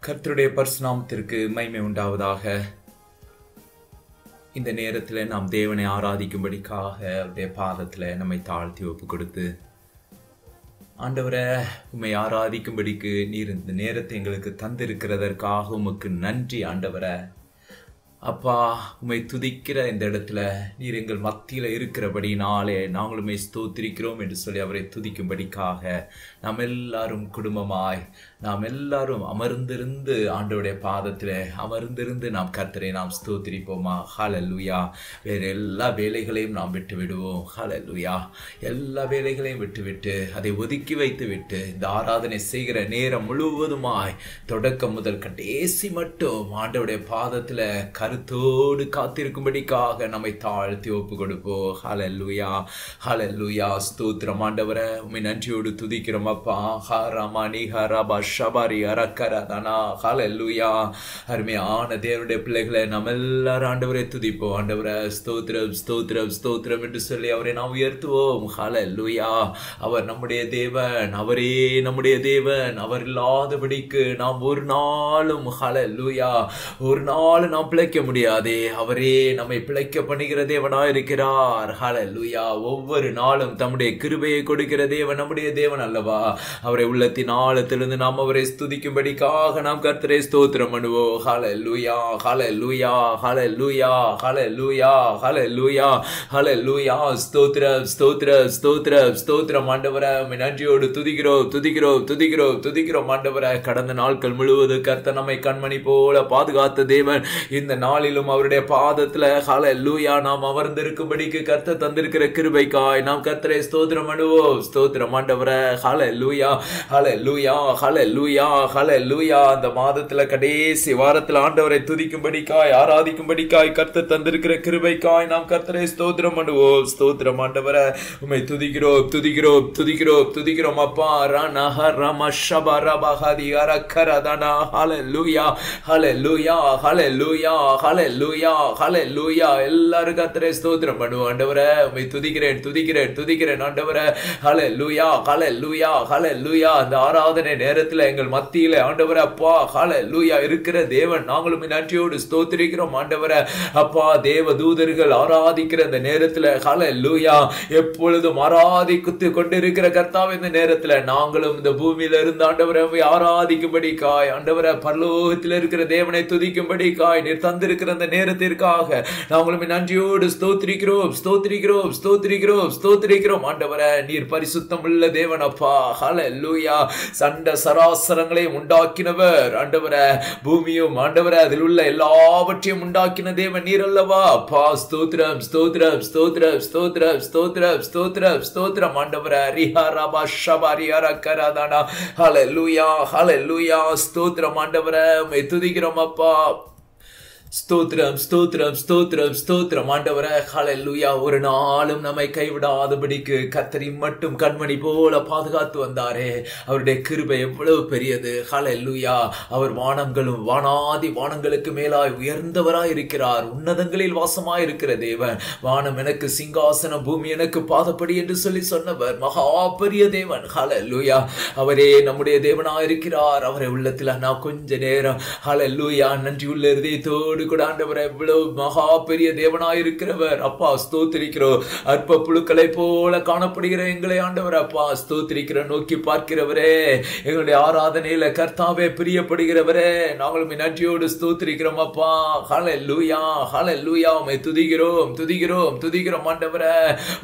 கர்த்தருடைய பரிசுநாமத்திற்கு மகிமை உண்டாவதாக இந்த நேரத்தில் நாம் தேவனை ஆராதிக்கும்படிக்காக அவருடைய பாதத்தில் நம்மை தாழ்த்தி ஒப்பு கொடுத்து ஆண்டவரை உம்மை ஆராதிக்கும்படிக்கு நீர் இந்த நேரத்தை எங்களுக்கு தந்திருக்கிறதற்காக உமக்கு நன்றி ஆண்டவரை அப்பா உம்மை துதிக்கிற இந்த இடத்துல நீர் எங்கள் மத்தியில் இருக்கிறபடினாலே நாங்களுமே ஸ்தோத்திரிக்கிறோம் என்று சொல்லி அவரை துதிக்கும்படிக்காக நாம் எல்லாரும் குடும்பமாய் நாம் எல்லாரும் அமர்ந்திருந்து ஆண்டவருடைய பாதத்தில் அமர்ந்திருந்து நாம் கர்த்தரை நாம் ஸ்தோத்திரிப்போமா ஹalleluya வேறு எல்லா வேலைகளையும் நாம் விட்டு விடுவோம் ஹalleluya எல்லா வேலைகளையும் விட்டுவிட்டு அதை ஒதுக்கி வைத்து விட்டு இந்த ஆராதனை செய்கிற நேரம் முழுவதுமாய் தொடக்கம் முதல் கடைசி மட்டும் ஆண்டவருடைய பாதத்தில் கருத்தோடு காத்திருக்கும்படிக்காக நம்மை தாழ்த்தி ஒப்பு கொடுப்போம் ஹalleluya ஹalleluya ஸ்தோத்திரம் ஆண்டவரை உம்மை நன்றியோடு துதிக்கிறோம் அப்பா ஹரமணி ஹரபா ஷபாரி அரக்கரதனா ஹalleluya அருமையான தேவனுடைய பிள்ளைகளை நம்ம எல்லாரும் ஆண்டவரை துதிப்போம் ஆண்டவரை ஸ்தோத்திரம் ஸ்தோத்திரம் ஸ்தோத்திரம் என்று சொல்லி அவரை நாம் உயர்த்துவோம் ஹalleluya அவர் நம்முடைய தேவன் அவரே நம்முடைய தேவன் அவர் இல்லாதபடிக்கு நாம் ஒரு நாளும் ஹalleluya ஒரு நாள் நாம் பிழைக்க முடியாதே அவரே நம்மை பிழைக்க பண்ணுகிற தேவனாய் இருக்கிறார் ஹalleluya ஒவ்வொரு நாளும் தம்முடைய கிருபையை கொடுக்கிற தேவன் நம்முடைய தேவன் அல்லவா அவரை உள்ளத்தின் ஆழத்திலிருந்து நாம் அவரை ஸ்துதிக்கும்படிக்காக நாம் கர்த்தரை ஸ்தோத்திரம் பண்ணுவோம் ஹalleluya ஹalleluya ஹalleluya ஹalleluya ஹalleluya ஹalleluya ஸ்தோத்திரம் ஸ்தோத்திரம் ஸ்தோத்திரம் ஸ்தோத்திரம் ஆண்டவரே உம்மை நன்றியோடு துதிக்கிறோம் துதிக்கிறோம் துதிக்கிறோம் துதிக்கிறோம் ஆண்டவரே கடந்த நாட்கள் முழுவதும் கர்த்தர் நம்மை கண்மணி போல பாதுகாத்த தேவன் இந்த நாளிலும் அவருடைய பாதத்துல ஹalleluya நாம் அமர்ந்திருக்கும்படிக்கு கர்த்தர் தந்திருக்கிற கிருபைக்காய் நாம் கர்த்தரை ஸ்தோத்திரம் பண்ணுவோம் ஸ்தோத்திரம் ஆண்டவரே ஹalleluya ஹalleluya ஹalleluya ஹalleluya அந்த மாதத்துல கடைசி வாரத்துல ஆண்டவரை துதிக்கும்படிக்காய் ஆராதிக்கும்படிக்காய் கர்த்தர் தந்திருக்கிற கிருபைக்காய் நாம் கர்த்தரை ஸ்தோத்திரம் பண்ணுவோம் ஸ்தோத்திரம் ஆண்டவரை உம்மை துதிக்கிறோம் துதிக்கிறோம் துதிக்கிறோம் துதிக்கிறோம் அப்பா ரணஹ ரம ஷப ரபஹதி அரக்கரதனா ஹalleluya ஹalleluya ஹalleluya ஹalleluya ஹalleluya எல்லாரும் கர்த்தரை ஸ்தோத்திரம் பண்ணுவோம் ஆண்டவரே உம்மை துதிக்கிறேன் துதிக்கிறேன் துதிக்கிறேன் ஆண்டவரே ஹalleluya ஹalleluya ஹalleluya அந்த ஆராதனை நேரத்துல எங்கள் மத்தியில ஆண்டவரே அப்பா ஹalleluya இருக்கிற தேவன் நாங்களும் நன்றியோடு ஸ்தோத்திரிக்கிறோம் ஆண்டவரே அப்பா தேவ தூதர்கள் ஆராதிக்கிற இந்த நேரத்துல ஹalleluya எப்பொழுதும் ஆராதித்து கொண்டிருக்கிற கர்த்தாவே இந்த நேரத்துல நாங்களும் இந்த பூமியில இருந்து ஆண்டவரை ஆராதிக்கும்படி காய் ஆண்டவரை பரலோகத்தில் இருக்கிற தேவனை துதிக்கும்படி காய் நீர் தந்திருக்கிற அந்த நேரத்திற்காக நாங்களும் நன்றியோடு ஸ்தோத்திரிக்கிறோம் ஸ்தோத்திரிக்கிறோம் ஸ்தோத்திரிக்கிறோம் ஸ்தோத்திரிக்கிறோம் ஆண்டவரை நீர் பரிசுத்தம் உள்ள தேவன் அப்பா ஹalleluya சண்ட சராசரங்களை உண்டாக்கினவர் ஆண்டவரை பூமியும் ஆண்டவரை அதில் உள்ள எல்லாவற்றையும் உண்டாக்கின தேவன் நீர் அல்லவா அப்பா ஸ்தோத்திரம் ஸ்தோத்திரம் ஸ்தோத்திரம் ஸ்தோத்திரம் ஸ்தோத்திரம் ஸ்தோத்திரம் ஸ்தோத்திரம் ஆண்டவரை ரிஹா ரபா ஷபாரி அரக்கராதானா ஹalleluya ஹalleluya ஸ்தோத்திரம் ஆண்டவரை உம்மை துதிக்கிறோம் அப்பா ஸ்தோத்திரம் ஸ்தோத்திரம் ஸ்தோத்திரம் ஸ்தோத்திரம் ஆண்டவரே ஹalleluya ஒரு நாளும் நம்மை கைவிடாதபடிக்கு கத்தரி மட்டும் கண்மணி போல பாதுகாத்து வந்தாரே அவருடைய கிருபை எவ்வளவு பெரியது ஹalleluya அவர் வானங்களும் வானாதி வானங்களுக்கு மேலாய் உயர்ந்தவராய் இருக்கிறார் உன்னதங்களில் வாசமாய் இருக்கிற தேவன் வானம் எனக்கு சிங்காசனம் பூமி எனக்கு பாதப்படி என்று சொல்லி சொன்னவர் மகா பெரிய தேவன் ஹalleluya அவரே நம்முடைய தேவனாய் இருக்கிறார் அவரை உள்ளத்தில் நான் கொஞ்ச நேரம் ஹalleluya நன்றி உள்ள இருதயத்தோடு கூட ஆண்டவர் எவ்வளவு மகா பெரிய தேவனாய் இருக்கிறவர் அப்பா ஸ்தோத்திரிக்கிறோம் அற்ப புழுக்களை போல காணப்படுகிற எங்களை ஆண்டவர் அப்பா ஸ்தோத்திரிக்கிற நோக்கி பார்க்கிறவரே எங்களுடைய ஆராதனையில கர்த்தாவே பிரியப்படுகிறவரே நாங்களும் நன்றியோடு ஸ்தோத்திரிக்கிறோம் அப்பா ஹலே லூயா ஹலே லூயா உமை துதிக்கிறோம் துதிக்கிறோம் துதிக்கிறோம் ஆண்டவரே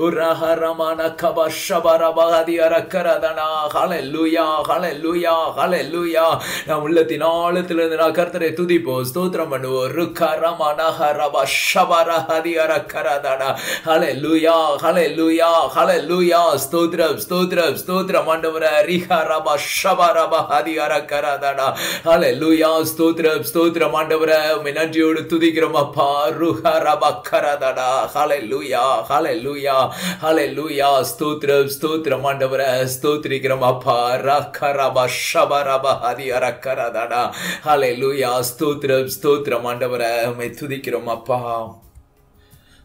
உரஹரமான கப ஷபரபகதி அரக்கரதனா ஹலே லூயா ஹலே லூயா ஹலே லூயா நான் உள்ளத்தின் ஆழத்திலிருந்து நான் கர்த்தரை துதிப்போம் ஸ்தோத்திரம் பண்ணுவோம் ருக்கரமனஹரப ஷபரஹதி அரக்கரதனா ஹலே லூயா ஹலே லூயா ஹலே லூயா ஸ்தோத்திரம் ஸ்தோத்திரம் ஸ்தோத்திரம் ஆண்டவரே ரிஹரப ஷபரபஹதி அரக்கரதனா ஹலே லூயா ஸ்தோத்திரம் ஸ்தோத்திரம் ஆண்டவரே உம்மை நன்றியோடு துதிக்கிறோம் அப்பா ருஹரப கரதனா ஹலே லூயா ஹலே லூயா ஹலே லூயா ஸ்தோத்திரம் ஸ்தோத்திரம் ஆண்டவரே ஸ்தோத்திரிக்கிறோம் அப்பா ரக்கரப ஷபரபஹதி அரக்கரதனா ஹலே லூயா ஸ்தோத்திரம் ஸ்தோத்திரம் ஆண்டவரே உம்மை துதிக்கிறோம் அப்பா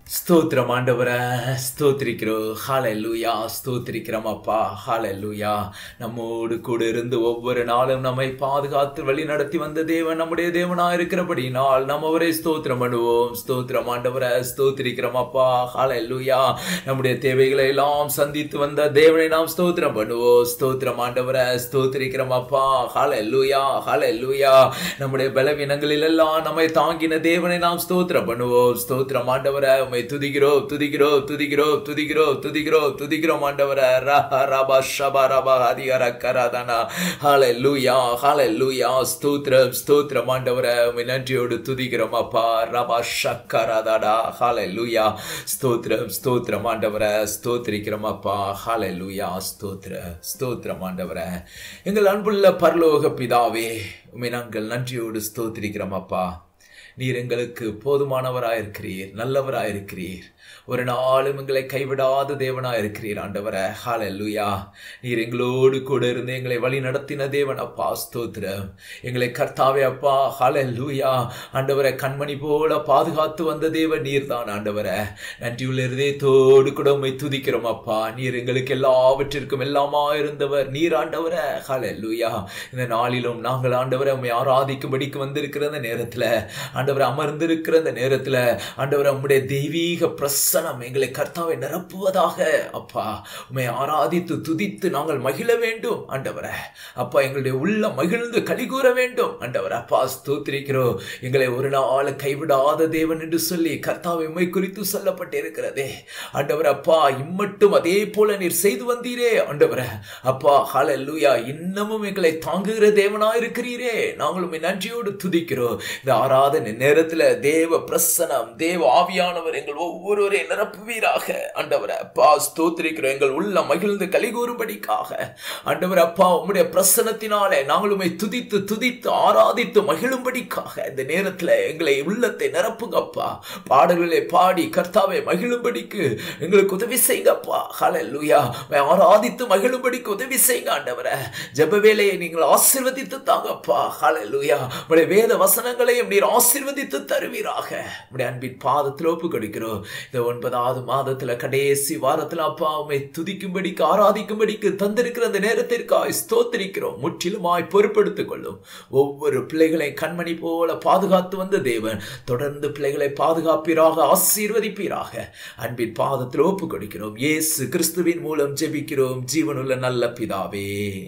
ஸ்தோத்திரம் ஆண்டவரை ஸ்தோத்திரிக்கிறோம் ஹalleluya ஸ்தோத்திரிக்கிறோம் அப்பா ஹalleluya நம்மோடு கூட இருந்து ஒவ்வொரு நாளும் நம்மை பாதுகாத்து வழி நடத்தி வந்த தேவன் நம்முடைய தேவனா இருக்கிறபடினால் நம்ம அவரை ஸ்தோத்திரம் பண்ணுவோம் ஸ்தோத்திரம் ஆண்டவரை ஸ்தோத்திரிக்கிறோம் அப்பா ஹalleluya நம்முடைய தேவைகளை எல்லாம் சந்தித்து வந்த தேவனை நாம் ஸ்தோத்திரம் பண்ணுவோம் ஸ்தோத்திரம் ஆண்டவரை ஸ்தோத்திரிக்கிறோம் அப்பா ஹalleluya ஹalleluya நம்முடைய பலவீனங்களில் எல்லாம் நம்மை தாங்கின தேவனை நாம் ஸ்தோத்திரம் பண்ணுவோம் ஸ்தோத்திரம் ஆண்டவரை உம்மை துதிக்கிறோம் துதிக்கிறோம் துதிக்கிறோம் துதிக்கிறோம் துதிக்கிறோம் துதிக்கிறோம் ஆண்டவரை ரஹ ரபா ஷபா ரபா ஹதிகர கராதனா ஹalleluya ஹalleluya ஸ்தோத்திரம் ஸ்தோத்திரம் ஆண்டவரை உம்மை நன்றியோடு துதிக்கிறோம் அப்பா ரபா ஷக்கராதடா ஹalleluya ஸ்தோத்திரம் ஸ்தோத்திரம் ஆண்டவரை ஸ்தோத்திரிக்கிறோம் அப்பா ஹalleluya ஸ்தோத்திர ஸ்தோத்திரம் ஆண்டவரை எங்கள் அன்புள்ள பரலோக பிதாவே உம்மை நாங்கள் நன்றியோடு ஸ்தோத்திரிக்கிறோம் அப்பா நீர் எங்களுக்கு போதுமானவராயிருக்கிறீர் நல்லவராயிருக்கிறீர் ஒரு நாளும் எங்களை கைவிடாத தேவனாயிருக்கிறீர் ஆண்டவரை ஹalleluya நீர் எங்களோடு கூட இருந்து எங்களை வழி நடத்தின தேவன் அப்பா ஸ்தோத்திரம் எங்களை கர்த்தாவே அப்பா ஹalleluya ஆண்டவரை கண்மணி போல பாதுகாத்து வந்த தேவன் நீர் தான் ஆண்டவரை நன்றியுள்ள இருதயத்தோடு கூட உம்மை துதிக்கிறோம் அப்பா நீர் எங்களுக்கு எல்லாவற்றிற்கும் எல்லாமா இருந்தவர் நீர் ஆண்டவரை ஹalleluya இந்த நாளிலும் நாங்கள் ஆண்டவரை உம்மை ஆராதிக்கும்படிக்கு வந்திருக்கிற இந்த நேரத்துல ஆண்டவரை அமர்ந்திருக்கிற இந்த நேரத்துல ஆண்டவரை உம்முடைய தெய்வீக பிரசனம் எங்களை கர்த்தாவை நிரப்புவதாக அப்பா உம்மை ஆராதித்து துதித்து நாங்கள் மகிழ வேண்டும் ஆண்டவரை அப்பா எங்களுடைய உள்ள மகிழ்ந்து கலிகூற வேண்டும் ஆண்டவர் அப்பா ஸ்தோத்திரிக்கிறோம் எங்களை ஒரு நாள் கைவிடாத தேவன் என்று சொல்லி கர்த்தாவை உம்மை குறித்து சொல்லப்பட்டிருக்கிறதே ஆண்டவர் அப்பா இம்மட்டும் அதே போல நீர் செய்து வந்தீரே ஆண்டவரை அப்பா ஹalleluya இன்னமும் எங்களை தாங்குகிற தேவனா இருக்கிறீரே நாங்கள் உம்மை நன்றியோடு துதிக்கிறோம் இந்த ஆராதனை நேரத்துல தேவ பிரசனம் தேவ ஆவியானவர் எங்கள் ஒவ்வொருவரை நிரப்புவீராக ஆண்டவரை அப்பா ஸ்தோத்திரிக்கிறோம் எங்கள் உள்ள மகிழ்ந்து கலிகூறும்படிக்காக ஆண்டவர் அப்பா உம்முடைய பிரசனத்தினாலே நாங்கள் உம்மை துதித்து துதித்து ஆராதித்து மகிழும்படிக்காக இந்த நேரத்துல எங்களை உள்ளத்தை நிரப்புங்கப்பா பாடல்களை பாடி கர்த்தாவை மகிழும்படிக்கு எங்களுக்கு உதவி செய்யுங்கப்பா ஹalleluya ஆராதித்து மகிழும்படிக்கு உதவி செய்யுங்க ஆண்டவரை ஜெப வேலையை நீங்கள் ஆசீர்வதித்து தாங்கப்பா ஹalleluya உடைய வேத வசனங்களையும் நீர் ஆசீர்வதித்து தருவீராக உடைய அன்பின் பாதத்தில் ஒப்பு கொடுக்கிறோம் இந்த ஒன்பதாவது மாதத்துல கடைசி வாரத்துல அப்பா உம்மை துதிக்கும்படிக்கு ஆராதிக்கும்படிக்கு தந்திருக்கிற அந்த நேரத்திற்காய் ஸ்தோத்திரிக்கிறோம் முற்றிலுமாய் பொறுப்பெடுத்துக் கொள்ளும் ஒவ்வொரு பிள்ளைகளை கண்மணி போல பாதுகாத்து வந்த தேவன் தொடர்ந்து பிள்ளைகளை பாதுகாப்பீராக ஆசீர்வதிப்பீராக அன்பின் பாதத்தில் ஒப்பு கொடுக்கிறோம் இயேசு கிறிஸ்துவின் மூலம் ஜெபிக்கிறோம் ஜீவனுள்ள நல்ல பிதாவே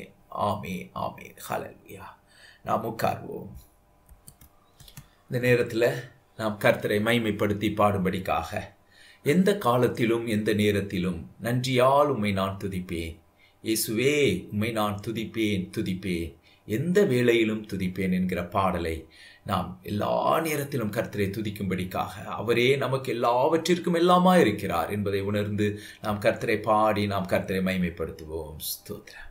ஆமே ஆமே ஹalleluya நாம் உட்கார்வோம் இந்த நேரத்தில் நாம் கர்த்தரை மைமைப்படுத்தி பாடும்படிக்காக எந்த காலத்திலும் எந்த நேரத்திலும் நன்றியால் உம்மை நான் துதிப்பேன் இயேசுவே உம்மை நான் துதிப்பேன் துதிப்பேன் எந்த வேளையிலும் துதிப்பேன் என்கிற பாடலை நாம் எல்லா நேரத்திலும் கர்த்தரை துதிக்கும்படிக்காக அவரே நமக்கு எல்லாவற்றிற்கும் எல்லாமா இருக்கிறார் என்பதை உணர்ந்து நாம் கர்த்தரை பாடி நாம் கர்த்தரை மைமைப்படுத்துவோம் ஸ்தோத்திரம்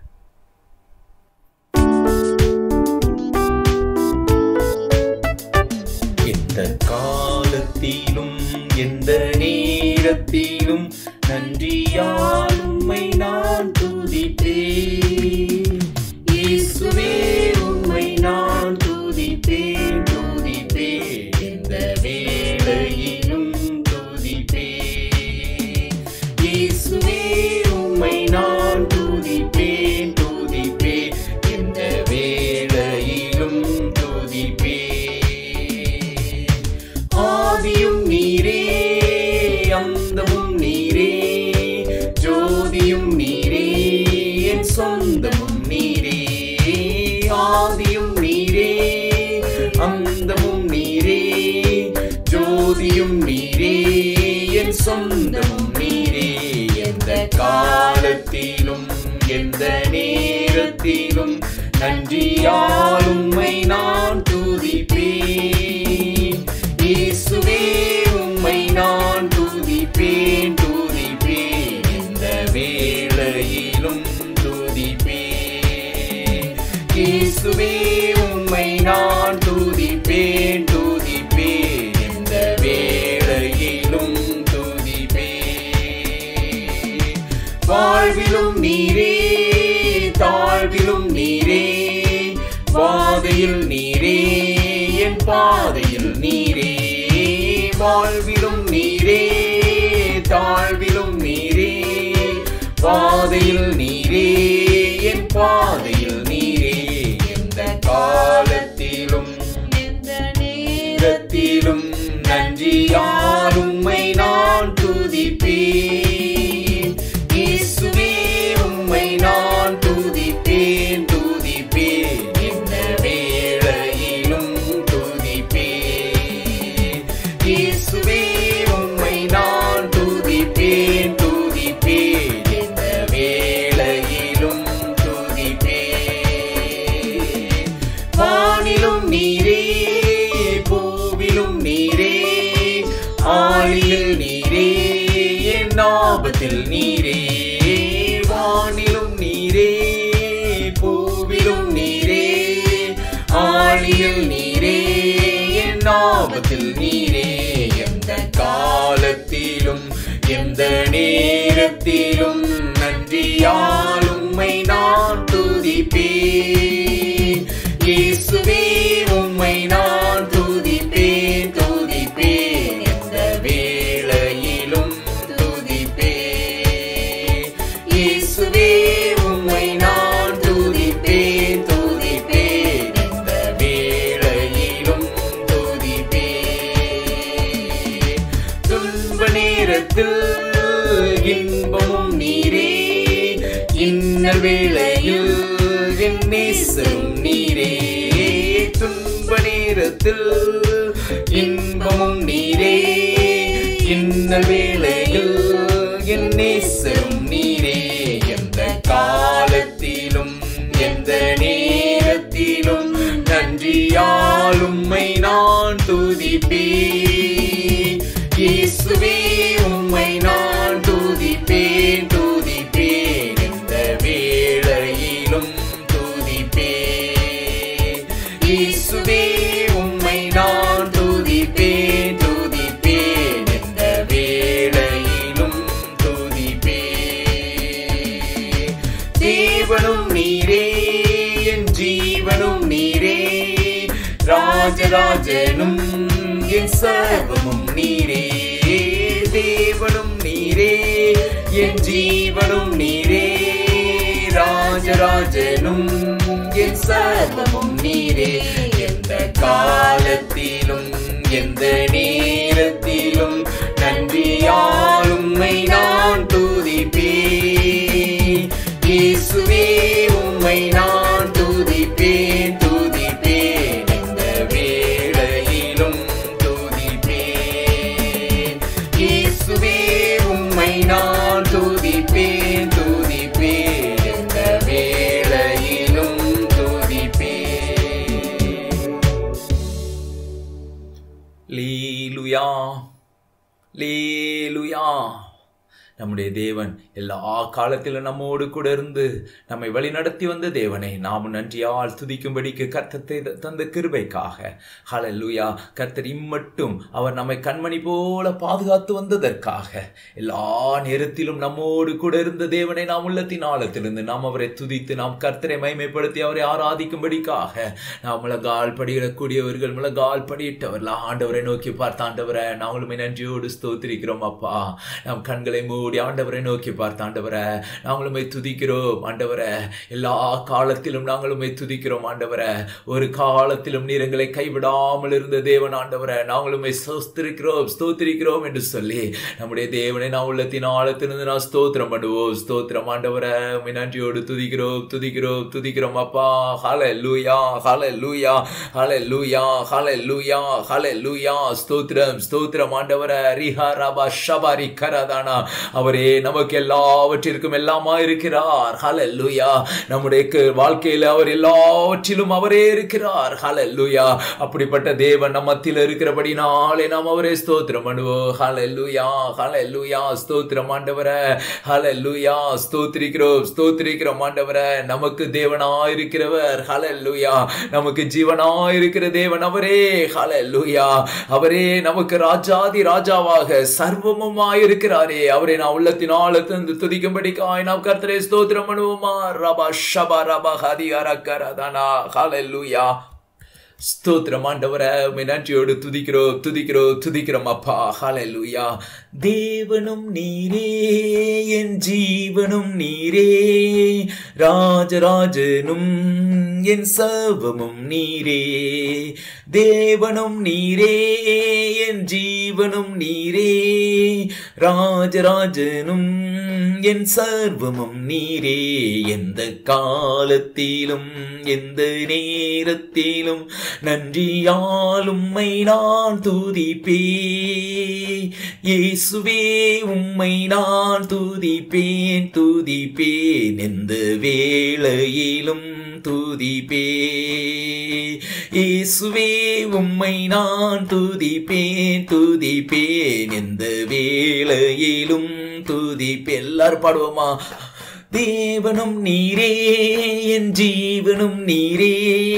எந்த காலத்திலும் எந்த நேரத்திலும் நன்றியால் உம்மை நான் துதிப்பேன் இயேசுவே உம்மை நான் துதிப்பேன் துதிப்பேன் எந்த வேளையிலும் துதிப்பேன் இயேசுவே உம்மை நான் துதிப்பேன் துதிப்பேன் எந்த வேளையிலும் துதிப்பேன் ஆதியும் நீரே அந்தமும் நீரே ஜோதியும் நீரே என் சொந்தமும் நீரே ஆதியும் நீரே அந்தமும் நீரே ஜோதியும் நீரே என் சொந்தமும் நீரே எந்த காலத்திலும் எந்த நேரத்திலும் நன்றியால் உம்மை நான் துதிப்பேன் இயேசுவே உம்மை நான் துதிப்பேன் துதிப்பேன் எந்த வேளையிலும் துதிப்பேன் இயேசுவே உம்மை நான் துதிப்பேன் துதிப்பேன் எந்த வேளையிலும் துதிப்பேன் வாழ்விலும் நீரே தாழ்விலும் நீரே பாதையில் நீரே என் பாதையில் நீரே வாழ்விலும் நீரே தாழ்விலும் நீரே பாதையில் நீரே என் பாதையில் நீரே எந்த காலத்திலும் எந்த நேரத்திலும் நன்றியால் உம்மை நான் துதிப்பேன் இயேசுவே உம்மை நான் துதிப்பேன் துதிப்பேன் இந்த வேளையிலும் துதிப்பேன் இயேசுவே உம்மை நான் துதிப்பேன் துதிப்பேன் இந்த வேளையிலும் துதிப்பேன் வானிலும் நீரே பூவிலும் நீரே ஆழியில் நீரே என் ஆபத்தில் நீரே வானிலும் நீரே பூவிலும் நீரே ஆழியில் நீரே என் ஆபத்தில் நீரே எந்த காலத்திலும் எந்த நேரத்திலும் நன்றியால் உம்மை நான் துதிப்பேன் இயேசுவே உம்மை நான் துதிப்பேன் துதிப்பேன் எந்த வேளையிலும் துதிப்பேன் இயேசுவே உம்மை நான் துதிப்பேன் துதிப்பேன் எந்த வேளையிலும் துதிப்பேன் துன்ப நேரத்தில் இன்பமும் நீரே இன்னல் வேளையில் என் நேசரும் நீரே துன்ப நேரத்தில் இன்பமும் நீரே இன்னல் வேளையில் என் நேசரும் நீரே எந்த காலத்திலும் எந்த நேரத்திலும் நன்றியால் உம்மை நான் துதிப்பேன் இயேசுவே உம்மை நான் துதிப்பேன் துதிப்பேன் இந்த வேளையிலும் துதிப்பேன் இயேசுவே உம்மை நான் துதிப்பேன் துதிப்பேன் இந்த வேளையிலும் துதிப்பேன் தேவனும் நீரே என் ஜீவனும் நீரே ராஜராஜனும் என் சர்வமும் நீரே தேவனும் நீரே என் ஜீவனும் நீரே ராஜராஜனும் என் சர்வமும் நீரே எந்த காலத்திலும் எந்த நேரத்திலும் நன்றியால் உம்மை நான் துதிப்பேன் இயேசுவே உம்மை நான் துதிப்பேன் துதிப்பேன் இந்த வேளையிலும் துதிப்பேன் இயேசுவே உம்மை நான் துதிப்பேன் துதிப்பேன் இந்த வேளையிலும் துதிப்பேன் லீலுயா லீலுயா நம்முடைய தேவன் எல்லா காலத்திலும் நம்மோடு கூட இருந்து நம்மை வழிநடத்தி வந்த தேவனை நாம் நன்றியால் துதிக்கும்படிக்கு கர்த்தத்தை தந்த கிருபைக்காக ஹalleluya கர்த்தர் இம்மட்டும் அவர் நம்மை கண்மணி போல பாதுகாத்து வந்ததற்காக எல்லா நேரத்திலும் நம்மோடு கூட இருந்த தேவனை நாம் உள்ளத்தின் ஆழத்திலிருந்து நாம் அவரை துதித்து நாம் கர்த்தரை மைமைப்படுத்தி அவரை ஆராதிக்கும்படிக்காக நாம் முழங்கால் படியிடக்கூடியவர்கள் முழங்கால் படியிட்டவர்கள் ஆண்டவரை நோக்கி பார்த்த ஆண்டவரை நாங்களுமே நன்றியோடு ஸ்தோத்திரிக்கிறோம் அப்பா நாம் கண்களை மூடி ஆண்டவரை நோக்கி பார்த்த ஆண்டவரை நாங்களுமே துதிக்கிறோம் ஆண்டவரை எல்லா காலத்திலும் நாங்களுமே துதிக்கிறோம் ஆண்டவரை ஒரு காலத்திலும் நீர் எங்களை கைவிடாமல் இருந்த தேவன் ஆண்டவரை நாங்களுமே ஸ்தோத்திரிக்கிறோம் ஸ்தோத்திரிக்கிறோம் என்று சொல்லி நம்முடைய தேவனை நான் உள்ளத்தின் ஆழத்திலிருந்து நான் ஸ்தோத்திரம் பண்ணுவோம் ஸ்தோத்திரம் ஆண்டவரை உம்மை நன்றியோடு துதிக்கிறோம் துதிக்கிறோம் துதிக்கிறோம் அப்பா ஹால லூயா ஹால லூயா ஹால லூயா ஹால லூயா ஹால லூயா ஸ்தோத்திரம் ஸ்தோத்திரம் ஆண்டவரை ரிஹா ரபா ஷபாரி கரதானா அவரே நமக்கு எல்லாவற்றிற்கும் எல்லாமா இருக்கிறார் ஹalleluya நம்முடைய க- வாழ்க்கையில அவர் எல்லாவற்றிலும் அவரே இருக்கிறார் ஹalleluya அப்படிப்பட்ட தேவன் நம்ம மத்தியில் இருக்கிறபடி நாளே நாம் அவரே ஸ்தோத்திரம் பண்ணுவோம் ஹalleluya ஹalleluya ஸ்தோத்திரம் ஆண்டவரே ஹalleluya ஸ்தோத்திரிக்கிறோம் ஸ்தோத்திரிக்கிறோம் ஆண்டவரே நமக்கு தேவனாய் இருக்கிறவர் ஹalleluya நமக்கு ஜீவனாய் இருக்கிற தேவன் அவரே ஹalleluya அவரே நமக்கு ராஜாதி ராஜாவாக சர்வமுமாய் இருக்கிறாரே அவரை நான் உள்ளத்தின் ஆழத்திலிருந்து துதிக்கும்படிக்காய் நாம் கர்த்தரை ஸ்தோத்திரம் பண்ணுவோமா ரபா ஷபா ரபா ஹதி அரக்கரதனா ஹalleluya ஸ்தோத்திரம் ஆண்டவரை உம்மை நன்றியோடு துதிக்கிறோம் துதிக்கிறோம் துதிக்கிறோம் அப்பா ஹalleluya தேவனும் நீரே என் ஜீவனும் நீரே ராஜராஜனும் என் சர்வமும் நீரே தேவனும் நீரே என் ஜீவனும் நீரே ராஜராஜனும் என் சர்வமும் நீரே எந்த காலத்திலும் எந்த நேரத்திலும் நன்றியால் உம்மை நான் துதிப்பே இயேசுவே உம்மை நான் துதிப்பேன் துதிப்பேன் எந்த வேளையிலும் துதிப்பே இயேசுவே உம்மை நான் துதிப்பேன் துதிப்பேன் எந்த வேளையிலும் துதிப்பேன் எல்லாரும் பாடுவோமா தேவனும் நீரே என் ஜீவனும் நீரே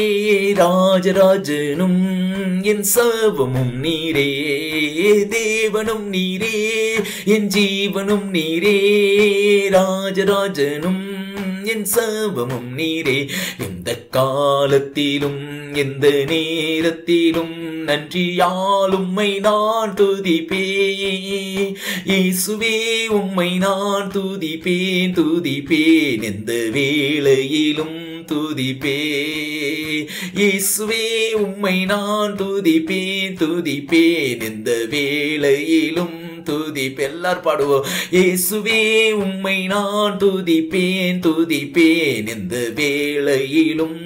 ராஜராஜனும் என் சர்வமும் நீரே தேவனும் நீரே என் ஜீவனும் நீரே ராஜராஜனும் என் சர்வமும் நீரே எந்த காலத்திலும் எந்த நேரத்திலும் நன்றியால் உம்மை நான் துதிப்பே இயேசுவே உம்மை நான் துதிப்பேன் துதிப்பேன் எந்த வேளையிலும் துதிப்பே இயேசுவே உம்மை நான் துதிப்பேன் துதிப்பேன் எந்த வேளையிலும் துதிப்பு எல்லார் பாடுவோம் இயேசுவே உம்மை நான் துதிப்பேன் துதிப்பேன் எந்த வேளையிலும்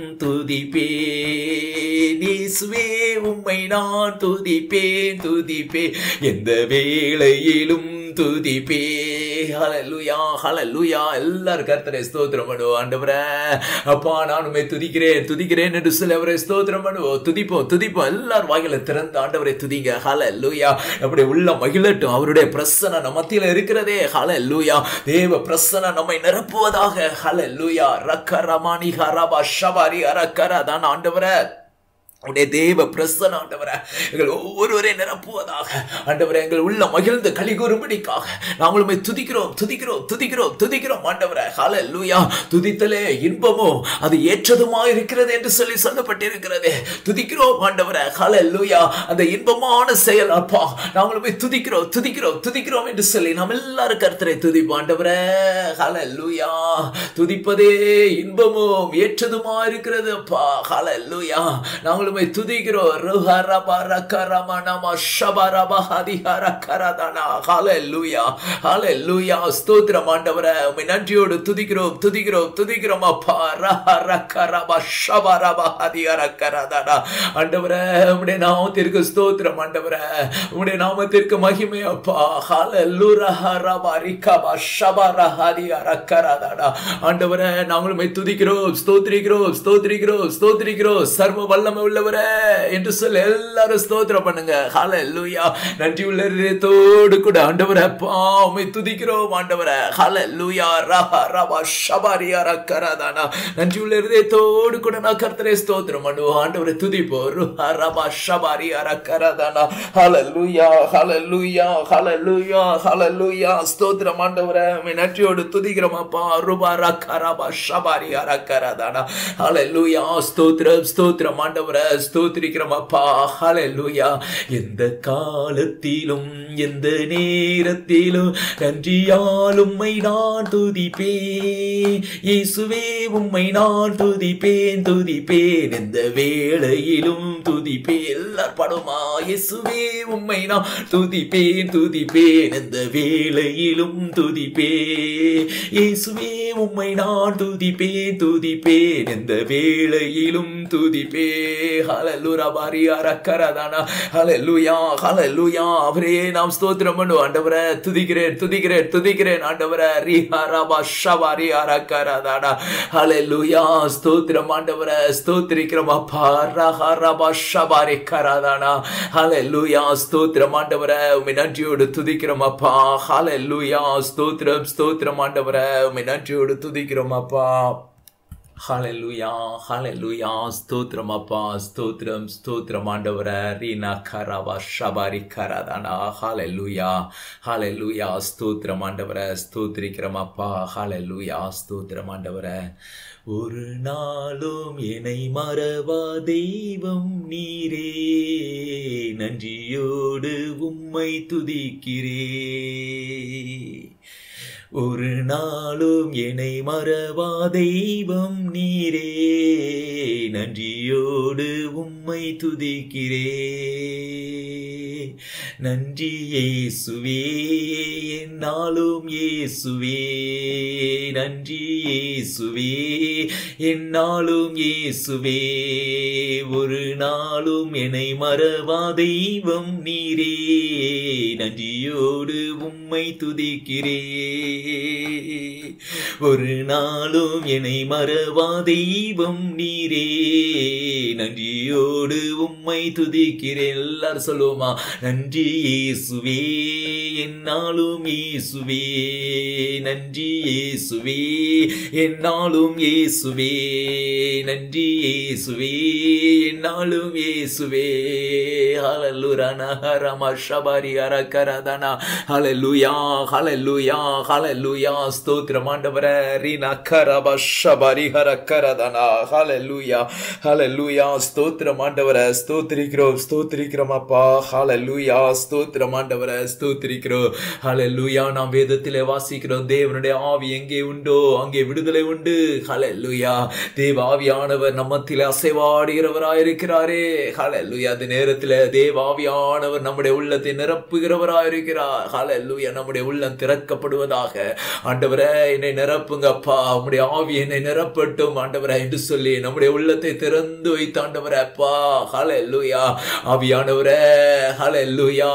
துதிப்பேன் இயேசுவே உம்மை நான் துதிப்பேன் துதிப்பேன் எந்த வேளையிலும் துதிப்பே ஹalleluya ஹalleluya எல்லாரும் கர்த்தரை ஸ்தோத்திரம் பண்ணுவோம் ஆண்டவரே அப்பா நான் உம்மை துதிக்கிறேன் துதிக்கிறேன் என்று சொல்லி அவரை ஸ்தோத்திரம் பண்ணுவோம் துதிப்போம் துதிப்போம் எல்லாரும் வாயில திறந்து ஆண்டவரை துதிங்க ஹalleluya அப்படி உள்ள மகிழட்டும் அவருடைய பிரசன்னம் நம்ம மத்தியில இருக்கிறதே ஹalleluya தேவ பிரசன்னம் நம்மை நிரப்புவதாக ஹalleluya ரக்கரமானி ஹரபா ஷபாரி அரக்கர தான் ஆண்டவரே உடைய தேவ பிரசன ஆண்டவரை எங்கள் ஒவ்வொருவரை நிரப்புவதாக ஆண்டவரை எங்கள் உள்ள மகிழ்ந்து களி கூறும்படிக்காக நாங்களுமே துதிக்கிறோம் துதிக்கிறோம் துதிக்கிறோம் துதிக்கிறோம் ஆண்டவரை ஹால லூயா துதித்தலே இன்பமோ அது ஏற்றதுமா இருக்கிறது என்று சொல்லி சொல்லப்பட்டிருக்கிறது துதிக்கிறோம் ஆண்டவரை ஹால லூயா அந்த இன்பமான செயல் அப்பா நாங்களுமே துதிக்கிறோம் துதிக்கிறோம் துதிக்கிறோம் என்று சொல்லி நாம் எல்லாரும் கருத்தரை துதிப்போம் ஆண்டவரை ஹால லூயா துதிப்பதே இன்பமும் ஏற்றதுமா இருக்கிறது அப்பா ஹால லூயா நாங்களுமே துதிக்கிறோம் ருஹரப ரக்கரமணம ஷபரப ஹதிஹர கரதனா ஹalleluya ஹalleluya ஸ்தோத்திரம் ஆண்டவரே உம்மை நன்றியோடு துதிக்கிறோம் துதிக்கிறோம் துதிக்கிறோம் அப்பா ரஹ ரக்கரப ஷபரப ஹதிஹர கரதனா ஆண்டவரே உம்முடைய நாமத்திற்கு ஸ்தோத்திரம் ஆண்டவரே உம்முடைய நாமத்திற்கு மகிமை அப்பா ஹalleluya ரப ரிகப ஷபர ஹதிஹர கரதனா ஆண்டவரே நாங்களுமே துதிக்கிறோம் ஸ்தோத்திரிக்கிறோம் ஸ்தோத்திரிக்கிறோம் ஸ்தோத்திரிக்கிறோம் சர்வ வல்லமை உள்ளவரே என்று சொல்லி எல்லாரும் ஸ்தோத்திரம் பண்ணுங்க ஹalleluya நன்றி உள்ள இதயத்தோடு கூட ஆண்டவரே அப்பா உம்மை துதிக்கிறோம் ஆண்டவரே ஹalleluya ரஹ ரப ஷபரியா ரக்கரதானா நன்றி உள்ள இதயத்தோடு கூட நான் கர்த்தரை ஸ்தோத்திரம் பண்ணுவோம் ஆண்டவரை துதிப்போம் ருஹ ரப ஷபரியா ரக்கரதானா ஹalleluya ஹalleluya ஹalleluya ஹalleluya ஸ்தோத்திரம் ஆண்டவரே உம்மை நன்றியோடு துதிக்கிறோம் அப்பா ருபா ரக்கரப ஷபரியா ரக்கரதானா ஹalleluya ஸ்தோத்திரம் ஸ்தோத்திரம் ஆண்டவரை ஸ்தோத்திரிக்கிறோம் அப்பா ஹalleluya எந்த காலத்திலும் எந்த நேரத்திலும் நன்றியால் உம்மை நான் துதிப்பேன் இயேசுவே உம்மை நான் துதிப்பேன் துதிப்பேன் எந்த வேளையிலும் துதிப்பேன் எல்லார் படுமா இயேசுவே உம்மை நான் துதிப்பேன் துதிப்பேன் எந்த வேளையிலும் துதிப்பேன் இயேசுவே உம்மை நான் துதிப்பேன் துதிப்பேன் எந்த வேளையிலும் துதிப்பே ஹalleluya பாரியா ரக்கரதானா ஹalleluya ஹalleluya அவரே நாம் ஸ்தோத்திரம் பண்ணுவோம் ஆண்டவரே துதிக்கிறேன் துதிக்கிறேன் துதிக்கிறேன் ஆண்டவரே ரிஹரபா ஷபாரி ரக்கரதானா ஹalleluya ஸ்தோத்திரம் ஆண்டவரே ஸ்தோத்திரிக்கிறோம் அப்பா ரஹரபா ஷபாரி கரதானா ஹalleluya ஸ்தோத்திரம் ஆண்டவரே உம்மை நன்றியோடு துதிக்கிறோம் அப்பா ஹalleluya ஸ்தோத்திரம் ஸ்தோத்திரம் ஆண்டவரே உம்மை நன்றியோடு துதிக்கிறோம் அப்பா ஹalleluya ஹalleluya ஸ்தோத்திரம் அப்பா ஸ்தோத்திரம் ஸ்தோத்திரம் ஆண்டவரே ரீனா கரவா ஷபாரி கரதானா ஹalleluya ஹalleluya ஸ்தோத்திரம் ஆண்டவரே ஸ்தோத்திரிக்கிறோம் அப்பா ஹalleluya ஸ்தோத்திரம் ஆண்டவரே ஒரு நாளும் என்னை மறவா தெய்வம் நீரே நன்றியோடு உம்மை துதிக்கிறே ஒரு நாளும் என்னை மறவா தெய்வம் நீரே நன்றியோடு உம்மை துதிக்கிறே நன்றி இயேசுவே என்னாலும் இயேசுவே நன்றி இயேசுவே என்னாலும் இயேசுவே ஒரு நாளும் என்னை மறவா தெய்வம் நீரே நன்றியோடு உம்மை துதிக்கிறே ஒரு நாளும் என்னை மறவா தெய்வம் நீரே நன்றியோடு உம்மை துதிக்கிறேன் எல்லாரும் சொல்லுவோமா நன்றி இயேசுவே என்னாலும் இயேசுவே நன்றி இயேசுவே என்னாலும் இயேசுவே நன்றி இயேசுவே என்னாலும் இயேசுவே ஹalleluya ஹரம ஷபரி அரகரதனா ஹalleluya ஹalleluya ஹalleluya ஸ்தோத்திரம் ஆண்டவரே ரீனா கரப ஷபரி ஹரகரதனா ஹalleluya ஹalleluya ஸ்தோத்திரம் ஆண்டவரே ஸ்தோத்திரிக்கிறோம் ஸ்தோத்திரிக்கிறோம் அப்பா ஹalleluya ஸ்தோத்திரம் ஆண்டவரே ஸ்தோத்திரிக்கிறோம் ஹalleluya நாம் வேதத்திலே வாசிக்கிறோம் தேவனுடைய ஆவி எங்கே உண்டோ அங்கே விடுதலை உண்டு ஹalleluya தேவ ஆவியானவர் நம்மத்திலே அசைவாடுகிறவராயிருக்கிறாரே ஹalleluya அந்த நேரத்தில் தேவ ஆவியானவர் நம்முடைய உள்ளத்தை நிரப்புகிறவராயிருக்கிறார் ஹalleluya நம்முடைய உள்ளம் திறக்கப்படுவதாக ஆண்டவரே என்னை நிரப்புங்கப்பா உம்முடைய ஆவி என்னை நிரப்பட்டும் ஆண்டவரே என்று சொல்லி நம்முடைய உள்ளத்தை திறந்து வைத்து ஆண்டவரே அப்பா ஹalleluya ஆவியானவரே ஹalleluya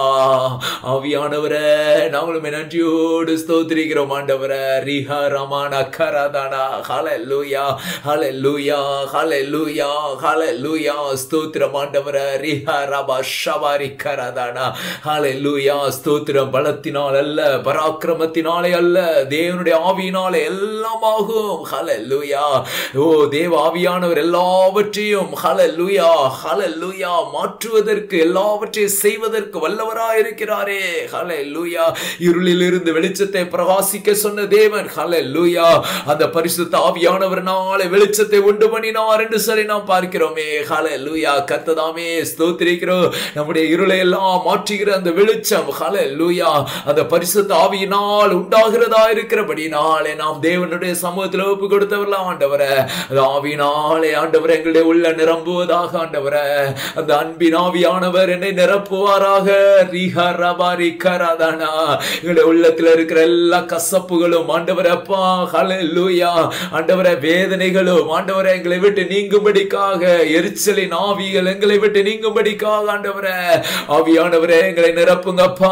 ஆவியானவரே நாங்களும் நன்றியோடு ஸ்தோத்திரிக்கிறோம் ஆண்டவரே ரிஹா ரமான கரதானா ஹalleluya ஹalleluya ஹalleluya ஹalleluya ஸ்தோத்திரம் ஆண்டவரே ரிஹா ரபா ஷபாரி கரதானா ஹalleluya ஸ்தோத்திரம் பலத்தினால் அல்ல பராக்கிரமத்தினாலே அல்ல தேவனுடைய ஆவியினாலே எல்லாம் ஆகும் ஹalleluya ஓ தேவ ஆவியானவர் எல்லாவற்றையும் ஹalleluya ஹalleluya மாற்றுவதற்கு எல்லாவற்றையும் செய்வதற்கு வல்லவராயிருக்கிறாரே ஹalleluya இருளில் இருந்து வெளிச்சத்தை பிரகாசிக்க சொன்ன தேவன் ஹalleluya அந்த பரிசுத்த ஆவியானவர்னாலே வெளிச்சத்தை உண்டு பண்ணினார் என்று சொல்லி நாம் பார்க்கிறோமே ஹalleluya கர்த்ததாமே ஸ்தோத்திரிக்கிறோம் நம்முடைய இருளை எல்லாம் மாற்றுகிற அந்த வெளிச்சம் ஹalleluya அந்த பரிசுத்த ஆவியினால் உண்டாகிறதா இருக்கிறபடினாலே நாம் தேவனுடைய சமூகத்தில் ஒப்பு கொடுத்தவர்களாம் ஆண்டவரே அந்த ஆவியினாலே ஆண்டவர் எங்களுடைய உள்ள நிரம்புவதாக ஆண்டவரே அந்த அன்பின் ஆவியானவர் என்னை நிரப்புவாராக ரிஹா ரபா ரிகராதானா எங்களுடைய உள்ளத்துல இருக்கிற எல்லா கசப்புகளும் ஆண்டவரே அப்பா ஹalleluya ஆண்டவரே வேதனைகளும் ஆண்டவரே எங்களை விட்டு நீங்கும்படிக்காக எரிச்சலின் ஆவிகள் எங்களை விட்டு நீங்கும்படிக்காக ஆண்டவரே ஆவியானவரே எங்களை நிரப்புங்கப்பா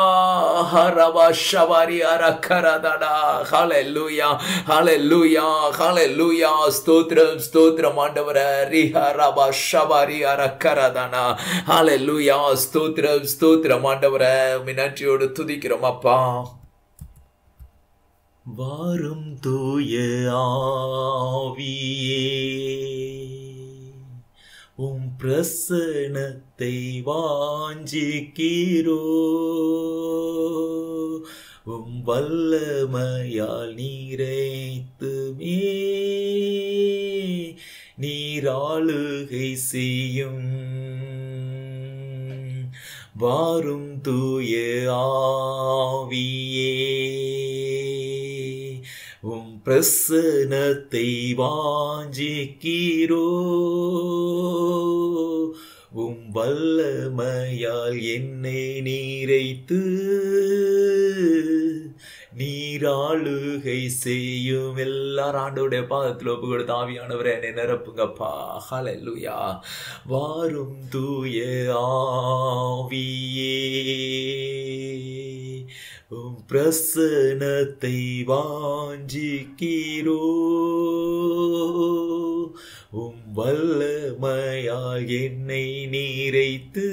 ஹரபா ஷவாரி அரக்கரதடா ஹalleluya ஹalleluya ஹalleluya ஸ்தோத்திரம் ஸ்தோத்திரம் ஆண்டவரே ரிஹா ரபா ஷவாரி அரக்கரதனா ஹalleluya ஸ்தோத்திரம் ஸ்தோத்திரம் ஆண்டவரே உம்மை நன்றியோடு துதிக்கிறோம் அப்பா வாரும் தூய ஆவியே உம் பிரசனத்தை வாஞ்சிக்கிறோ உம் வல்லமையால் நீரைத்துமே நீராளுகை செய்யும் வாரும் தூய ஆவியே உம் பிரசனத்தை வாஞ்சிக்கிறோ உம் வல்லமையால் என்னை நீரைத்து நீராளுகை செய்யும் எல்லாரும் ஆண்டோடைய பாதத்தில் ஒப்பு கொடுத்த ஆவியானவரை என்னை நிரப்புங்கப்பா ஹalleluya வாரும் தூய ஆவியே உம் பிரசனத்தை வாஞ்சிக்கிறோ உம் வல்லமையால் என்னை நீரைத்து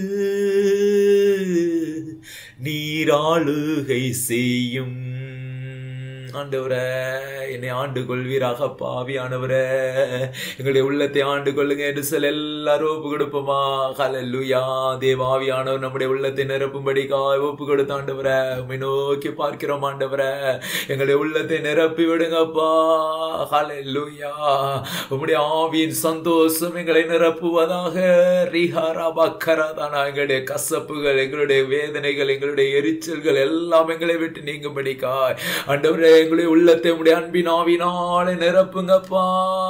நீராளுகை செய்யும் ஆண்டவரே என்னை ஆண்டு கொள்வீராக பாவியானவரே எங்களுடைய உள்ளத்தை ஆண்டு கொள்ளுங்க என்று சொல்ல எல்லாரும் ஒப்பு கொடுப்போமா ஹalleluya தேவாவியானவர் நம்முடைய உள்ளத்தை நிரப்பும்படி காய் ஒப்பு கொடுத்த ஆண்டவரே உம்மை நோக்கி பார்க்கிறோம் ஆண்டவரே எங்களுடைய உள்ளத்தை நிரப்பி விடுங்கப்பா ஹalleluya உம்முடைய ஆவியின் சந்தோஷம் எங்களை நிரப்புவதாக ரிஹாரா பக்கராதானா எங்களுடைய கசப்புகள் எங்களுடைய வேதனைகள் எங்களுடைய எரிச்சல்கள் எல்லாம் எங்களை விட்டு நீங்கும்படிக்காய் ஆண்டவரே எங்களுடைய உள்ளத்தை உம்முடைய அன்பின் ஆவினாலே நிரப்புங்கப்பா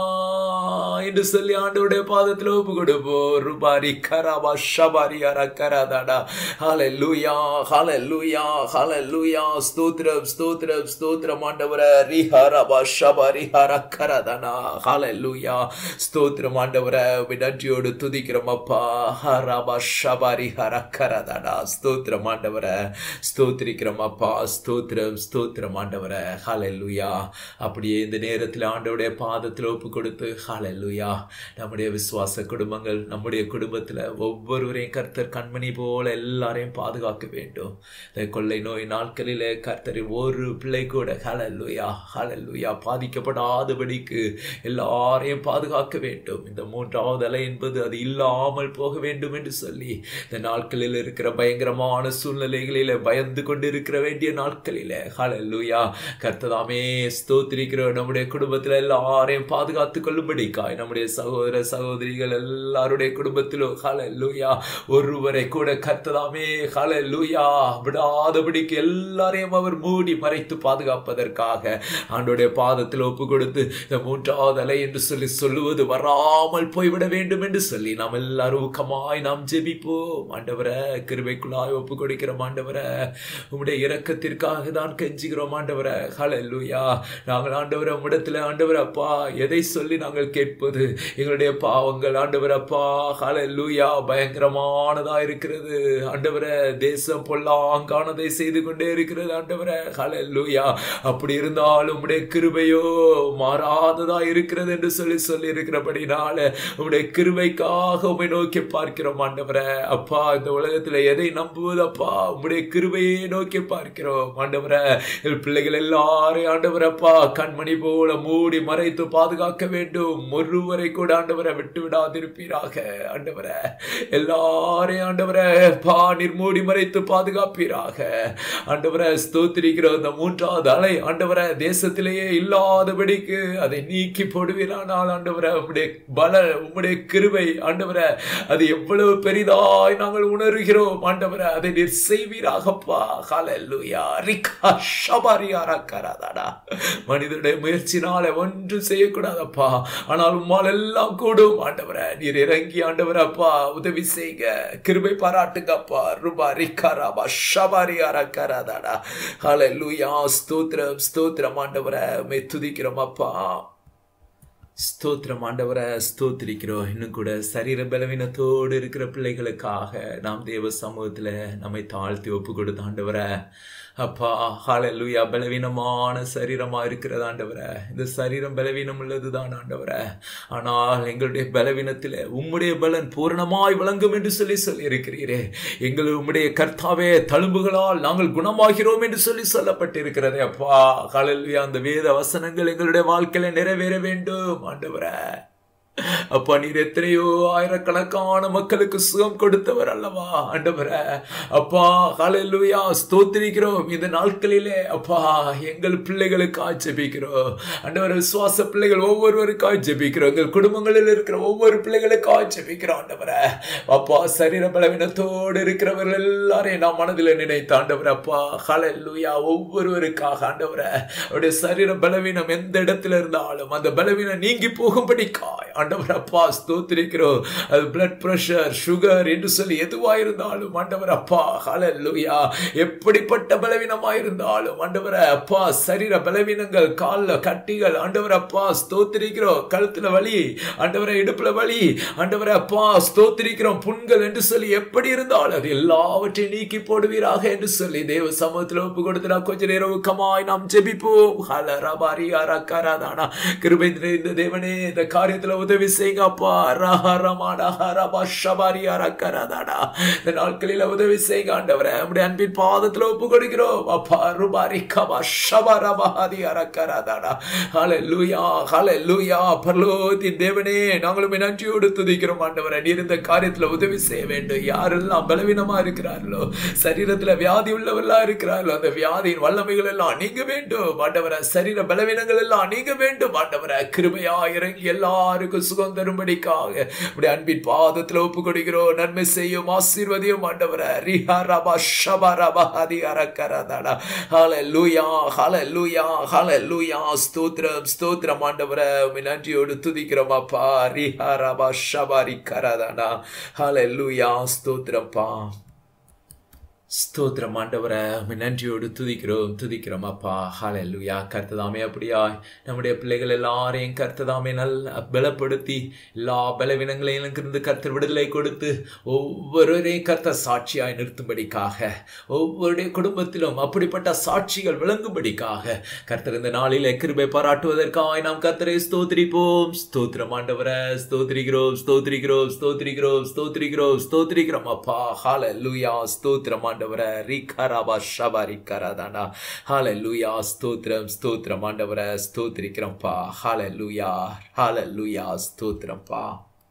என்று சொல்லி ஆண்டவருடைய பாதத்தில் ஒப்பு கொடுப்போம் ருபாரி கராபா ஷபாரி அரக்கராதாடா ஹalleluya ஹalleluya ஹalleluya ஸ்தோத்திரம் ஸ்தோத்திரம் ஸ்தோத்திரம் ஆண்டவரே ரிஹாரபா ஷபாரி அரக்கராதானா ஹalleluya ஸ்தோத்திரம் ஆண்டவரே உம்மை நன்றியோடு துதிக்கிறோம் அப்பா ஹராபா ஷபாரி அரக்கராதாடா ஸ்தோத்திரம் ஆண்டவரே ஸ்தோத்திரிக்கிறோம் அப்பா ஸ்தோத்திரம் ஸ்தோத்திரம் ஆண்டவரே ஹalleluya அப்படியே இந்த நேரத்தில் ஆண்டவருடைய பாதத்தில் ஒப்பு கொடுத்து ஹalleluya நம்முடைய விசுவாச குடும்பங்கள் நம்முடைய குடும்பத்தில் ஒவ்வொருவரையும் கர்த்தர் கண்மணி போல எல்லாரையும் பாதுகாக்க வேண்டும் இந்த கொள்ளை நோய் நாட்களிலே கர்த்தரின் ஒரு பிள்ளை கூட ஹalleluya ஹalleluya பாதிக்கப்படாதபடிக்கு எல்லாரையும் பாதுகாக்க வேண்டும் இந்த மூன்றாவது அலை என்பது அது இல்லாமல் போக வேண்டும் என்று சொல்லி இந்த நாட்களில் இருக்கிற பயங்கரமான சூழ்நிலைகளிலே பயந்து கொண்டு இருக்கிற வேண்டிய நாட்களிலே ஹalleluya கர்த்ததாமே ஸ்தோத்திரிக்கிறோம் நம்முடைய குடும்பத்தில் எல்லாரையும் பாதுகாத்துக் கொள்ளும்படிக்காய் நம்முடைய சகோதர சகோதரிகள் எல்லாருடைய குடும்பத்திலும் ஹalleluya ஒருவரை கூட கர்த்ததாமே ஹalleluya விடாதபடிக்கு எல்லாரையும் அவர் மூடி மறைத்து பாதுகாப்பதற்காக ஆண்டோடைய பாதத்தில் ஒப்பு கொடுத்து இந்த மூன்றாவது அலை என்று சொல்லி சொல்லுவது வராமல் போய்விட வேண்டும் என்று சொல்லி நாம் எல்லாரும் ஊக்கமாய் நாம் ஜெபிப்போம் ஆண்டவரை கிருபைக்குள்ளாய் ஒப்பு கொடுக்கிறோம் ஆண்டவரை உம்முடைய இரக்கத்திற்காக தான் கெஞ்சுகிறோம் ஆண்டவரை ஹalleluya நாங்கள் ஆண்டவரை உம்மிடத்தில் ஆண்டவர் அப்பா எதை சொல்லி நாங்கள் கேட்பது எங்களுடைய பாவங்கள் ஆண்டவர் அப்பா ஹalleluya பயங்கரமானதா இருக்கிறது ஆண்டவரே தேசம் பொல்லாங்கானதை செய்து கொண்டே இருக்கிறது ஆண்டவரே ஹalleluya அப்படி இருந்தாலும் உம்முடைய கிருபையோ மாறாததா இருக்கிறது என்று சொல்லி சொல்லி இருக்கிறபடினால உம்முடைய கிருபைக்காக உம்மை நோக்கி பார்க்கிறோம் ஆண்டவரே அப்பா இந்த உலகத்துல எதை நம்புவது அப்பா உம்முடைய கிருபையை நோக்கி பார்க்கிறோம் ஆண்டவரே என் பிள்ளைகள் எல்லாரையும் ஆண்டவர் அப்பா கண்மணி போல மூடி மறைத்து பாதுகாக்க வேண்டும் ஒருவரை கூட ஆண்டவரை விட்டு விடாதிருப்பீராக ஆண்டவரை எல்லாரையும் ஆண்டவரை பா நீர் மூடி மறைத்து பாதுகாப்பீராக ஆண்டவரை ஸ்தோத்திரிக்கிற அந்த மூன்றாவது அலை ஆண்டவரை தேசத்திலேயே இல்லாதபடிக்கு அதை நீக்கி போடுவீரானால் ஆண்டவரை உம்முடைய பல உம்முடைய கிருபை ஆண்டவரை அது எவ்வளவு பெரிதாய் நாங்கள் உணர்கிறோம் ஆண்டவரை அதை நீர் செய்வீராகப்பா ஹalleluya ரிகா ஷபாரியா ரக்கராதாடா மனிதனுடைய முயற்சினால ஒன்றும் செய்யக்கூடாதப்பா ஆனால் உம்மால் எல்லாம் கூடும் ஆண்டவரை நீர் இறங்கி ஆண்டவர் அப்பா உதவி செய்க கிருபை பாராட்டுங்கப்பா ரூபா ரிக்காராபா ஷபாரியா ரக்கராதாடா ஹalleluya ஸ்தோத்திரம் ஸ்தோத்திரம் ஆண்டவரை மெய் துதிக்கிறோம் அப்பா ஸ்தோத்திரம் ஆண்டவரை ஸ்தோத்திரிக்கிறோம் இன்னும் கூட சரீர பலவீனத்தோடு இருக்கிற பிள்ளைகளுக்காக நாம் தேவ சமூகத்தில் நம்மை தாழ்த்தி ஒப்பு கொடுத்த ஆண்டவரை அப்பா ஹalleluya பலவீனமான சரீரமா இருக்கிறது ஆண்டவரை இந்த சரீரம் பலவீனம் உள்ளதுதான் ஆண்டவரை ஆனால் எங்களுடைய பலவீனத்தில் உம்முடைய பலன் பூரணமாய் விளங்கும் என்று சொல்லி சொல்லி இருக்கிறீரே எங்கள் உம்முடைய கர்த்தாவே தழும்புகளால் நாங்கள் குணமாகிறோம் என்று சொல்லி சொல்லப்பட்டிருக்கிறதே அப்பா ஹalleluya அந்த வேத வசனங்கள் எங்களுடைய வாழ்க்கையில நிறைவேற வேண்டும் ஆண்டவரை அப்பா நீர் எத்தனையோ ஆயிரக்கணக்கான மக்களுக்கு சுகம் கொடுத்தவர் அல்லவா ஆண்டவரே அப்பா ஹalleluya ஸ்தோத்திரிக்கிறோம் இந்த நாட்களிலே அப்பா எங்கள் பிள்ளைகளுக்காக ஜெபிக்கிறோம் ஆண்டவர் விசுவாச பிள்ளைகள் ஒவ்வொருவருக்காக ஜெபிக்கிறோம் எங்கள் குடும்பங்களில் இருக்கிற ஒவ்வொரு பிள்ளைகளுக்காக ஜெபிக்கிறோம் ஆண்டவரே அப்பா சரீர பலவீனத்தோடு இருக்கிறவர்கள் எல்லாரையும் நான் மனதில் நினைத்த ஆண்டவர் அப்பா ஹalleluya ஒவ்வொருவருக்காக ஆண்டவரே அவருடைய சரீர பலவீனம் எந்த இடத்துல இருந்தாலும் அந்த பலவீனம் நீங்கி போகும்படிக்காய் ஆண்டவர் அப்பா ஸ்தோத்திரிக்கிறோம் அது பிளட் பிரஷர் சுகர் என்று சொல்லி எதுவா இருந்தாலும் ஆண்டவர் அப்பா ஹalleluya எப்படிப்பட்ட பலவீனமா இருந்தாலும் ஆண்டவர் அப்பா சரீர பலவீனங்கள் கால்ல கட்டிகள் ஆண்டவர் அப்பா ஸ்தோத்திரிக்கிறோம் கழுத்துல வலி ஆண்டவரை இடுப்புல வலி ஆண்டவரை அப்பா ஸ்தோத்திரிக்கிறோம் புண்கள் என்று சொல்லி எப்படி இருந்தாலும் அது எல்லாவற்றையும் நீக்கி போடுவீராக என்று சொல்லி தேவ சமூகத்தில் ஒப்பு கொடுத்து நான் கொஞ்ச நேரம் ஊக்கமாய் நாம் ஜெபிப்போம் ஹலரபாரி அரக்கராதானா கிருபை நிறைந்த தேவனே இந்த காரியத்துல உதவி உதவி செய்யுங்க அப்பா ரஹரமாடா ஹரபா ஷபாரி அரக்கரதாடா இந்த நாட்களில உதவி செய்யுங்க ஆண்டவரே நம்முடைய அன்பின் பாதத்துல ஒப்பு கொடுக்கிறோம் அப்பா ருபாரி கபா ஷபரபாதி அரக்கரதாடா ஹalleluya ஹalleluya பரலோகத்தின் தேவனே நாங்களும் நன்றியோடு துதிக்கிறோம் ஆண்டவரே நீர் இந்த காரியத்துல உதவி செய்ய வேண்டும் யாரெல்லாம் பலவீனமா இருக்கிறார்களோ சரீரத்துல வியாதி உள்ளவர்களா இருக்கிறார்களோ அந்த வியாதியின் வல்லமைகள் எல்லாம் நீங்க வேண்டும் ஆண்டவரே சரீர பலவீனங்கள் எல்லாம் நீங்க வேண்டும் ஆண்டவரே கிருபையா இறங்கி எல்லாருக்கும் சுகம் தரும்படிக்காக உடைய அன்பின் பாதத்துல ஒப்பு கொடுக்கிறோம் நன்மை செய்யும் ஆசீர்வதியும் ஆண்டவரே ரிஹா ரபா ஷபா ரபா ஹதி அரக்கரதாடா ஹalleluya ஹalleluya ஹalleluya ஸ்தோத்திரம் ஸ்தோத்திரம் ஆண்டவரே உம்மை நன்றியோடு துதிக்கிறோம் அப்பா ரிஹா ரபா ஷபாரி கரதாடா ஹalleluya ஸ்தோத்திரப்பா ஸ்தோத்திரம் ஆண்டவரை உம்மை நன்றியோடு துதிக்கிறோம் துதிக்கிறோம் அப்பா ஹalleluya கர்த்ததாமே அப்படியா நம்முடைய பிள்ளைகள் எல்லாரையும் கர்த்ததாமே நல்ல பலப்படுத்தி எல்லா பலவீனங்களையும் இருந்து கர்த்தர் விடுதலை கொடுத்து ஒவ்வொருவரையும் கர்த்தர் சாட்சியாய் நிறுத்தும்படிக்காக ஒவ்வொருடைய குடும்பத்திலும் அப்படிப்பட்ட சாட்சிகள் விளங்கும்படிக்காக கர்த்தர் இந்த நாளிலே கிருபை பாராட்டுவதற்காக நாம் கர்த்தரை ஸ்தோத்திரிப்போம் ஸ்தோத்திரம் ஆண்டவரை ஸ்தோத்திரிக்கிறோம் ஸ்தோத்திரிக்கிறோம் ஸ்தோத்திரிக்கிறோம் ஸ்தோத்திரிக்கிறோம் ஸ்தோத்திரிக்கிறோம் அப்பா ஹalleluya ஸ்தோத்திரம் ஆண்டவரை ரிகரபா ஷபரி கரதானா ஹalleluya ஸ்தோத்திரம் ஸ்தோத்திரம் ஆண்டவரை ஸ்தோத்திரிக்கிறோம்ப்பா ஹalleluya ஹalleluya ஸ்தோத்திரம்ப்பா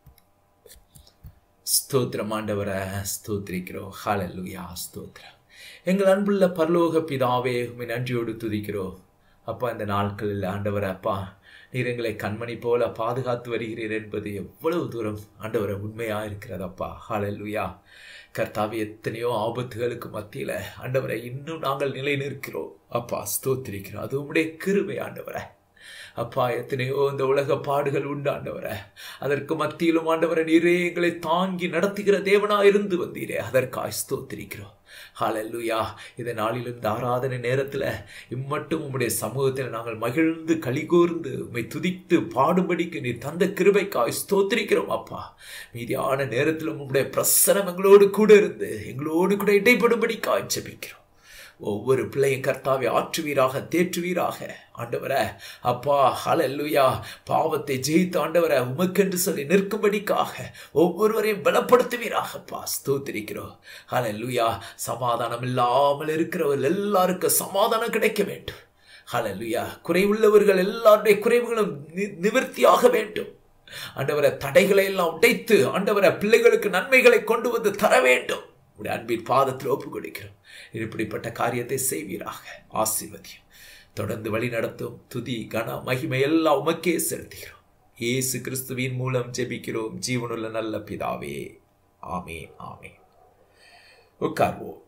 ஸ்தோத்திரம் ஆண்டவரை ஸ்தோத்திரிக்கிறோம் ஹalleluya ஸ்தோத்திரம் எங்கள் அன்புள்ள பரலோக பிதாவே உம்மை நன்றியோடு துதிக்கிறோம் அப்பா இந்த நாட்களில் ஆண்டவர் அப்பா நீர் எங்களை கண்மணி போல பாதுகாத்து வருகிறீர் என்பது எவ்வளவு தூரம் ஆண்டவரை உண்மையா இருக்கிறதப்பா ஹalleluya கர்த்தாவே எத்தனையோ ஆபத்துகளுக்கு மத்தியில ஆண்டவரை இன்னும் நாங்கள் நிலை நிற்கிறோம் அப்பா ஸ்தோத்திரிக்கிறோம் அது உம்முடைய கிருபை ஆண்டவரை அப்பா எத்தனையோ இந்த உலக பாடுகள் உண்டு ஆண்டவரை அதற்கு மத்தியிலும் ஆண்டவரை நீரே எங்களை தாங்கி நடத்துகிற தேவனா இருந்து வந்தீரே அதற்காய் ஸ்தோத்திரிக்கிறோம் ஹalleluya இந்த நாளில் இந்த ஆராதனை நேரத்தில் இம்மட்டும் உம்முடைய சமூகத்தில் நாங்கள் மகிழ்ந்து கலிகூர்ந்து உம்மை துதித்து பாடும்படிக்கு நீ தந்த கிருபைக்காய் ஸ்தோத்திரிக்கிறோம் அப்பா மீதியான நேரத்திலும் உம்முடைய பிரசனம் எங்களோடு கூட இருந்து எங்களோடு கூட இடைப்படும்படிக்காய் ஜெபிக்கிறோம் ஒவ்வொரு பிள்ளையும் கர்த்தாவை ஆற்றுவீராக தேற்றுவீராக ஆண்டவரே அப்பா ஹalleluya பாவத்தை ஜெயித்து ஆண்டவரை உமக்கென்று சொல்லி நிற்கும்படிக்காக ஒவ்வொருவரையும் பலப்படுத்துவீராகப்பா ஸ்தோத்திரிக்கிறோம் ஹalleluya சமாதானம் இல்லாமல் இருக்கிறவர்கள் எல்லாருக்கும் சமாதானம் கிடைக்க வேண்டும் ஹalleluya குறைவுள்ளவர்கள் எல்லாருடைய குறைவுகளும் நி- நிவர்த்தியாக வேண்டும் ஆண்டவரை தடைகளை எல்லாம் உடைத்து ஆண்டவரை பிள்ளைகளுக்கு நன்மைகளை கொண்டு வந்து தர வேண்டும் உடைய அன்பின் பாதத்தில் ஒப்பு கொடுக்கிறோம் இப்படிப்பட்ட காரியத்தை செய்வீராக ஆசீர்வதியும் தொடர்ந்து வழி நடத்தும் துதி கன மகிமை எல்லாம் உமக்கே செலுத்துகிறோம் இயேசு கிறிஸ்துவின் மூலம் ஜெபிக்கிறோம் ஜீவனுள்ள நல்ல பிதாவே ஆமே ஆமே உட்கார்வோம்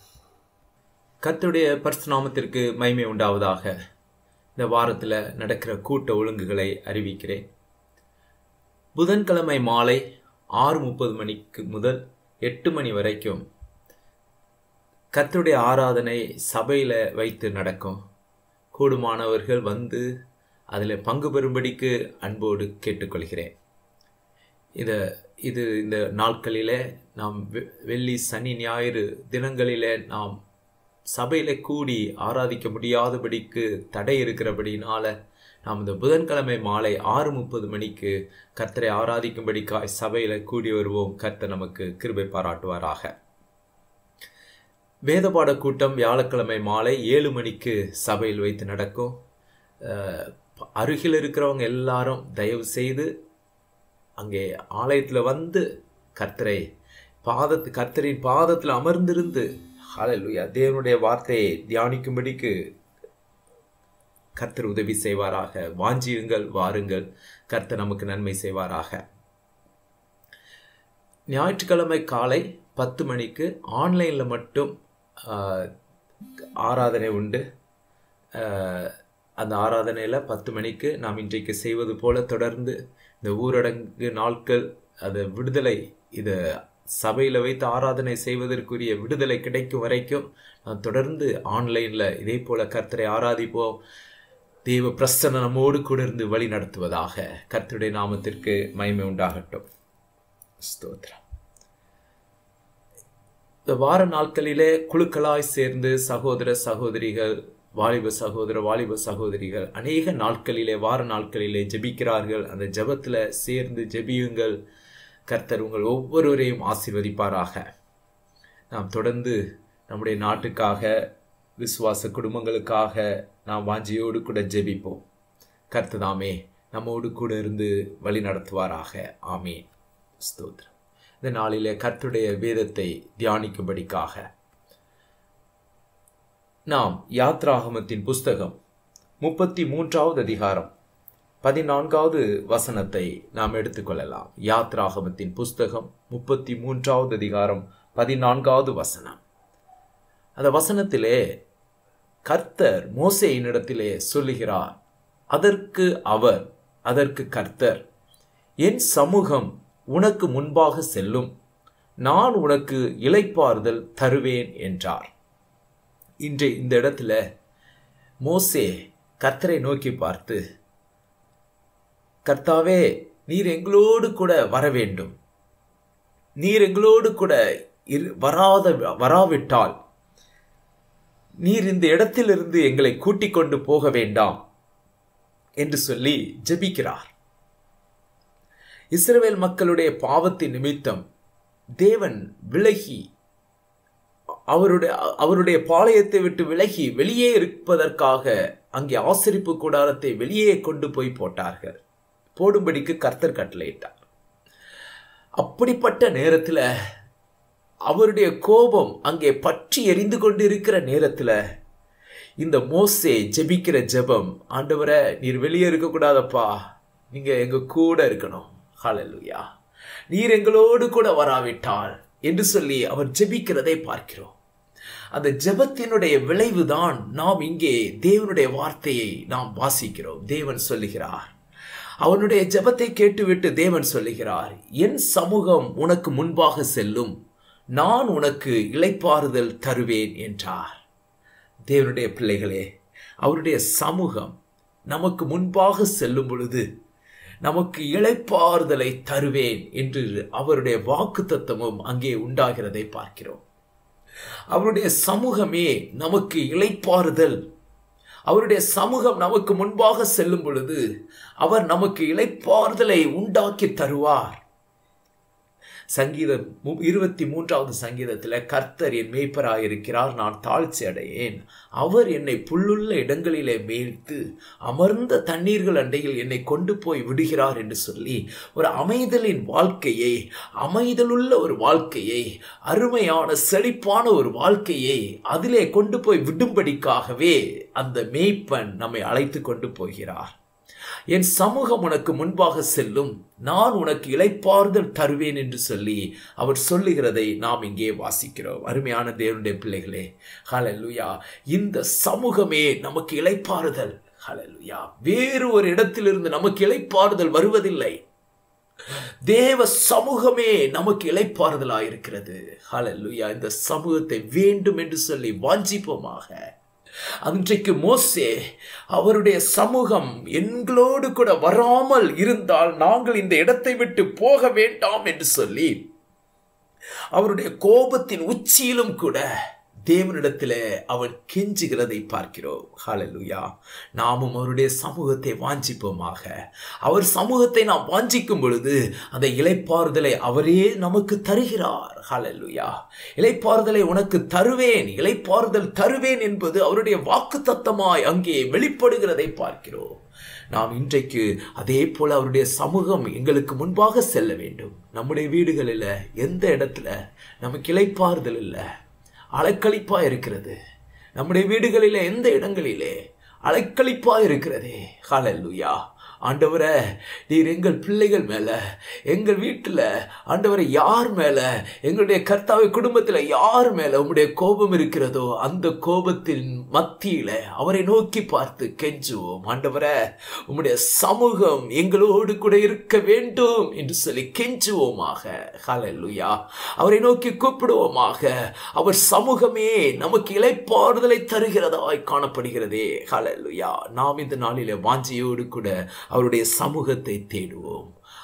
கர்த்தருடைய பரிசுநாமத்திற்கு மகிமை உண்டாவதாக இந்த வாரத்தில் நடக்கிற கூட்ட ஒழுங்குகளை அறிவிக்கிறேன் புதன்கிழமை மாலை ஆறு முப்பது மணிக்கு முதல் எட்டு மணி வரைக்கும் கர்த்தருடைய ஆராதனை சபையில் வைத்து நடக்கும் கூடுமானவர்கள் வந்து அதில் பங்கு பெறும்படிக்கு அன்போடு கேட்டுக்கொள்கிறேன் இதை இது இந்த நாட்களிலே நாம் வெ- வெள்ளி சனி ஞாயிறு தினங்களிலே நாம் சபையில் கூடி ஆராதிக்க முடியாதபடிக்கு தடை இருக்கிறபடினால நாம் இந்த புதன்கிழமை மாலை ஆறு முப்பது மணிக்கு கர்த்தரை ஆராதிக்கும்படிக்காய் சபையில் கூடி வருவோம் கர்த்தர் நமக்கு கிருபை பாராட்டுவாராக வேதபாட கூட்டம் வியாழக்கிழமை மாலை ஏழு மணிக்கு சபையில் வைத்து நடக்கும் அஹ், அருகில் இருக்கிறவங்க எல்லாரும் தயவு செய்து அங்கே ஆலயத்தில் வந்து கர்த்தரை பாதத்து கர்த்தரின் பாதத்தில் அமர்ந்திருந்து ஹalleluya தேவனுடைய வார்த்தையை தியானிக்கும்படிக்கு கர்த்தர் உதவி செய்வாராக வாஞ்சியுங்கள் வாருங்கள் கர்த்தர் நமக்கு நன்மை செய்வாராக ஞாயிற்றுக்கிழமை காலை பத்து மணிக்கு ஆன்லைனில் மட்டும் ஆஹ், ஆராதனை உண்டு ஆஹ், அந்த ஆராதனையில் பத்து மணிக்கு நாம் இன்றைக்கு செய்வது போல தொடர்ந்து இந்த ஊரடங்கு நாட்கள் அது விடுதலை இது சபையில் வைத்து ஆராதனை செய்வதற்குரிய விடுதலை கிடைக்கும் வரைக்கும் நாம் தொடர்ந்து ஆன்லைனில் இதே போல கர்த்தரை ஆராதிப்போம் தேவ பிரசன்ன நம்மோடு கூட இருந்து வழி நடத்துவதாக கர்த்தருடைய நாமத்திற்கு மகிமை உண்டாகட்டும் ஸ்தோத்திரம் இந்த வார நாட்களிலே குழுக்களாய் சேர்ந்து சகோதர சகோதரிகள் வாலிப சகோதர வாலிப சகோதரிகள் அநேக நாட்களிலே வார நாட்களிலே ஜெபிக்கிறார்கள் அந்த ஜெபத்தில் சேர்ந்து ஜெபியுங்கள் கர்த்தர் உங்கள் ஒவ்வொருவரையும் ஆசீர்வதிப்பாராக நாம் தொடர்ந்து நம்முடைய நாட்டுக்காக விசுவாச குடும்பங்களுக்காக நாம் வாஞ்சியோடு கூட ஜெபிப்போம் கர்த்ததாமே நம்மோடு கூட இருந்து வழி நடத்துவாராக ஆமீன் ஸ்தோத்திரம் இந்த நாளிலே கர்த்துடைய வேதத்தை தியானிக்கும்படிக்காக நாம் யாத்ராகமத்தின் புஸ்தகம் முப்பத்தி மூன்றாவது அதிகாரம் பதினான்காவது வசனத்தை நாம் எடுத்துக்கொள்ளலாம் யாத்ராகமத்தின் புஸ்தகம் முப்பத்தி மூன்றாவது அதிகாரம் பதினான்காவது வசனம் அந்த வசனத்திலே கர்த்தர் மோசையினிடத்திலே சொல்லுகிறார் அதற்கு அவர் அதற்கு கர்த்தர் என் சமூகம் உனக்கு முன்பாக செல்லும் நான் உனக்கு இளைப்பாறுதல் தருவேன் என்றார் இன்று இந்த இடத்துல மோசே கர்த்தரை நோக்கி பார்த்து கர்த்தாவே நீர் எங்களோடு கூட வர வேண்டும் நீர் எங்களோடு கூட வராத வராவிட்டால் நீர் இந்த இடத்திலிருந்து எங்களை கூட்டிக் கொண்டு போக வேண்டாம் என்று சொல்லி ஜெபிக்கிறார் இஸ்ரவேல் மக்களுடைய பாவத்தின் நிமித்தம் தேவன் விலகி அவருடைய அவருடைய பாளையத்தை விட்டு விலகி வெளியே இருப்பதற்காக அங்கே ஆசிரிப்பு கூடாரத்தை வெளியே கொண்டு போய் போட்டார்கள் போடும்படிக்கு கர்த்தர் கட்டளையிட்டார் அப்படிப்பட்ட நேரத்தில் அவருடைய கோபம் அங்கே பற்றி எரிந்து கொண்டு இருக்கிற நேரத்தில் இந்த மோசே ஜெபிக்கிற ஜெபம் ஆண்டவரை நீர் வெளியே இருக்கக்கூடாதப்பா நீங்க எங்க கூட இருக்கணும் ஹalleluya நீர் எங்களோடு கூட வராவிட்டால் என்று சொல்லி அவர் ஜெபிக்கிறதை பார்க்கிறோம் அந்த ஜெபத்தினுடைய விளைவுதான் நாம் இங்கே தேவனுடைய வார்த்தையை நாம் வாசிக்கிறோம் தேவன் சொல்லுகிறார் அவனுடைய ஜெபத்தை கேட்டுவிட்டு தேவன் சொல்லுகிறார் என் சமூகம் உனக்கு முன்பாக செல்லும் நான் உனக்கு இளைப்பாறுதல் தருவேன் என்றார் தேவனுடைய பிள்ளைகளே அவருடைய சமூகம் நமக்கு முன்பாக செல்லும் பொழுது நமக்கு இளைப்பாறுதலை தருவேன் என்று அவருடைய வாக்கு தத்துவமும் அங்கே உண்டாகிறதை பார்க்கிறோம் அவருடைய சமூகமே நமக்கு இளைப்பாறுதல் அவருடைய சமூகம் நமக்கு முன்பாக செல்லும் பொழுது அவர் நமக்கு இளைப்பாறுதலை உண்டாக்கி தருவார் சங்கீதம் இருபத்தி மூன்றாவது சங்கீதத்தில் கர்த்தர் என் மேய்ப்பராயிருக்கிறார் நான் தாழ்ச்சி அடையேன் அவர் என்னை புல்லுள்ள இடங்களிலே மேய்த்து அமர்ந்த தண்ணீர்கள் அண்டையில் என்னை கொண்டு போய் விடுகிறார் என்று சொல்லி ஒரு அமைதலின் வாழ்க்கையை அமைதலுள்ள ஒரு வாழ்க்கையை அருமையான செழிப்பான ஒரு வாழ்க்கையை அதிலே கொண்டு போய் விடும்படிக்காகவே அந்த மேய்ப்பன் நம்மை அழைத்து கொண்டு போகிறார் என் சமூகம் உனக்கு முன்பாக செல்லும் நான் உனக்கு இளைப்பாறுதல் தருவேன் என்று சொல்லி அவர் சொல்லுகிறதை நாம் இங்கே வாசிக்கிறோம் அருமையான தேவனுடைய பிள்ளைகளே ஹலலுயா இந்த சமூகமே நமக்கு இளைப்பாறுதல் ஹலலுயா வேறு ஒரு இடத்திலிருந்து நமக்கு இளைப்பாறுதல் வருவதில்லை தேவ சமூகமே நமக்கு இளைப்பாறுதலாயிருக்கிறது ஹலலுயா இந்த சமூகத்தை வேண்டும் என்று சொல்லி வாஞ்சிப்போமாக அன்றைக்கு மோசே அவருடைய சமூகம் எங்களோடு கூட வராமல் இருந்தால் நாங்கள் இந்த இடத்தை விட்டு போக வேண்டாம் என்று சொல்லி அவருடைய கோபத்தின் உச்சியிலும் கூட தேவனிடத்தில் அவன் கெஞ்சுகிறதை பார்க்கிறோம் ஹalleluya நாமும் அவருடைய சமூகத்தை வாஞ்சிப்போமாக அவர் சமூகத்தை நாம் வாஞ்சிக்கும் பொழுது அந்த இலைப்பாறுதலை அவரே நமக்கு தருகிறார் ஹalleluya இலைப்பாறுதலை உனக்கு தருவேன் இலைப்பாறுதல் தருவேன் என்பது அவருடைய வாக்கு தத்தமாய் அங்கே வெளிப்படுகிறதை பார்க்கிறோம் நாம் இன்றைக்கு அதே போல அவருடைய சமூகம் எங்களுக்கு முன்பாக செல்ல வேண்டும் நம்முடைய வீடுகளில் எந்த இடத்துல நமக்கு இலைப்பாறுதல் இல்லை அலைக்கழிப்பா இருக்கிறது நம்முடைய வீடுகளிலே எந்த இடங்களிலே அலைக்கழிப்பா இருக்கிறதே ஹalleluya ஆண்டவரே நீர் எங்கள் பிள்ளைகள் மேல எங்கள் வீட்டில் ஆண்டவரை யார் மேல எங்களுடைய கர்த்தாவை குடும்பத்தில் யார் மேல உம்முடைய கோபம் இருக்கிறதோ அந்த கோபத்தின் மத்தியில அவரை நோக்கி பார்த்து கெஞ்சுவோம் ஆண்டவரே உம்முடைய சமூகம் எங்களோடு கூட இருக்க வேண்டும் என்று சொல்லி கெஞ்சுவோமாக ஹalleluya அவரை நோக்கி கூப்பிடுவோமாக அவர் சமூகமே நமக்கு இலைப்பாறுதலை தருகிறதாய் காணப்படுகிறதே ஹalleluya நாம் இந்த நாளிலே வாஞ்சியோடு கூட அவருடைய சமூகத்தை தேடுவோம்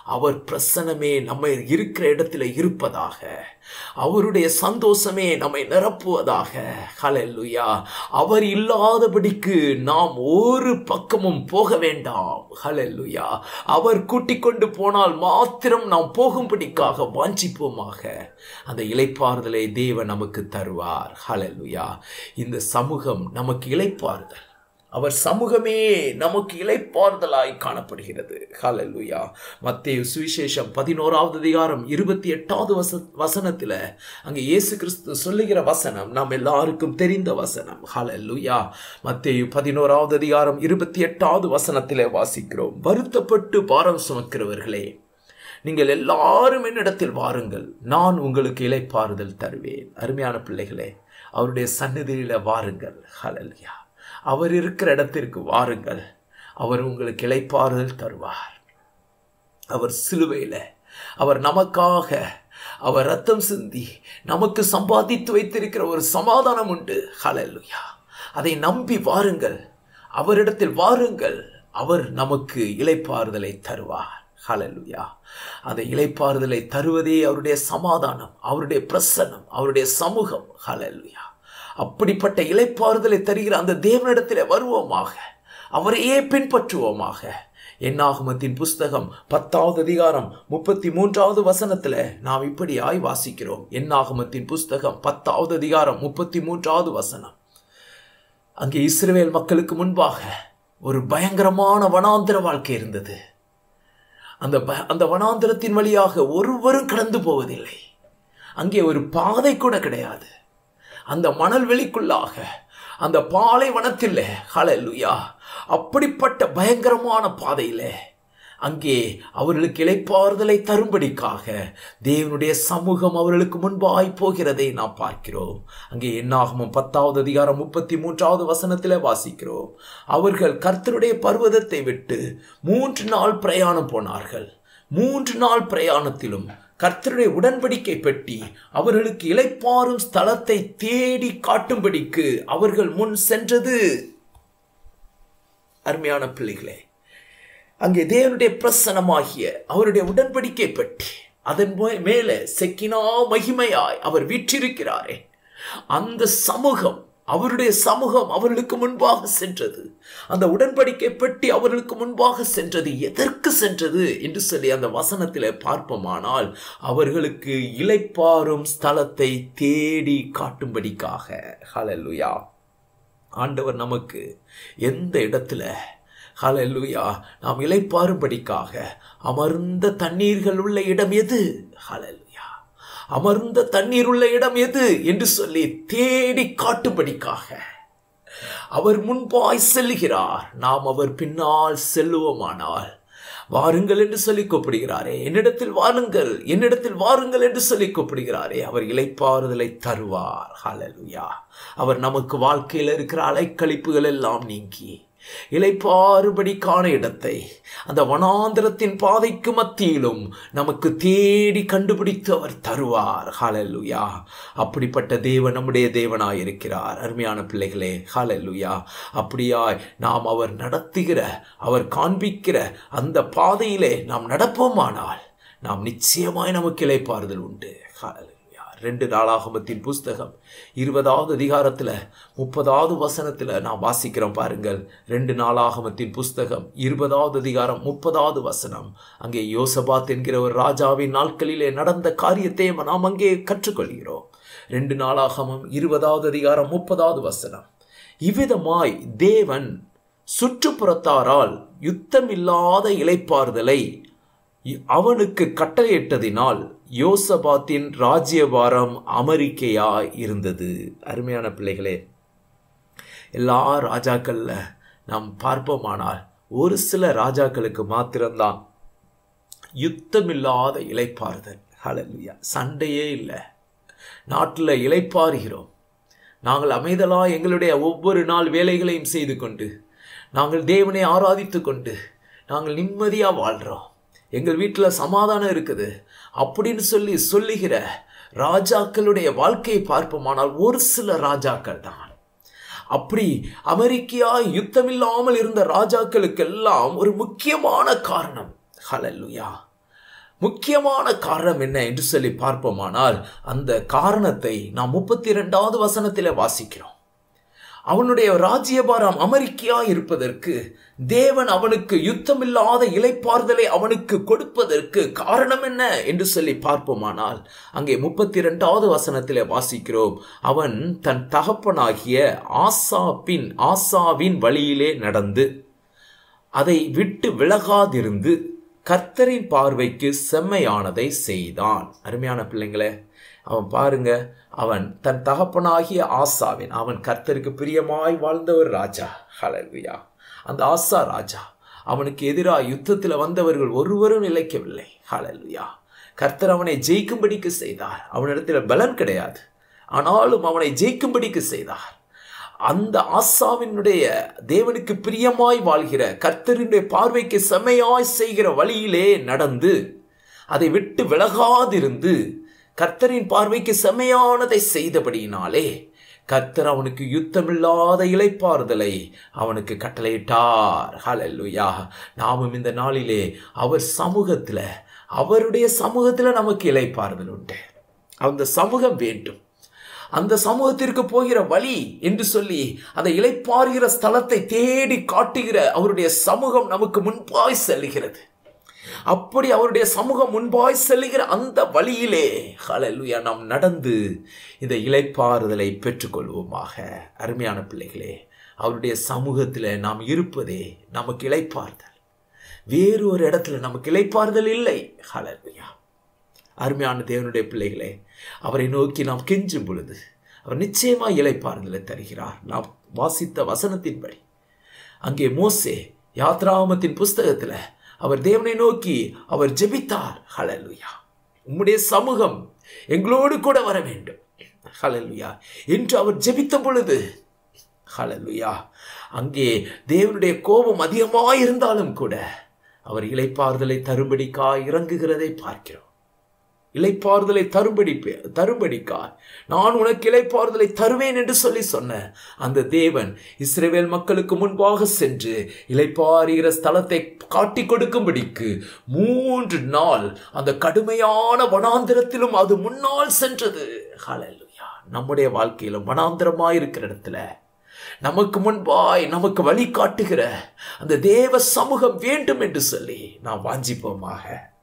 அவர் பிரசனமே நம்ம இருக்கிற இடத்துல இருப்பதாக அவருடைய சந்தோஷமே நம்மை நிரப்புவதாக ஹalleluya அவர் இல்லாதபடிக்கு நாம் ஒரு பக்கமும் போக வேண்டாம் ஹalleluya அவர் கூட்டிக் கொண்டு போனால் மாத்திரம் நாம் போகும்படிக்காக வாஞ்சிப்போமாக அந்த இளைப்பாறுதலை தேவன் நமக்கு தருவார் ஹalleluya இந்த சமூகம் நமக்கு இளைப்பாறுதல் அவர் சமூகமே நமக்கு இளைப்பாறுதலாய் காணப்படுகிறது ஹalleluya மத்தேயு சுவிசேஷம் பதினோராவது அதிகாரம் இருபத்தி எட்டாவது வச வசனத்தில் அங்கே இயேசு கிறிஸ்து சொல்லுகிற வசனம் நாம் எல்லாருக்கும் தெரிந்த வசனம் ஹalleluya மத்தேயு பதினோராவது அதிகாரம் இருபத்தி எட்டாவது வசனத்திலே வாசிக்கிறோம் வருத்தப்பட்டு பாரம் சுமக்கிறவர்களே நீங்கள் எல்லாரும் என்னிடத்தில் வாருங்கள் நான் உங்களுக்கு இளைப்பாறுதல் தருவேன் அருமையான பிள்ளைகளே அவருடைய சந்நிதியில வாருங்கள் ஹalleluya அவர் இருக்கிற இடத்திற்கு வாருங்கள் அவர் உங்களுக்கு இளைப்பாறுதல் தருவார் அவர் சிலுவையில் அவர் நமக்காக அவர் ரத்தம் சிந்தி நமக்கு சம்பாதித்து வைத்திருக்கிற ஒரு சமாதானம் உண்டு ஹalleluya அதை நம்பி வாருங்கள் அவரிடத்தில் வாருங்கள் அவர் நமக்கு இளைப்பாறுதலை தருவார் ஹalleluya அந்த இளைப்பாறுதலை தருவதே அவருடைய சமாதானம் அவருடைய பிரசன்னம் அவருடைய சமூகம் ஹalleluya அப்படிப்பட்ட இளைப்பாறுதலை தருகிற அந்த தேவனிடத்தில் வருவோமாக அவரையே பின்பற்றுவோமாக என்னாகுமத்தின் புஸ்தகம் பத்தாவது அதிகாரம் முப்பத்தி மூன்றாவது வசனத்துல நாம் இப்படியாய் வாசிக்கிறோம் என்னாகுமத்தின் புஸ்தகம் பத்தாவது அதிகாரம் முப்பத்தி மூன்றாவது வசனம் அங்கே இஸ்ரவேல் மக்களுக்கு முன்பாக ஒரு பயங்கரமான வனாந்திர வாழ்க்கை இருந்தது அந்த ப- அந்த வனாந்திரத்தின் வழியாக ஒருவரும் கடந்து போவதில்லை அங்கே ஒரு பாதை கூட கிடையாது அந்த மணல் வெளிக்குள்ளாக அந்த பாலைவனத்தில் ஹalleluya அப்படிப்பட்ட பயங்கரமான பாதையில அங்கே அவர்களுக்கு இளைப்பாறுதலை தரும்படிக்காக தேவனுடைய சமூகம் அவர்களுக்கு முன்பாய் போகிறதை நாம் பார்க்கிறோம் அங்கே என்னாகமும் பத்தாவது அதிகாரம் முப்பத்தி மூன்றாவது வசனத்தில் வாசிக்கிறோம் அவர்கள் கர்த்தருடைய பர்வதத்தை விட்டு மூன்று நாள் பிரயாணம் போனார்கள் மூன்று நாள் பிரயாணத்திலும் கர்த்தருடைய உடன்படிக்கை பெட்டி அவர்களுக்கு இளைப்பாறும் ஸ்தலத்தை தேடி காட்டும்படிக்கு அவர்கள் முன் சென்றது அருமையான பிள்ளைகளே அங்கே தேவனுடைய பிரசனமாகிய அவருடைய உடன்படிக்கை பெட்டி அதன் மே- மேலே செக்கினா மகிமையாய் அவர் வீற்றிருக்கிறாரே அந்த சமூகம் அவருடைய சமூகம் அவர்களுக்கு முன்பாக சென்றது அந்த உடன்படிக்கை பெட்டி அவர்களுக்கு முன்பாக சென்றது எதற்கு சென்றது என்று சொல்லி அந்த வசனத்தில் பார்ப்போமானால் அவர்களுக்கு இளைப்பாறும் ஸ்தலத்தை தேடி காட்டும்படிக்காக ஹalleluya ஆண்டவர் நமக்கு எந்த இடத்துல ஹalleluya நாம் இளைப்பாறும்படிக்காக அமர்ந்த தண்ணீர்கள் உள்ள இடம் எது ஹalleluya அமர்ந்த தண்ணீர் உள்ள இடம் எது என்று சொல்லி தேடி காட்டும்படிக்காக அவர் முன்பாய் செல்லுகிறார் நாம் அவர் பின்னால் செல்லுவோமானால் வாருங்கள் என்று சொல்லி கூப்பிடுகிறாரே என்னிடத்தில் வாருங்கள் என்னிடத்தில் வாருங்கள் என்று சொல்லி கூப்பிடுகிறாரே அவர் இளைப்பாறுதலை தருவார் ஹalleluya அவர் நமக்கு வாழ்க்கையில் இருக்கிற அலைக்கழிப்புகள் எல்லாம் நீங்கி இளைப்பாறுபடிக்கான இடத்தை அந்த வனாந்திரத்தின் பாதைக்கு மத்தியிலும் நமக்கு தேடி கண்டுபிடித்து அவர் தருவார் ஹalleluya அப்படிப்பட்ட தேவன் நம்முடைய தேவனாய் இருக்கிறார் அருமையான பிள்ளைகளே ஹalleluya அப்படியாய் நாம் அவர் நடத்துகிற அவர் காண்பிக்கிற அந்த பாதையிலே நாம் நடப்போமானால் நாம் நிச்சயமாய் நமக்கு இளைப்பாறுதல் உண்டு ஹalleluya ரெண்டு நாளாகமத்தின் புஸ்தகம் இருபதாவது அதிகாரத்தில் முப்பதாவது வசனத்தில் நான் வாசிக்கிறோம் பாருங்கள் ரெண்டு நாளாகமத்தின் புஸ்தகம் இருபதாவது அதிகாரம் முப்பதாவது வசனம் அங்கே யோசபாத் என்கிற ஒரு ராஜாவின் நாட்களிலே நடந்த காரியத்தை நாம் அங்கே கற்றுக்கொள்கிறோம் ரெண்டு நாளாகமம் இருபதாவது அதிகாரம் முப்பதாவது வசனம் இவ்விதமாய் தேவன் சுற்றுப்புறத்தாரால் யுத்தமில்லாத இளைப்பாறுதலை அவனுக்கு கட்டளையிட்டதினால் யோசபாத்தின் ராஜ்யபாரம் அமெரிக்கையாய் இருந்தது அருமையான பிள்ளைகளே எல்லா ராஜாக்கள்ல நாம் பார்ப்போமானால் ஒரு சில ராஜாக்களுக்கு மாத்திரம்தான் யுத்தமில்லாத இளைப்பாறுதல் ஹalleluya சண்டையே இல்லை நாட்டில் இளைப்பாறுகிறோம் நாங்கள் அமைதலா எங்களுடைய ஒவ்வொரு நாள் வேலைகளையும் செய்து கொண்டு நாங்கள் தேவனை ஆராதித்து கொண்டு நாங்கள் நிம்மதியாக வாழ்கிறோம் எங்கள் வீட்டில் சமாதானம் இருக்குது அப்படின்னு சொல்லி சொல்லுகிற ராஜாக்களுடைய வாழ்க்கையை பார்ப்போமானால் ஒரு சில ராஜாக்கள் தான் அப்படி அமெரிக்கா யுத்தமில்லாமல் இருந்த ராஜாக்களுக்கெல்லாம் ஒரு முக்கியமான காரணம் ஹalleluya முக்கியமான காரணம் என்ன என்று சொல்லி பார்ப்போமானால் அந்த காரணத்தை நாம் முப்பத்தி இரண்டாவது வசனத்திலே வாசிக்கிறோம் அவனுடைய ராஜ்யபாரம் அமெரிக்கையா இருப்பதற்கு தேவன் அவனுக்கு யுத்தமில்லாத இலைப்பார்தலை அவனுக்கு கொடுப்பதற்கு காரணம் என்ன என்று சொல்லி பார்ப்போமானால் அங்கே முப்பத்தி இரண்டாவது வசனத்திலே வாசிக்கிறோம் அவன் தன் தகப்பனாகிய ஆசாப்பின் ஆசாவின் வழியிலே நடந்து அதை விட்டு விலகாதிருந்து கர்த்தரின் பார்வைக்கு செம்மையானதை செய்தான் அருமையான பிள்ளைங்களே அவன் பாருங்க அவன் தன் தகப்பனாகிய ஆசாவின் அவன் கர்த்தருக்கு பிரியமாய் வாழ்ந்த ஒரு ராஜா ஹலல்வியா அந்த ஆசா ராஜா அவனுக்கு எதிராக யுத்தத்தில் வந்தவர்கள் ஒருவரும் நிலைக்கவில்லை ஹலல்வியா கர்த்தர் அவனை ஜெயிக்கும்படிக்கு செய்தார் அவனிடத்தில் பலன் கிடையாது ஆனாலும் அவனை ஜெயிக்கும்படிக்கு செய்தார் அந்த ஆசாவினுடைய தேவனுக்கு பிரியமாய் வாழ்கிற கர்த்தருடைய பார்வைக்கு செம்மையாய் செய்கிற வழியிலே நடந்து அதை விட்டு விலகாதிருந்து கர்த்தரின் பார்வைக்கு செம்மையானதை செய்தபடியினாலே கர்த்தர் அவனுக்கு யுத்தமில்லாத இலைப்பாறுதலை அவனுக்கு கட்டளையிட்டார் ஹalleluya நாமும் இந்த நாளிலே அவர் சமூகத்தில் அவருடைய சமூகத்தில் நமக்கு இலைப்பாறுதல் உண்டு அந்த சமூகம் வேண்டும் அந்த சமூகத்திற்கு போகிற வழி என்று சொல்லி அந்த இலைப்பாறுகிற ஸ்தலத்தை தேடி காட்டுகிற அவருடைய சமூகம் நமக்கு முன்பாய் செல்கிறது அப்படி அவருடைய சமூகம் முன்பாய் செல்லுகிற அந்த வழியிலே ஹalleluya நாம் நடந்து இந்த இலைப்பாறுதலை பெற்றுக்கொள்வோமாக அருமையான பிள்ளைகளே அவருடைய சமூகத்தில் நாம் இருப்பதே நமக்கு இலைப்பாறுதல் வேறு ஒரு இடத்துல நமக்கு இலைப்பாறுதல் இல்லை ஹalleluya அருமையான தேவனுடைய பிள்ளைகளே அவரை நோக்கி நாம் கெஞ்சும் பொழுது அவர் நிச்சயமாக இலைப்பாறுதலை தருகிறார் நாம் வாசித்த வசனத்தின்படி அங்கே மோசே யாத்ராமத்தின் புஸ்தகத்தில் அவர் தேவனை நோக்கி அவர் ஜெபித்தார் ஹலலுயா உம்முடைய சமூகம் எங்களோடு கூட வர வேண்டும் ஹலலுயா என்று அவர் ஜெபித்த பொழுது ஹலலுயா அங்கே தேவனுடைய கோபம் அதிகமாக இருந்தாலும் கூட அவர் இலைப்பாறுதலை தரும்படிக்காய் இறங்குகிறதை பார்க்கிறோம் இலைப்பாறுதலை தரும்படி தரும்படிக்காய் நான் உனக்கு இலைப்பாறுதலை தருவேன் என்று சொல்லி சொன்ன அந்த தேவன் இஸ்ரேவேல் மக்களுக்கு முன்பாக சென்று இலைப்பாறுகிற ஸ்தலத்தை காட்டி கொடுக்கும்படிக்கு மூன்று நாள் அந்த கடுமையான வனாந்திரத்திலும் அது முன்னால் சென்றது ஹalleluya நம்முடைய வாழ்க்கையிலும் வனாந்திரமாய் இருக்கிற இடத்துல நமக்கு முன்பாய் நமக்கு வழி காட்டுகிற அந்த தேவ சமூகம் வேண்டும் என்று சொல்லி நாம் வாஞ்சிப்போமாக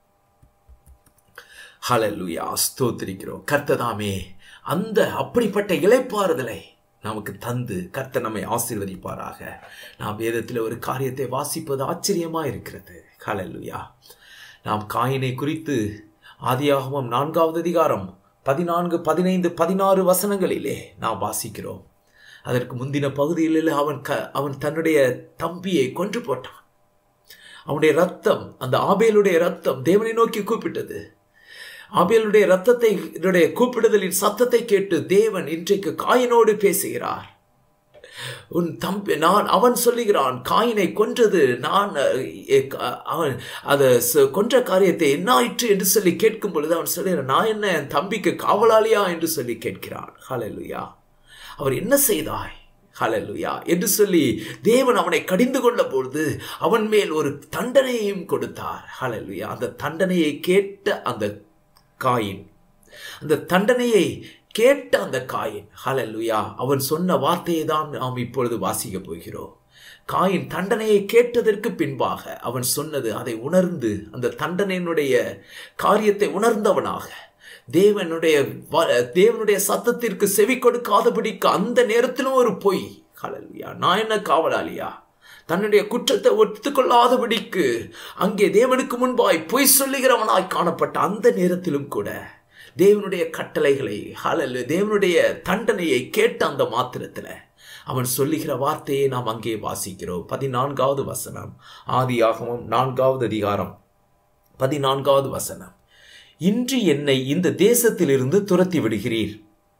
ஹலலுயா ஸ்தோத்திரிக்கிறோம் கர்த்ததாமே அந்த அப்படிப்பட்ட இலைப்பாறுதலை நமக்கு தந்து கர்த்த நம்மை ஆசீர்வதிப்பாராக நாம் வேதத்தில் ஒரு காரியத்தை வாசிப்பது ஆச்சரியமாக இருக்கிறது ஹலலுயா நாம் காயினை குறித்து ஆதியாகமம் நான்காவது அதிகாரம் பதினான்கு பதினைந்து பதினாறு வசனங்களிலே நாம் வாசிக்கிறோம் அதற்கு முந்தின பகுதியில் அவன் க அவன் தன்னுடைய தம்பியை கொன்று போட்டான் அவனுடைய ரத்தம் அந்த ஆபேலுடைய ரத்தம் தேவனை நோக்கி கூப்பிட்டது ஆபேலுடைய ரத்தத்தை கூப்பிடுதலின் சத்தத்தை கேட்டு தேவன் இன்றைக்கு காயினோடு பேசுகிறார் உன் தம்பி நான் அவன் சொல்லுகிறான் காயினை கொன்றது நான் அவன் அதை கொன்ற காரியத்தை என்ன ஆயிற்று என்று சொல்லி கேட்கும் பொழுது அவன் சொல்லுகிறான் நான் என்ன என் தம்பிக்கு காவலாளியா என்று சொல்லி கேட்கிறான் ஹலலுயா அவர் என்ன செய்தாய் ஹலலுயா என்று சொல்லி தேவன் அவனை கடிந்து கொண்ட பொழுது அவன் மேல் ஒரு தண்டனையையும் கொடுத்தார் ஹலலுயா அந்த தண்டனையை கேட்ட அந்த காயின் அந்த தண்டனையை கேட்ட அந்த காயின் ஹலலுயா அவன் சொன்ன வார்த்தையை தான் நாம் இப்பொழுது வாசிக்க போகிறோம் காயின் தண்டனையை கேட்டதற்கு பின்பாக அவன் சொன்னது அதை உணர்ந்து அந்த தண்டனையினுடைய காரியத்தை உணர்ந்தவனாக தேவனுடைய தேவனுடைய சத்தத்திற்கு செவி கொடுக்காதபடிக்கு அந்த நேரத்திலும் ஒரு பொய் ஹலலுயா நான் என்ன காவலாளியா தன்னுடைய குற்றத்தை ஒத்துக்கொள்ளாதபடிக்கு அங்கே தேவனுக்கு முன்பாய் பொய் சொல்லுகிறவனாய் காணப்பட்ட அந்த நேரத்திலும் கூட தேவனுடைய கட்டளைகளை ஹலல் தேவனுடைய தண்டனையை கேட்ட அந்த மாத்திரத்தில் அவன் சொல்லுகிற வார்த்தையை நாம் அங்கே வாசிக்கிறோம் பதினான்காவது வசனம் ஆதியாகமும் நான்காவது அதிகாரம் பதினான்காவது வசனம் இன்று என்னை இந்த தேசத்திலிருந்து துரத்தி விடுகிறீர்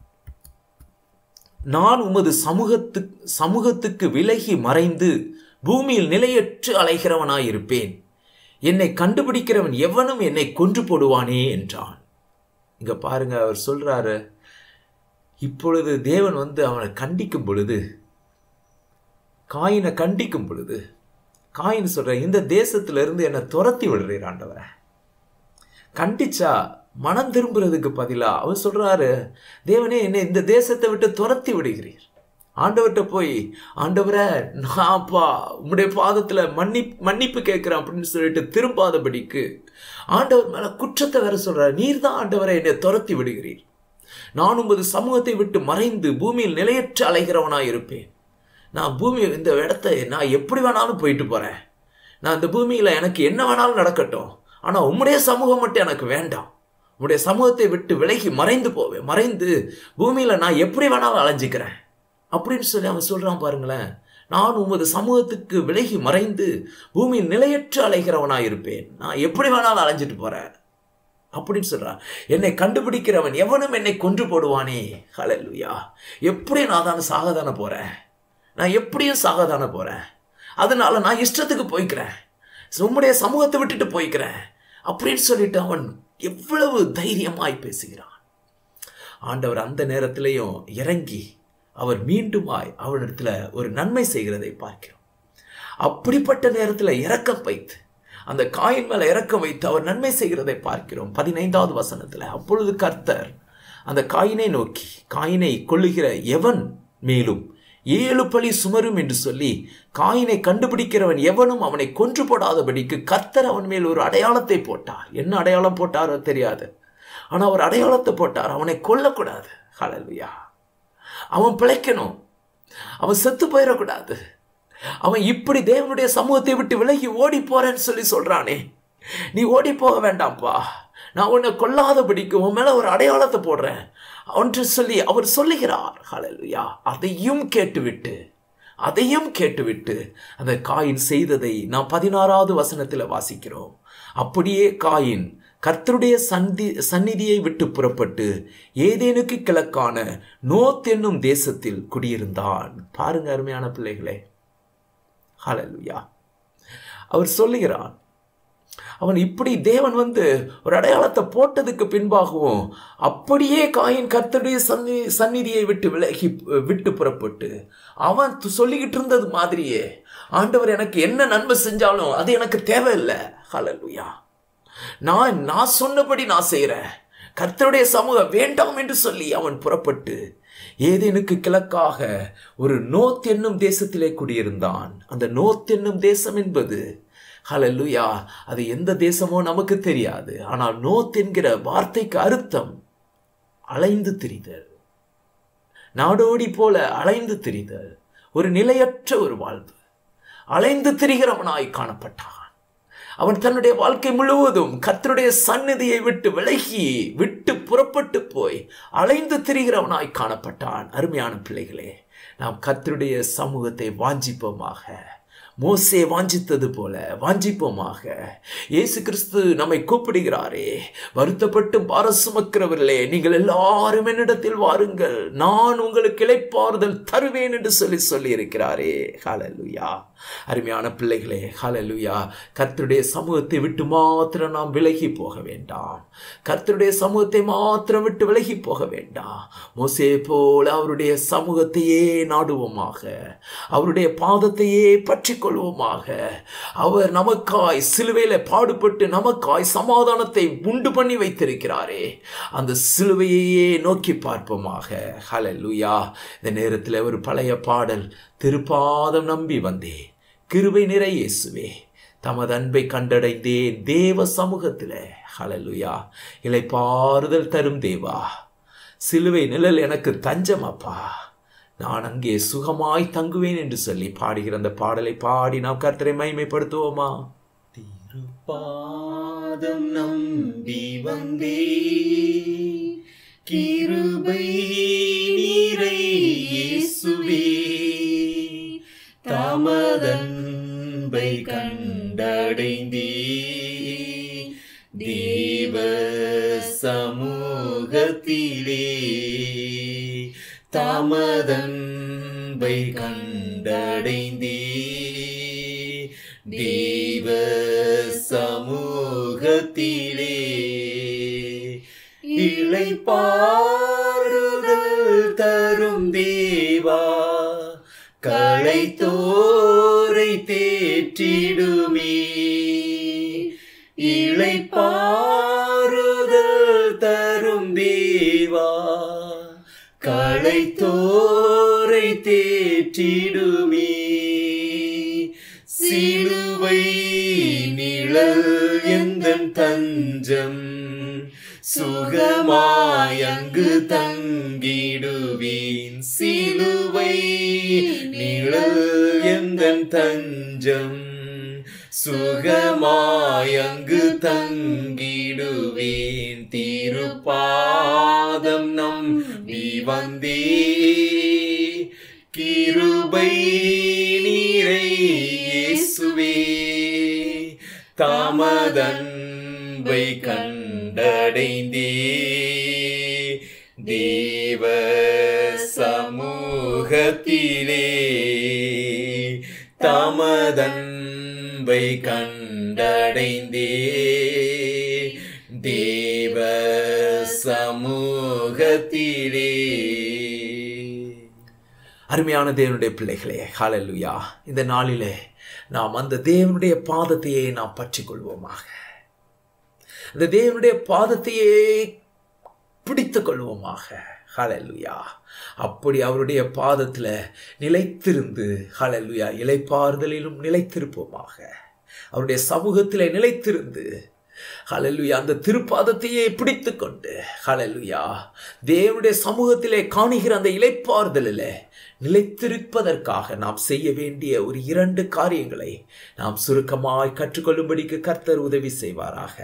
நான் உமது சமூகத்து சமூகத்துக்கு விலகி மறைந்து பூமியில் நிலையற்று அலைகிறவனாயிருப்பேன் என்னை கண்டுபிடிக்கிறவன் எவனும் என்னை கொன்று போடுவானே என்றான் இங்க பாருங்க அவர் சொல்றாரு இப்பொழுது தேவன் வந்து அவனை கண்டிக்கும் பொழுது காயினை கண்டிக்கும் பொழுது காயின் சொல்ற இந்த தேசத்துல இருந்து என்னை துரத்தி விடுறீர் ஆண்டவரை கண்டிச்சா மனம் திரும்புறதுக்கு பதிலா அவர் சொல்றாரு தேவனே என்னை இந்த தேசத்தை விட்டு துரத்தி விடுகிறீர் ஆண்டவர்கிட்ட போய் ஆண்டவரே நான்ப்பா உம்முடைய பாதத்துல மன்னி மன்னிப்பு கேட்கிறேன் அப்படின்னு சொல்லிட்டு திரும்பாதபடிக்கு ஆண்டவர் மேல குற்றத்தை வேற சொல்றாரு நீர் தான் ஆண்டவரை என்னை துரத்தி விடுகிறீர் நான் உமது சமூகத்தை விட்டு மறைந்து பூமியில் நிலையற்ற அலைகிறவனாய் இருப்பேன் நான் பூமி இந்த இடத்த நான் எப்படி வேணாலும் போயிட்டு போறேன் நான் இந்த பூமியில எனக்கு என்ன வேணாலும் நடக்கட்டும் ஆனா உம்முடைய சமூகம் மட்டும் எனக்கு வேண்டாம் உம்முடைய சமூகத்தை விட்டு விலகி மறைந்து போவேன் மறைந்து பூமியில நான் எப்படி வேணாலும் அலைஞ்சிக்கிறேன் அப்படின்னு சொல்லி அவன் சொல்றான் பாருங்களேன் நான் உமது சமூகத்துக்கு விலகி மறைந்து பூமியில் நிலையற்ற அலைகிறவனாய் இருப்பேன் நான் எப்படி வேணாலும் அலைஞ்சிட்டு போறேன் அப்படின்னு சொல்றான் என்னை கண்டுபிடிக்கிறவன் எவனும் என்னை கொன்று போடுவானே ஹalleluya எப்படி நான் தானே சாகதானே போறேன் நான் எப்படியும் சாகதானே போறேன் அதனால நான் இஷ்டத்துக்கு போய்க்கிறேன் உம்முடைய சமூகத்தை விட்டுட்டு போய்க்கிறேன் அப்படின்னு சொல்லிட்டு அவன் எவ்வளவு தைரியமாய் பேசுகிறான் ஆண்டவர் அந்த நேரத்திலையும் இறங்கி அவர் மீண்டுமாய் அவனிடத்துல ஒரு நன்மை செய்கிறதை பார்க்கிறோம் அப்படிப்பட்ட நேரத்தில் இரக்கம் வைத்து அந்த காயின் மேல இறக்கம் வைத்து அவர் நன்மை செய்கிறதை பார்க்கிறோம் பதினைந்தாவது வசனத்துல அப்பொழுது கர்த்தர் அந்த காயினை நோக்கி காயினை கொள்ளுகிற எவன் மேலும் ஏழு பழி சுமரும் என்று சொல்லி காயினை கண்டுபிடிக்கிறவன் எவனும் அவனை கொன்று போடாதபடிக்கு கர்த்தர் அவன் மேல் ஒரு அடையாளத்தை போட்டார் என்ன அடையாளம் போட்டாரோ தெரியாது ஆனா அவர் அடையாளத்தை போட்டார் அவனை கொல்லக்கூடாது ஹalleluya அவன் பிழைக்கணும் அவன் செத்து போயிடக்கூடாது அவன் இப்படி தேவனுடைய சமூகத்தை விட்டு விலகி ஓடி போறேன்னு சொல்லி சொல்றானே நீ ஓடி போக வேண்டாம்ப்பா நான் உன்னை கொல்லாதபடிக்கு உன் மேல ஒரு அடையாளத்தை போடுறேன் ஒன்று சொல்லி அவர் சொல்லுகிறார் ஹalleluya அதையும் கேட்டுவிட்டு அதையும் கேட்டுவிட்டு அந்த காயின் செய்ததை நாம் பதினாறாவது வசனத்தில் வாசிக்கிறோம் அப்படியே காயின் கர்த்தருடைய சந்தி சந்நிதியை விட்டு புறப்பட்டு ஏதேனுக்கு கிழக்கான நோத் என்னும் தேசத்தில் குடியிருந்தான் பாருங்க அருமையான பிள்ளைகளே ஹalleluya அவர் சொல்லுகிறான் அவன் இப்படி தேவன் வந்து ஒரு அடையாளத்தை போட்டதுக்கு பின்பாகவும் அப்படியே காயின் கர்த்தருடைய சந்தி சந்நிதியை விட்டு விலகி விட்டு புறப்பட்டு அவன் து- சொல்லிக்கிட்டு இருந்தது மாதிரியே ஆண்டவர் எனக்கு என்ன நன்மை செஞ்சாலும் அது எனக்கு தேவையில்லை ஹalleluya நான் நான் சொன்னபடி நான் செய்கிறேன் கர்த்தருடைய சமூகம் வேண்டாம் என்று சொல்லி அவன் புறப்பட்டு ஏதேனுக்கு கிழக்காக ஒரு நோத் என்னும் தேசத்திலே குடியிருந்தான் அந்த நோத் என்னும் தேசம் என்பது ஹalleluya அது எந்த தேசமோ நமக்கு தெரியாது ஆனால் நோத் என்கிற வார்த்தைக்கு அர்த்தம் அலைந்து திரிதல் நாடோடி போல அலைந்து திரிதல் ஒரு நிலையற்ற ஒரு வாழ்வு அலைந்து திரிகிறவனாய் காணப்பட்டான் அவன் தன்னுடைய வாழ்க்கை முழுவதும் கர்த்தருடைய சந்நிதியை விட்டு விலகி விட்டு புறப்பட்டு போய் அலைந்து திரிகிறவனாய் காணப்பட்டான் அருமையான பிள்ளைகளே நாம் கர்த்தருடைய சமூகத்தை வாஞ்சிப்போமாக மோசே வாஞ்சித்தது போல வாஞ்சிப்போமாக இயேசு கிறிஸ்து நம்மை கூப்பிடுகிறாரே வருத்தப்பட்டு பார சுமக்கிறவர்களே நீங்கள் எல்லாரும் என்னிடத்தில் வாருங்கள் நான் உங்களுக்கு இளைப்பாறுதல் தருவேன் என்று சொல்லி சொல்லி இருக்கிறாரே ஹalleluya அருமையான பிள்ளைகளே ஹalleluya கர்த்தருடைய சமூகத்தை விட்டு மாத்திரம் நாம் விலகி போக வேண்டாம் கர்த்தருடைய சமூகத்தை மாத்திரம் விட்டு விலகி போக வேண்டாம் மோசே போல அவருடைய சமூகத்தையே நாடுவோமாக அவருடைய பாதத்தையே பற்றி கொள்வோமாக அவர் நமக்காய் சிலுவையில பாடுபட்டு நமக்காய் சமாதானத்தை உண்டு பண்ணி வைத்திருக்கிறாரே அந்த சிலுவையையே நோக்கி பார்ப்போமாக ஹalleluya இந்த நேரத்தில் ஒரு பழைய பாடல் திருப்பாதம் நம்பி வந்தேன் கிருபை நிறை இயேசுவே தமது அன்பை கண்டடைந்தேன் தேவ சமூகத்தில் ஹalleluya இளைப்பாறுதல் தரும் தேவா சிலுவை நிழல் எனக்கு தஞ்சம் அப்பா நான் அங்கே சுகமாய் தங்குவேன் என்று சொல்லி பாடுகிற அந்த பாடலை பாடி நாம் கர்த்தரை மைமைப்படுத்துவோமா திருப்பாதம் நம்பி வந்தே கிருபை நீரை இயேசுவே தாமதன்பை கண்டடைந்தே தேவ சமூகத்திலே தாமதன்பை கண்டடைந்தே தேவ சமூகத்திலே இளைப்பாறுதல் தரும் தேவா களைத்தோரை தேற்றிடுமே இளைப்பாறுதல் தேவா களைத்தோரை தேற்றிடுமே சிலுவை நிழல் எந்தன் தஞ்சம் சுகமாயங்கு தங்கிடுவேன் சிலுவை நிழல் எந்தன் தஞ்சம் சுகமாயங்கு தங்கிடுவேன் திருப்பாதம் நம்பி வந்தே கிருபை நீரை இயேசுவே தாமதன்பை கண்டடைந்தே தேவ சமூகத்திலே தாமதன்பை கண்டடைந்தே தேவ சமூகத்திலே அருமையான தேவனுடைய பிள்ளைகளே ஹalleluya இந்த நாளிலே நாம் அந்த தேவனுடைய பாதத்தையே நாம் பற்றிக் கொள்வோமாக அந்த தேவனுடைய பாதத்தையே பிடித்துக் கொள்வோமாக ஹalleluya அப்படி அவருடைய பாதத்தில் நிலைத்திருந்து ஹalleluya இலைப்பாறுதலிலும் நிலைத்திருப்போமாக அவருடைய சமூகத்திலே நிலைத்திருந்து ஹalleluya அந்த திருப்பாதத்தையே பிடித்துக் கொண்டு ஹalleluya தேவனுடைய சமூகத்திலே காணுகிற அந்த இலைப்பாறுதலிலே நிலைத்திருப்பதற்காக நாம் செய்ய வேண்டிய ஒரு இரண்டு காரியங்களை நாம் சுருக்கமாய் கற்றுக்கொள்ளும்படிக்கு கர்த்தர் உதவி செய்வாராக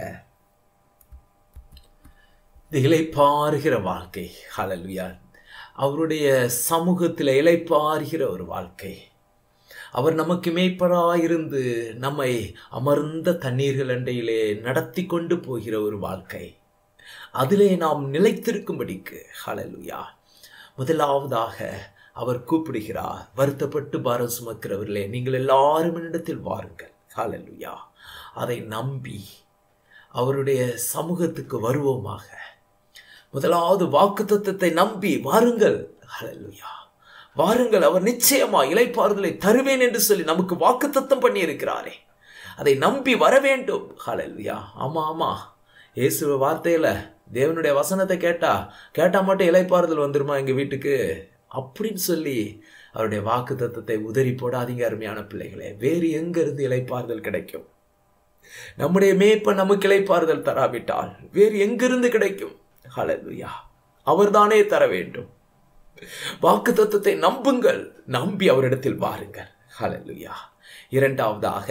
இந்த இலைப்பாறுகிற வாழ்க்கை ஹalleluya அவருடைய சமூகத்தில் இலைப்பாறுகிற ஒரு வாழ்க்கை அவர் நமக்கு மேய்ப்பராயிருந்து நம்மை அமர்ந்த தண்ணீர்கள் அண்டையிலே நடத்தி கொண்டு போகிற ஒரு வாழ்க்கை அதிலே நாம் நிலைத்திருக்கும்படிக்கு ஹalleluya முதலாவதாக அவர் கூப்பிடுகிறார் வருத்தப்பட்டு பாரம் சுமக்கிறவர்களே நீங்கள் எல்லாரும் என்னிடத்தில் வாருங்கள் ஹalleluya அதை நம்பி அவருடைய சமூகத்துக்கு வருவோமாக முதலாவது வாக்கு தத்துவத்தை நம்பி வாருங்கள் ஹalleluya வாருங்கள் அவர் நிச்சயமா இலைப்பாறுதலை தருவேன் என்று சொல்லி நமக்கு வாக்கு தத்தம் பண்ணி இருக்கிறாரே அதை நம்பி வர வேண்டும் ஹalleluya ஆமா ஆமா இயேசு வார்த்தையில தேவனுடைய வசனத்தை கேட்டா கேட்டா மட்டும் இலைப்பாறுதல் வந்துருமா எங்க வீட்டுக்கு அப்படின்னு சொல்லி அவருடைய வாக்கு தத்தத்தை உதறி போடாதீங்க அருமையான பிள்ளைகளே வேறு எங்க இருந்து இலைப்பாறுதல் கிடைக்கும் நம்முடைய மேய்ப்ப நமக்கு இலைப்பாறுதல் தராவிட்டால் வேறு எங்கிருந்து கிடைக்கும் ஹalleluya அவர்தானே தர வேண்டும் வாக்கு தத்துவத்தை நம்புங்கள் நம்பி அவரிடத்தில் வாருங்கள் ஹalleluya இரண்டாவதாக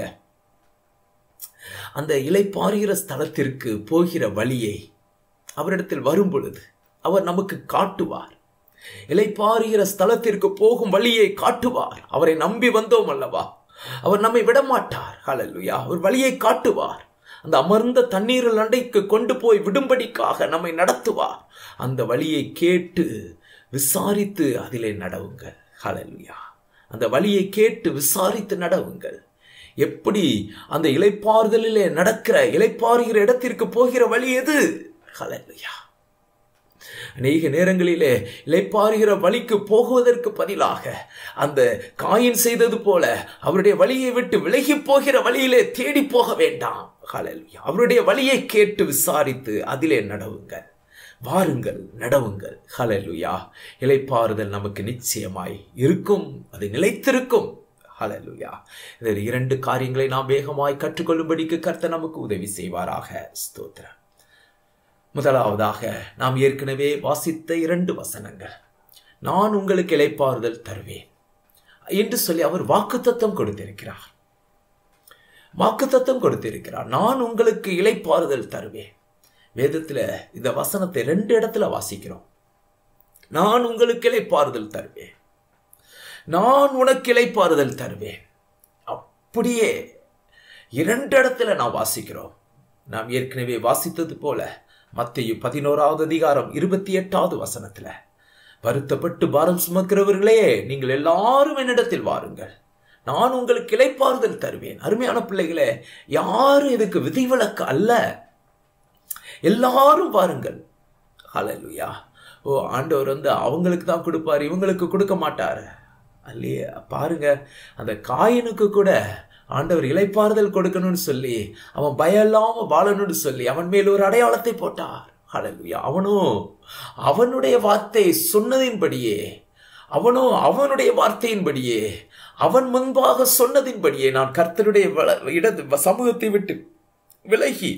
அந்த இலைப்பாறுகிற ஸ்தலத்திற்கு போகிற வழியை அவரிடத்தில் வரும் பொழுது அவர் நமக்கு காட்டுவார் இலைப்பாறுகிற ஸ்தலத்திற்கு போகும் வழியை காட்டுவார் அவரை நம்பி வந்தோம் அல்லவா அவர் நம்மை விடமாட்டார் ஹalleluya அவர் வழியை காட்டுவார் அந்த அமர்ந்த தண்ணீரில் அண்டைக்கு கொண்டு போய் விடும்படிக்காக நம்மை நடத்துவார் அந்த வழியை கேட்டு விசாரித்து அதிலே நடவுங்கள் ஹalleluya அந்த வழியை கேட்டு விசாரித்து நடவுங்கள் எப்படி அந்த இலைப்பாறுதலிலே நடக்கிற இலைப்பாறுகிற இடத்திற்கு போகிற வழி எது ஹalleluya அநேக நேரங்களிலே இலைப்பாறுகிற வழிக்கு போகுவதற்கு பதிலாக அந்த காயின் செய்தது போல அவருடைய வழியை விட்டு விலகி போகிற வழியிலே தேடி போக வேண்டாம் ஹalleluya அவருடைய வழியை கேட்டு விசாரித்து அதிலே நடவுங்கள் வாருங்கள் நடவுங்கள் ஹalleluya இலைப்பாறுதல் நமக்கு நிச்சயமாய் இருக்கும் அது நிலைத்திருக்கும் ஹalleluya இந்த இரண்டு காரியங்களை நாம் வேகமாய் கற்றுக்கொள்ளும்படிக்கு கர்த்தர் நமக்கு உதவி செய்வாராக ஸ்தோத்திரம் முதலாவதாக நாம் ஏற்கனவே வாசித்த இரண்டு வசனங்கள் நான் உங்களுக்கு இலைப்பாறுதல் தருவேன் என்று சொல்லி அவர் வாக்குத்தத்தம் கொடுத்திருக்கிறார் வாக்குத்தத்தம் கொடுத்திருக்கிறார் நான் உங்களுக்கு இலைப்பாறுதல் தருவேன் வேதத்தில் இந்த வசனத்தை ரெண்டு இடத்துல வாசிக்கிறோம் நான் உங்களுக்கு இலைப்பாறுதல் தருவேன் நான் உனக்கு இலைப்பாறுதல் தருவேன் அப்படியே இரண்டு இடத்துல நான் வாசிக்கிறோம் நாம் ஏற்கனவே வாசித்தது போல மத்திய பதினோராவது அதிகாரம் இருபத்தி எட்டாவது வசனத்துல வருத்தப்பட்டு பாரம் சுமக்கிறவர்களே நீங்கள் எல்லாரும் என்னிடத்தில் வாருங்கள் நான் உங்களுக்கு இலைப்பாறுதல் தருவேன் அருமையான பிள்ளைகளே யாரும் இதுக்கு விதிவிலக்கு அல்ல எல்லாரும் பாருங்கள் ஹalleluya ஓ ஆண்டவர் வந்து அவங்களுக்கு தான் கொடுப்பார் இவங்களுக்கு கொடுக்க மாட்டார் அல்லையே பாருங்க அந்த காயனுக்கு கூட ஆண்டவர் இலைப்பாறுதல் கொடுக்கணும்னு சொல்லி அவன் பயம் இல்லாம வாழணும்னு சொல்லி அவன் மேல் ஒரு அடையாளத்தை போட்டார் ஹalleluya அவனோ அவனுடைய வார்த்தை சொன்னதின்படியே அவனோ அவனுடைய வார்த்தையின்படியே அவன் முன்பாக சொன்னதின்படியே நான் கர்த்தருடைய வள- இடது சமூகத்தை விட்டு விலகி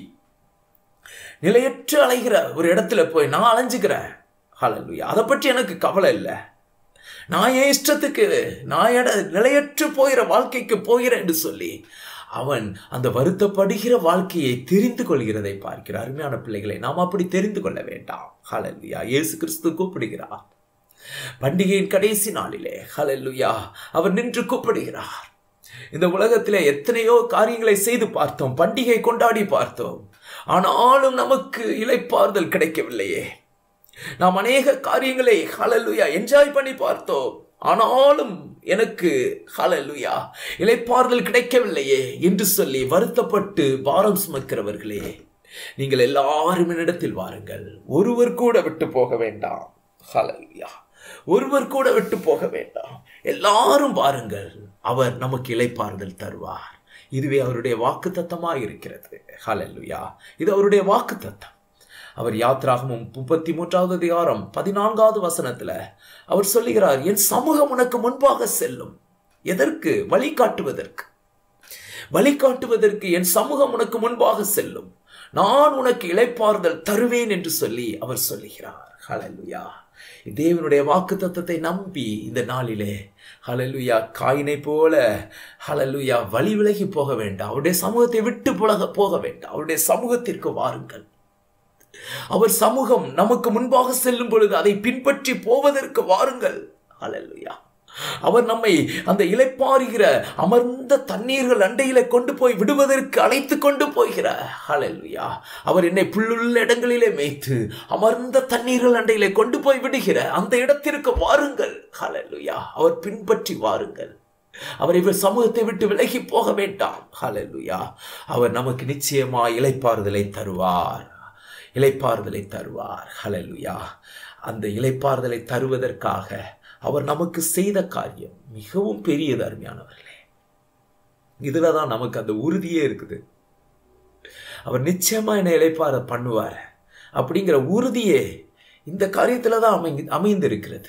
நிலையற்று அலைகிற ஒரு இடத்துல போய் நான் அலைஞ்சுக்கிறேன் ஹalleluya அதை பற்றி எனக்கு கவலை இல்லை நான் என் இஷ்டத்துக்கு நான் எட நிலையற்று போகிற வாழ்க்கைக்கு போகிறேன் என்று சொல்லி அவன் அந்த வருத்தப்படுகிற வாழ்க்கையை தெரிந்து கொள்கிறதை பார்க்கிறார் அருமையான பிள்ளைகளை நாம் அப்படி தெரிந்து கொள்ள வேண்டாம் ஹalleluya இயேசு கிறிஸ்து கூப்பிடுகிறார் பண்டிகையின் கடைசி நாளிலே ஹalleluya அவர் நின்று கூப்பிடுகிறார் இந்த உலகத்திலே எத்தனையோ காரியங்களை செய்து பார்த்தோம் பண்டிகை கொண்டாடி பார்த்தோம் ஆனாலும் நமக்கு இளைப்பாறுதல் கிடைக்கவில்லையே நாம் அநேக காரியங்களை ஹalleluya என்ஜாய் பண்ணி பார்த்தோம் ஆனாலும் எனக்கு ஹalleluya இளைப்பாறுதல் கிடைக்கவில்லையே என்று சொல்லி வருத்தப்பட்டு பாரம் சுமக்கிறவர்களே நீங்கள் எல்லாரும் என்னிடத்தில் வாருங்கள் ஒருவர் கூட விட்டு போக வேண்டாம் ஹalleluya ஒருவர் கூட விட்டு போக வேண்டாம் எல்லாரும் வாருங்கள் அவர் நமக்கு இளைப்பாறுதல் தருவார் இதுவே அவருடைய வாக்கு தத்தமாக இருக்கிறது ஹalleluya இது அவருடைய வாக்கு தத்தம் அவர் யாத்ராகமும் முப்பத்தி மூன்றாவது அதிகாரம் பதினான்காவது வசனத்துல அவர் சொல்லுகிறார் என் சமூகம் உனக்கு முன்பாக செல்லும் எதற்கு வழிகாட்டுவதற்கு வழிகாட்டுவதற்கு என் சமூகம் உனக்கு முன்பாக செல்லும் நான் உனக்கு இளைப்பாறுதல் தருவேன் என்று சொல்லி அவர் சொல்லுகிறார் ஹalleluya தேவனுடைய வாக்கு தத்தத்தை நம்பி இந்த நாளிலே ஹalleluya காயினை போல ஹalleluya வழி விலகி போக வேண்டாம் அவருடைய சமூகத்தை விட்டு புலக போக வேண்டாம் அவருடைய சமூகத்திற்கு வாருங்கள் அவர் சமூகம் நமக்கு முன்பாக செல்லும் பொழுது அதை பின்பற்றி போவதற்கு வாருங்கள் ஹalleluya அவர் நம்மை அந்த இளைப்பாறுகிற அமர்ந்த தண்ணீர்கள் அண்டையில கொண்டு போய் விடுவதற்கு அழைத்து கொண்டு போகிறார் ஹalleluya அவர் என்னை புல்லுள்ள இடங்களிலே மேய்த்து அமர்ந்த தண்ணீர்கள் அண்டையிலே கொண்டு போய் விடுகிற அந்த இடத்திற்கு வாருங்கள் ஹalleluya அவர் பின்பற்றி வாருங்கள் அவர் இவர் சமூகத்தை விட்டு விலகி போக வேண்டாம் ஹalleluya அவர் நமக்கு நிச்சயமா இளைப்பாறுதலை தருவார் இளைப்பாறுதலை தருவார் ஹalleluya அந்த இளைப்பாறுதலை தருவதற்காக அவர் நமக்கு செய்த காரியம் மிகவும் பெரியது அருமையானவர்களே இதுல தான் நமக்கு அந்த உறுதியே இருக்குது அவர் நிச்சயமா என்னை இளைப்பாற பண்ணுவார் அப்படிங்கிற உறுதியே இந்த காரியத்துல தான் அமை அமைந்திருக்கிறது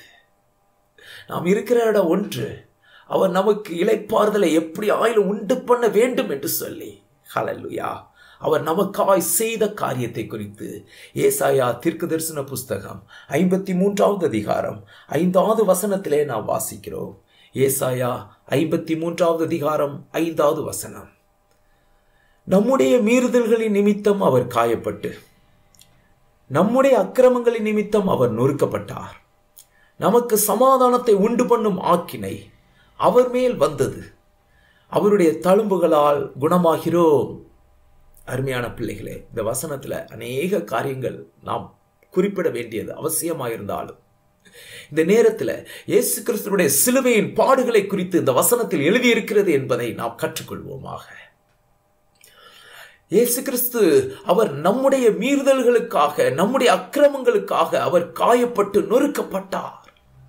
நாம் இருக்கிற இடம் ஒன்று அவர் நமக்கு இளைப்பாறுதலை எப்படி ஆயிலும் உண்டு பண்ண வேண்டும் என்று சொல்லி ஹalleluya அவர் நமக்காய் செய்த காரியத்தை குறித்து ஏசாயா தீர்க்க தரிசன புஸ்தகம் ஐம்பத்தி மூன்றாவது அதிகாரம் ஐந்தாவது வசனத்திலே நாம் வாசிக்கிறோம் ஏசாயா ஐம்பத்தி மூன்றாவது அதிகாரம் ஐந்தாவது வசனம் நம்முடைய மீறுதல்களின் நிமித்தம் அவர் காயப்பட்டு நம்முடைய அக்கிரமங்களின் நிமித்தம் அவர் நொறுக்கப்பட்டார் நமக்கு சமாதானத்தை உண்டு பண்ணும் ஆக்கினை அவர் மேல் வந்தது அவருடைய தழும்புகளால் குணமாகிறோம் அருமையான பிள்ளைகளே இந்த வசனத்துல அநேக காரியங்கள் நாம் குறிப்பிட வேண்டியது அவசியமாக இருந்தாலும் இந்த நேரத்தில் இயேசு கிறிஸ்துடைய சிலுவையின் பாடுகளை குறித்து இந்த வசனத்தில் எழுதியிருக்கிறது என்பதை நாம் கற்றுக்கொள்வோமாக இயேசு கிறிஸ்து அவர் நம்முடைய மீறுதல்களுக்காக நம்முடைய அக்கிரமங்களுக்காக அவர் காயப்பட்டு நொறுக்கப்பட்டார்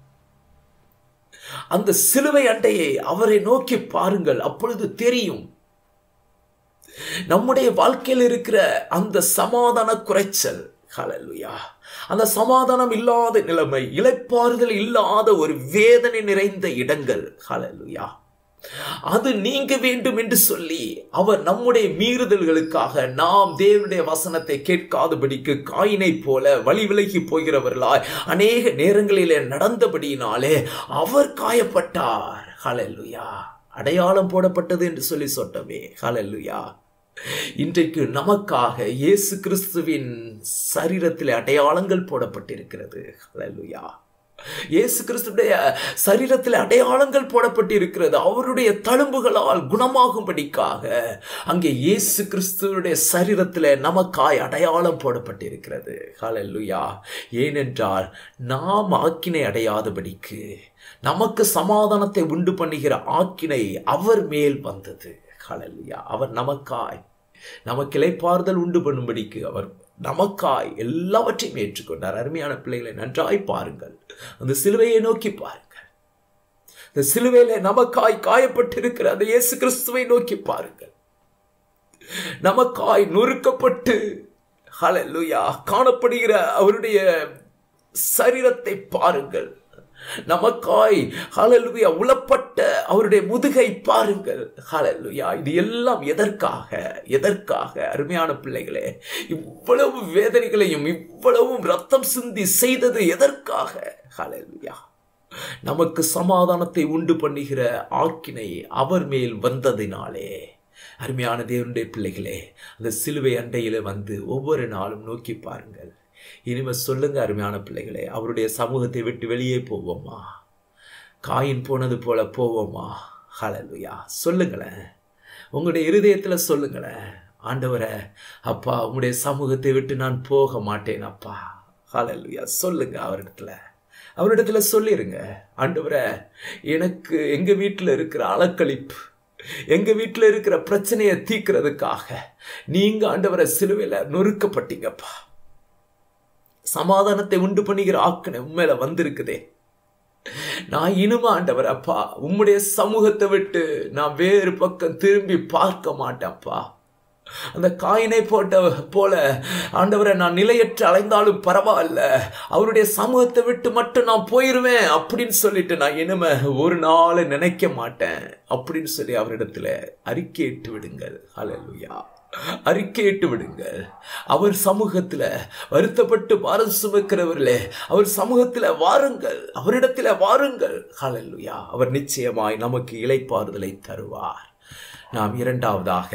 அந்த சிலுவை அண்டையை அவரை நோக்கி பாருங்கள் அப்பொழுது தெரியும் நம்முடைய வாழ்க்கையில் இருக்கிற அந்த சமாதான குறைச்சல் ஹalleluya அந்த சமாதானம் இல்லாத நிலைமை இளைப்பாறுதல் இல்லாத ஒரு வேதனை நிறைந்த இடங்கள் ஹalleluya அது நீங்க வேண்டும் என்று சொல்லி அவர் நம்முடைய மீறுதல்களுக்காக நாம் தேவனுடைய வசனத்தை கேட்காதபடிக்கு காயினை போல வழி விலகி போகிறவர்களாய் அநேக நேரங்களிலே நடந்தபடியினாலே அவர் காயப்பட்டார் ஹalleluya அடையாளம் போடப்பட்டது என்று சொல்லி சொன்னமே ஹalleluya இன்றைக்கு நமக்காக இயேசு கிறிஸ்துவின் சரீரத்தில் அடையாளங்கள் போடப்பட்டிருக்கிறது ஹalleluya இயேசு கிறிஸ்துடைய சரீரத்தில் அடையாளங்கள் போடப்பட்டிருக்கிறது அவருடைய தழும்புகளால் குணமாகும்படிக்காக அங்கே இயேசு கிறிஸ்துடைய சரீரத்தில் நமக்காய் அடையாளம் போடப்பட்டிருக்கிறது ஹalleluya ஏனென்றால் நாம் ஆக்கினை அடையாதபடிக்கு நமக்கு சமாதானத்தை உண்டு பண்ணுகிற ஆக்கினை அவர் மேல் வந்தது ஹalleluya அவர் நமக்காய் நமக்கு இளைப்பாறுதல் உண்டு பண்ணும்படிக்கு அவர் நமக்காய் எல்லாவற்றையும் ஏற்றுக்கொண்டார் அருமையான பிள்ளைகளை நன்றாய் பாருங்கள் அந்த சிலுவையை நோக்கி பாருங்கள் இந்த சிலுவையில நமக்காய் காயப்பட்டிருக்கிற அந்த இயேசு கிறிஸ்துவை நோக்கி பாருங்கள் நமக்காய் நொறுக்கப்பட்டு ஹalleluya காணப்படுகிற அவருடைய சரீரத்தை பாருங்கள் நமக்காய் ஹalleluya உளப்பட்ட அவருடைய முதுகை பாருங்கள் ஹalleluya இது எல்லாம் எதற்காக எதற்காக அருமையான பிள்ளைகளே இவ்வளவு வேதனைகளையும் இவ்வளவும் ரத்தம் சிந்தி செய்தது எதற்காக ஹalleluya நமக்கு சமாதானத்தை உண்டு பண்ணுகிற ஆக்கினை அவர் மேல் வந்ததினாலே அருமையான தேவனுடைய பிள்ளைகளே அந்த சிலுவை அண்டையில வந்து ஒவ்வொரு நாளும் நோக்கி பாருங்கள் இனிமே சொல்லுங்க அருமையான பிள்ளைகளே அவருடைய சமூகத்தை விட்டு வெளியே போவோமா காயின் போனது போல போவோமா ஹalleluya சொல்லுங்களேன் உங்களுடைய இருதயத்தில் சொல்லுங்களேன் ஆண்டவரே அப்பா உங்களுடைய சமூகத்தை விட்டு நான் போக மாட்டேன் அப்பா ஹalleluya சொல்லுங்க அவரிடத்துல அவரிடத்துல சொல்லிருங்க ஆண்டவரே எனக்கு எங்க வீட்டில் இருக்கிற அலக்களிப்பு எங்க வீட்டில் இருக்கிற பிரச்சனையை தீக்கிறதுக்காக நீங்க ஆண்டவரை சிலுவையில் நொறுக்கப்பட்டீங்கப்பா சமாதானத்தை உண்டு பண்ணுகிற ஆக்கனை உண்மையில வந்திருக்குதே நான் இனிமே ஆண்டவர் அப்பா உம்முடைய சமூகத்தை விட்டு நான் வேறு பக்கம் திரும்பி பார்க்க மாட்டேன்ப்பா அந்த காயினை போட்ட போல ஆண்டவரை நான் நிலையற்று அலைந்தாலும் பரவாயில்ல அவருடைய சமூகத்தை விட்டு மட்டும் நான் போயிருவேன் அப்படின்னு சொல்லிட்டு நான் இனிமே ஒரு நாள் நினைக்க மாட்டேன் அப்படின்னு சொல்லி அவரிடத்துல அறிக்கையிட்டு விடுங்கள் ஹalleluya அறிக்கையிட்டு விடுங்கள் அவர் சமூகத்துல வருத்தப்பட்டு பாரம் சுமக்கிறவர்களே அவர் சமூகத்துல வாருங்கள் அவரிடத்துல வாருங்கள் ஹalleluya அவர் நிச்சயமாய் நமக்கு இளைப்பாறுதலை தருவார் நாம் இரண்டாவதாக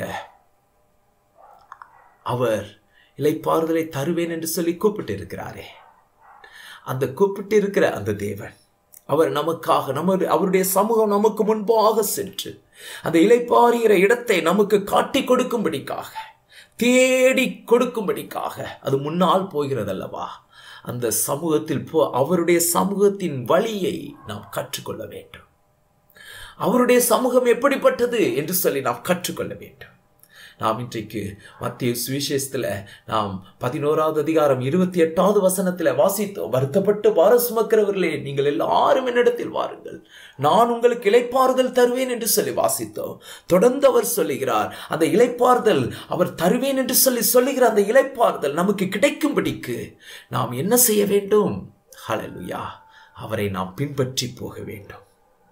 அவர் இலைப்பாறுதலை தருவேன் என்று சொல்லி கூப்பிட்டு இருக்கிறாரே அந்த கூப்பிட்டு இருக்கிற அந்த தேவன் அவர் நமக்காக நம்ம அவருடைய சமூகம் நமக்கு முன்பாக சென்று அந்த இலைப்பாறுகிற இடத்தை நமக்கு காட்டி கொடுக்கும்படிக்காக தேடி கொடுக்கும்படிக்காக அது முன்னால் போகிறதல்லவா அந்த சமூகத்தில் போ அவருடைய சமூகத்தின் வழியை நாம் கற்றுக்கொள்ள வேண்டும் அவருடைய சமூகம் எப்படிப்பட்டது என்று சொல்லி நாம் கற்றுக்கொள்ள வேண்டும் நாம் இன்றைக்கு மத்திய சுவிசேஷத்தில் நாம் பதினோராவது அதிகாரம் இருபத்தி எட்டாவது வசனத்தில் வாசித்தோம் வருத்தப்பட்டு வார சுமக்கிறவர்களே நீங்கள் எல்லாரும் என்னிடத்தில் வாருங்கள் நான் உங்களுக்கு இலைப்பாறுதல் தருவேன் என்று சொல்லி வாசித்தோம் தொடர்ந்து அவர் சொல்லுகிறார் அந்த இலைப்பாறுதல் அவர் தருவேன் என்று சொல்லி சொல்லுகிற அந்த இலைப்பாறுதல் நமக்கு கிடைக்கும்படிக்கு நாம் என்ன செய்ய வேண்டும் ஹalleluya அவரை நாம் பின்பற்றி போக வேண்டும்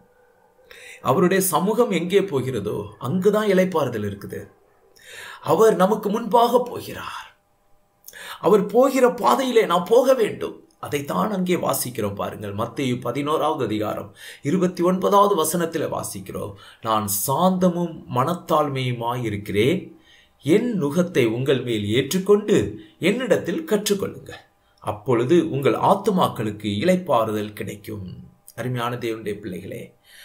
அவருடைய சமூகம் எங்கே போகிறதோ அங்குதான் இலைப்பாறுதல் இருக்குது அவர் நமக்கு முன்பாக போகிறார் அவர் போகிற பாதையிலே நாம் போக வேண்டும் அதைத்தான் அங்கே வாசிக்கிறோம் பாருங்கள் மத்திய பதினோராவது அதிகாரம் இருபத்தி ஒன்பதாவது வசனத்தில் வாசிக்கிறோம் நான் சாந்தமும் மனத்தாழ்மையுமாய் இருக்கிறேன் என் நுகத்தை உங்கள் மேல் ஏற்றுக்கொண்டு என்னிடத்தில் கற்றுக்கொள்ளுங்கள் அப்பொழுது உங்கள் ஆத்துமாக்களுக்கு இலைப்பாறுதல் கிடைக்கும் அருமையான தேவனுடைய பிள்ளைகளே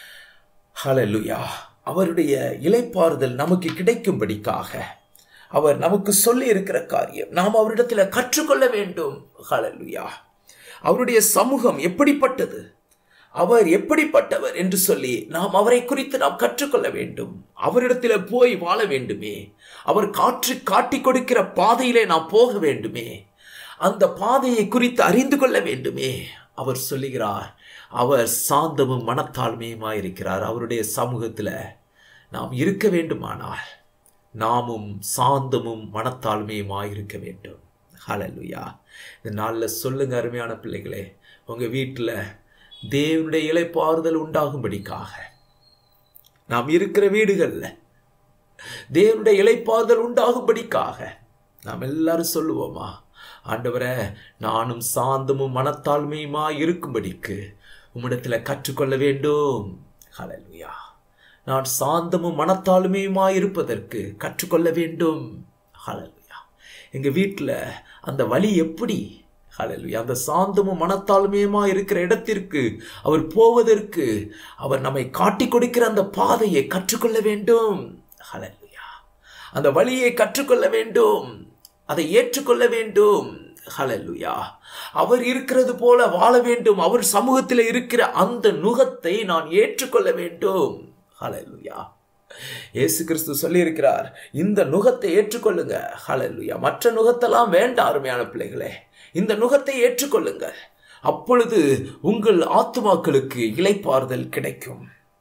ஹலலுயா அவருடைய இலைப்பாறுதல் நமக்கு கிடைக்கும்படிக்காக அவர் நமக்கு சொல்லி இருக்கிற காரியம் நாம் அவரிடத்தில் கற்றுக்கொள்ள வேண்டும் ஹலலுயா அவருடைய சமூகம் எப்படிப்பட்டது அவர் எப்படிப்பட்டவர் என்று சொல்லி நாம் அவரை குறித்து நாம் கற்றுக்கொள்ள வேண்டும் அவரிடத்தில் போய் வாழ வேண்டுமே அவர் காற்று காட்டி கொடுக்கிற பாதையிலே நாம் போக வேண்டுமே அந்த பாதையை குறித்து அறிந்து கொள்ள வேண்டுமே அவர் சொல்லுகிறார் அவர் சாந்தமும் மனத்தாழ்மையுமாய் இருக்கிறார் அவருடைய சமூகத்தில் நாம் இருக்க வேண்டுமானால் நாமும் சாந்தமும் மனத்தாழ்மையுமாய் இருக்க வேண்டும் ஹலலுயா இந்த நாளில் சொல்லுங்க அருமையான பிள்ளைகளே உங்கள் வீட்டில் தேவனுடைய இலைப்பாறுதல் உண்டாகும்படிக்காக நாம் இருக்கிற வீடுகளில் தேவனுடைய இலைப்பாறுதல் உண்டாகும்படிக்காக நாம் எல்லாரும் சொல்லுவோமா ஆண்டவரே நானும் சாந்தமும் மனத்தாழ்மையுமா இருக்கும்படிக்கு உம்மிடத்தில் கற்றுக்கொள்ள வேண்டும் ஹலலுயா நான் சாந்தமும் மனத்தாழ்மையுமா இருப்பதற்கு கற்றுக்கொள்ள வேண்டும் ஹலலுயா எங்கள் வீட்டில் அந்த வழி எப்படி ஹலலுயா அந்த சாந்தமும் மனத்தாழ்மையுமா இருக்கிற இடத்திற்கு அவர் போவதற்கு அவர் நம்மை காட்டி கொடுக்கிற அந்த பாதையை கற்றுக்கொள்ள வேண்டும் ஹலலுயா அந்த வழியை கற்றுக்கொள்ள வேண்டும் அதை ஏற்றுக்கொள்ள வேண்டும் ஹலலுயா அவர் இருக்கிறது போல வாழ வேண்டும் அவர் சமூகத்தில் இருக்கிற அந்த நுகத்தை நான் ஏற்றுக்கொள்ள வேண்டும் ஹலலுயா இயேசு கிறிஸ்து சொல்லியிருக்கிறார் இந்த நுகத்தை ஏற்றுக்கொள்ளுங்க ஹலலுயா மற்ற நுகத்தெல்லாம் வேண்டாம் அருமையான பிள்ளைகளே இந்த நுகத்தை ஏற்றுக்கொள்ளுங்கள் அப்பொழுது உங்கள் ஆத்துமாக்களுக்கு இலைப்பாறுதல் கிடைக்கும்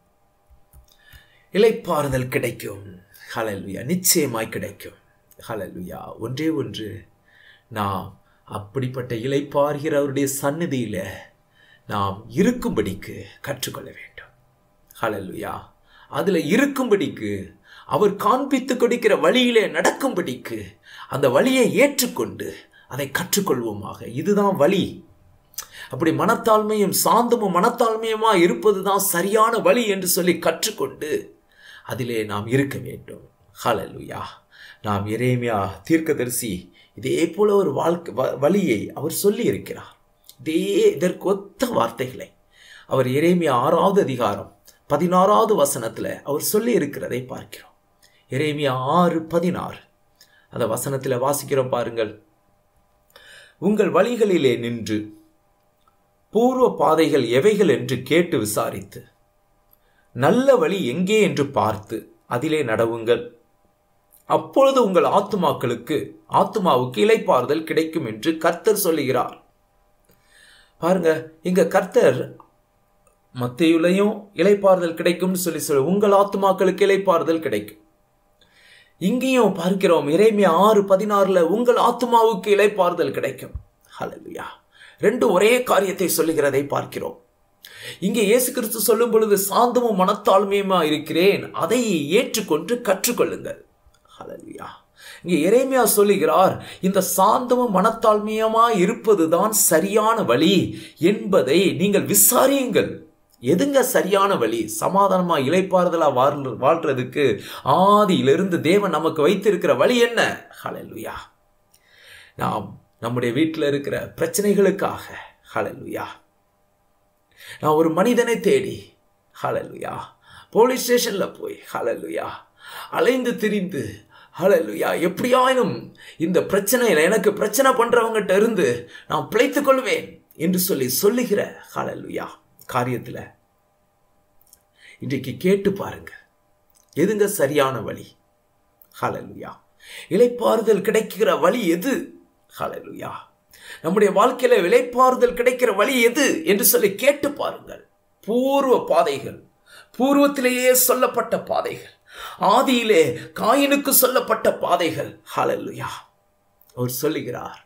இலைப்பாறுதல் கிடைக்கும் ஹலலுயா நிச்சயமாய் கிடைக்கும் ஹலலுயா ஒன்றே ஒன்று நாம் அப்படிப்பட்ட இலைப்பார்கிற அவருடைய சந்நிதியில நாம் இருக்கும்படிக்கு கற்றுக்கொள்ள வேண்டும் ஹalleluya அதுல இருக்கும்படிக்கு அவர் காண்பித்து கொடுக்கிற வழியிலே நடக்கும்படிக்கு அந்த வழியை ஏற்றுக்கொண்டு அதை கற்றுக்கொள்வோமாக இதுதான் வழி அப்படி மனத்தாழ்மையும் சாந்தமும் மனத்தாழ்மையுமா இருப்பதுதான் சரியான வழி என்று சொல்லி கற்றுக்கொண்டு அதிலே நாம் இருக்க வேண்டும் ஹalleluya நாம் எரேமியா தீர்க்கதரிசி இதே போல ஒரு வாழ்க்கை வ- வழியை அவர் சொல்லி இருக்கிறார் இதே இதற்கு ஒத்த வார்த்தைகளை அவர் எரேமியா ஆறாவது அதிகாரம் பதினாறாவது வசனத்துல அவர் சொல்லி இருக்கிறதை பார்க்கிறோம் எரேமியா ஆறு பதினாறு அந்த வசனத்துல வாசிக்கிறோம் பாருங்கள் உங்கள் வழிகளிலே நின்று பூர்வ பாதைகள் எவைகள் என்று கேட்டு விசாரித்து நல்ல வழி எங்கே என்று பார்த்து அதிலே நடவுங்கள் அப்பொழுது உங்கள் ஆத்துமாக்களுக்கு ஆத்துமாவுக்கு இளைப்பாறுதல் கிடைக்கும் என்று கர்த்தர் சொல்லுகிறார் பாருங்க இங்க கர்த்தர் மத்தையுலையும் இளைப்பாறுதல் கிடைக்கும்னு சொல்லி சொல்ல உங்கள் ஆத்துமாக்களுக்கு இளைப்பாறுதல் கிடைக்கும் இங்கேயும் பார்க்கிறோம் இறைமையா ஆறு பதினாறுல உங்கள் ஆத்துமாவுக்கு இளைப்பாறுதல் கிடைக்கும் ஹalleluya ரெண்டு ஒரே காரியத்தை சொல்லுகிறதை பார்க்கிறோம் இங்கே இயேசு கிறிஸ்து சொல்லும் பொழுது சாந்தமும் மனத்தாழ்மையுமா இருக்கிறேன் அதை ஏற்றுக்கொண்டு கற்றுக்கொள்ளுங்கள் ஹalleluya இங்கே எரேமியா சொல்லுகிறார் இந்த சாந்தமும் மனத்தாழ்மையுமா இருப்பதுதான் சரியான வழி என்பதை நீங்கள் விசாரியுங்கள் எதுங்க சரியான வழி சமாதானமா இளைப்பாறுதலா வாழ் வாழ்றதுக்கு ஆதியிலிருந்து தேவன் நமக்கு வைத்திருக்கிற வழி என்ன ஹalleluya நாம் நம்முடைய வீட்டில் இருக்கிற பிரச்சனைகளுக்காக ஹalleluya நான் ஒரு மனிதனை தேடி ஹalleluya போலீஸ் ஸ்டேஷன்ல போய் ஹalleluya அலைந்து திரிந்து ஹalleluya எப்படியாயினும் இந்த பிரச்சனையில எனக்கு பிரச்சனை பண்றவங்ககிட்ட இருந்து நான் பிழைத்துக் கொள்வேன் என்று சொல்லி சொல்லுகிற ஹalleluya காரியத்துல இன்றைக்கு கேட்டு பாருங்க எதுங்க சரியான வழி ஹalleluya இளைப்பாறுதல் கிடைக்கிற வழி எது ஹalleluya நம்முடைய வாழ்க்கையில இளைப்பாறுதல் கிடைக்கிற வழி எது என்று சொல்லி கேட்டு பாருங்கள் பூர்வ பாதைகள் பூர்வத்திலேயே சொல்லப்பட்ட பாதைகள் ஆதியிலே காயினுக்கு சொல்லப்பட்ட பாதைகள் ஹalleluya அவர் சொல்லுகிறார்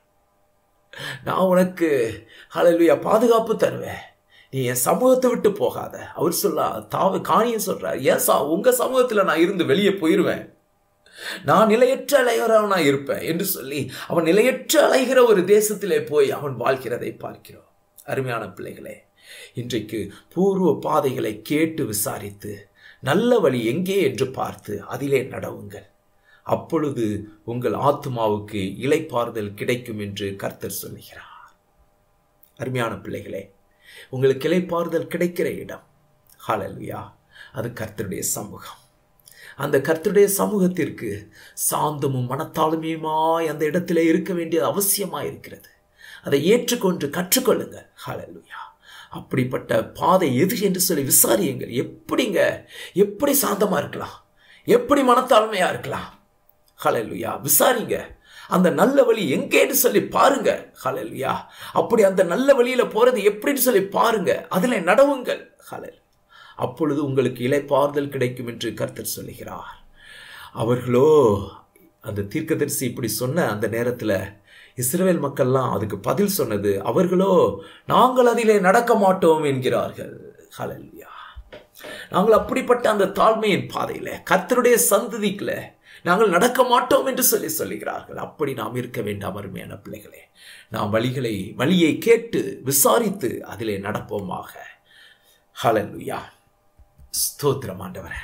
நான் உனக்கு ஹalleluya பாதுகாப்பு தருவேன் நீ என் சமூகத்தை விட்டு போகாத அவர் சொல்ல தாவ காணியம் சொல்றார் ஏன் சா உங்க சமூகத்துல நான் இருந்து வெளியே போயிருவேன் நான் நிலையற்ற அலைகிறவனா இருப்பேன் என்று சொல்லி அவன் நிலையற்ற அலைகிற ஒரு தேசத்திலே போய் அவன் வாழ்கிறதை பார்க்கிறோம் அருமையான பிள்ளைகளே இன்றைக்கு பூர்வ பாதைகளை கேட்டு விசாரித்து நல்ல வழி எங்கே என்று பார்த்து அதிலே நடவுங்கள் அப்பொழுது உங்கள் ஆத்துமாவுக்கு இளைப்பாறுதல் கிடைக்கும் என்று கர்த்தர் சொல்லுகிறார் அருமையான பிள்ளைகளே உங்களுக்கு இளைப்பாறுதல் கிடைக்கிற இடம் ஹalleluya அது கர்த்தருடைய சமூகம் அந்த கர்த்தருடைய சமூகத்திற்கு சாந்தமும் மனத்தாழ்மையுமாய் அந்த இடத்திலே இருக்க வேண்டியது அவசியமாய் இருக்கிறது அதை ஏற்றுக்கொண்டு கற்றுக்கொள்ளுங்க ஹalleluya அப்படிப்பட்ட பாதை எது என்று சொல்லி விசாரியுங்கள் எப்படிங்க எப்படி சாந்தமா இருக்கலாம் எப்படி மனத்தாழ்மையா இருக்கலாம் ஹalleluya விசாரிங்க அந்த நல்ல வழி எங்கேன்னு சொல்லி பாருங்க ஹalleluya அப்படி அந்த நல்ல வழியில போறது எப்படின்னு சொல்லி பாருங்க அதுல நடவுங்கள் ஹalleluya அப்பொழுது உங்களுக்கு இளைப்பாறுதல் கிடைக்கும் என்று கர்த்தர் சொல்லுகிறார் அவர்களோ அந்த தீர்க்கதரிசி இப்படி சொன்ன அந்த நேரத்துல இஸ்ரவேல் மக்கள்லாம் அதுக்கு பதில் சொன்னது அவர்களோ நாங்கள் அதிலே நடக்க மாட்டோம் என்கிறார்கள் ஹalleluya நாங்கள் அப்படிப்பட்ட அந்த தாழ்மையின் பாதையில கர்த்தருடைய சந்ததிக்குல நாங்கள் நடக்க மாட்டோம் என்று சொல்லி சொல்லுகிறார்கள் அப்படி நாம் இருக்க வேண்டாம் அருமையான பிள்ளைகளே நாம் வழிகளை வழியை கேட்டு விசாரித்து அதிலே நடப்போமாக ஹalleluya ஸ்தோத்திரம் ஆண்டவரே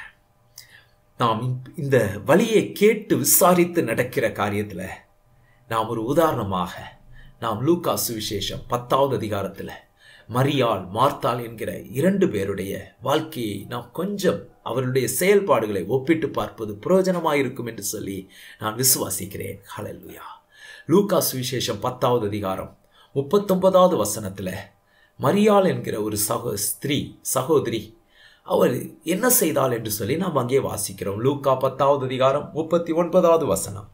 நாம் இந்த வழியை கேட்டு விசாரித்து நடக்கிற காரியத்தில் நாம் ஒரு உதாரணமாக நாம் லூக்கா சுவிசேஷம் பத்தாவது அதிகாரத்தில் மரியாள் மார்த்தாள் என்கிற இரண்டு பேருடைய வாழ்க்கையை நாம் கொஞ்சம் அவருடைய செயல்பாடுகளை ஒப்பிட்டு பார்ப்பது பிரயோஜனமாயிருக்கும் என்று சொல்லி நான் விசுவாசிக்கிறேன் ஹalleluya லூக்கா சுவிசேஷம் பத்தாவது அதிகாரம் முப்பத்தொன்பதாவது வசனத்தில் மரியாள் என்கிற ஒரு சகோ ஸ்திரீ சகோதரி அவள் என்ன செய்தாள் என்று சொல்லி நாம் அங்கே வாசிக்கிறோம் லூக்கா பத்தாவது அதிகாரம் முப்பத்தி ஒன்பதாவது வசனம்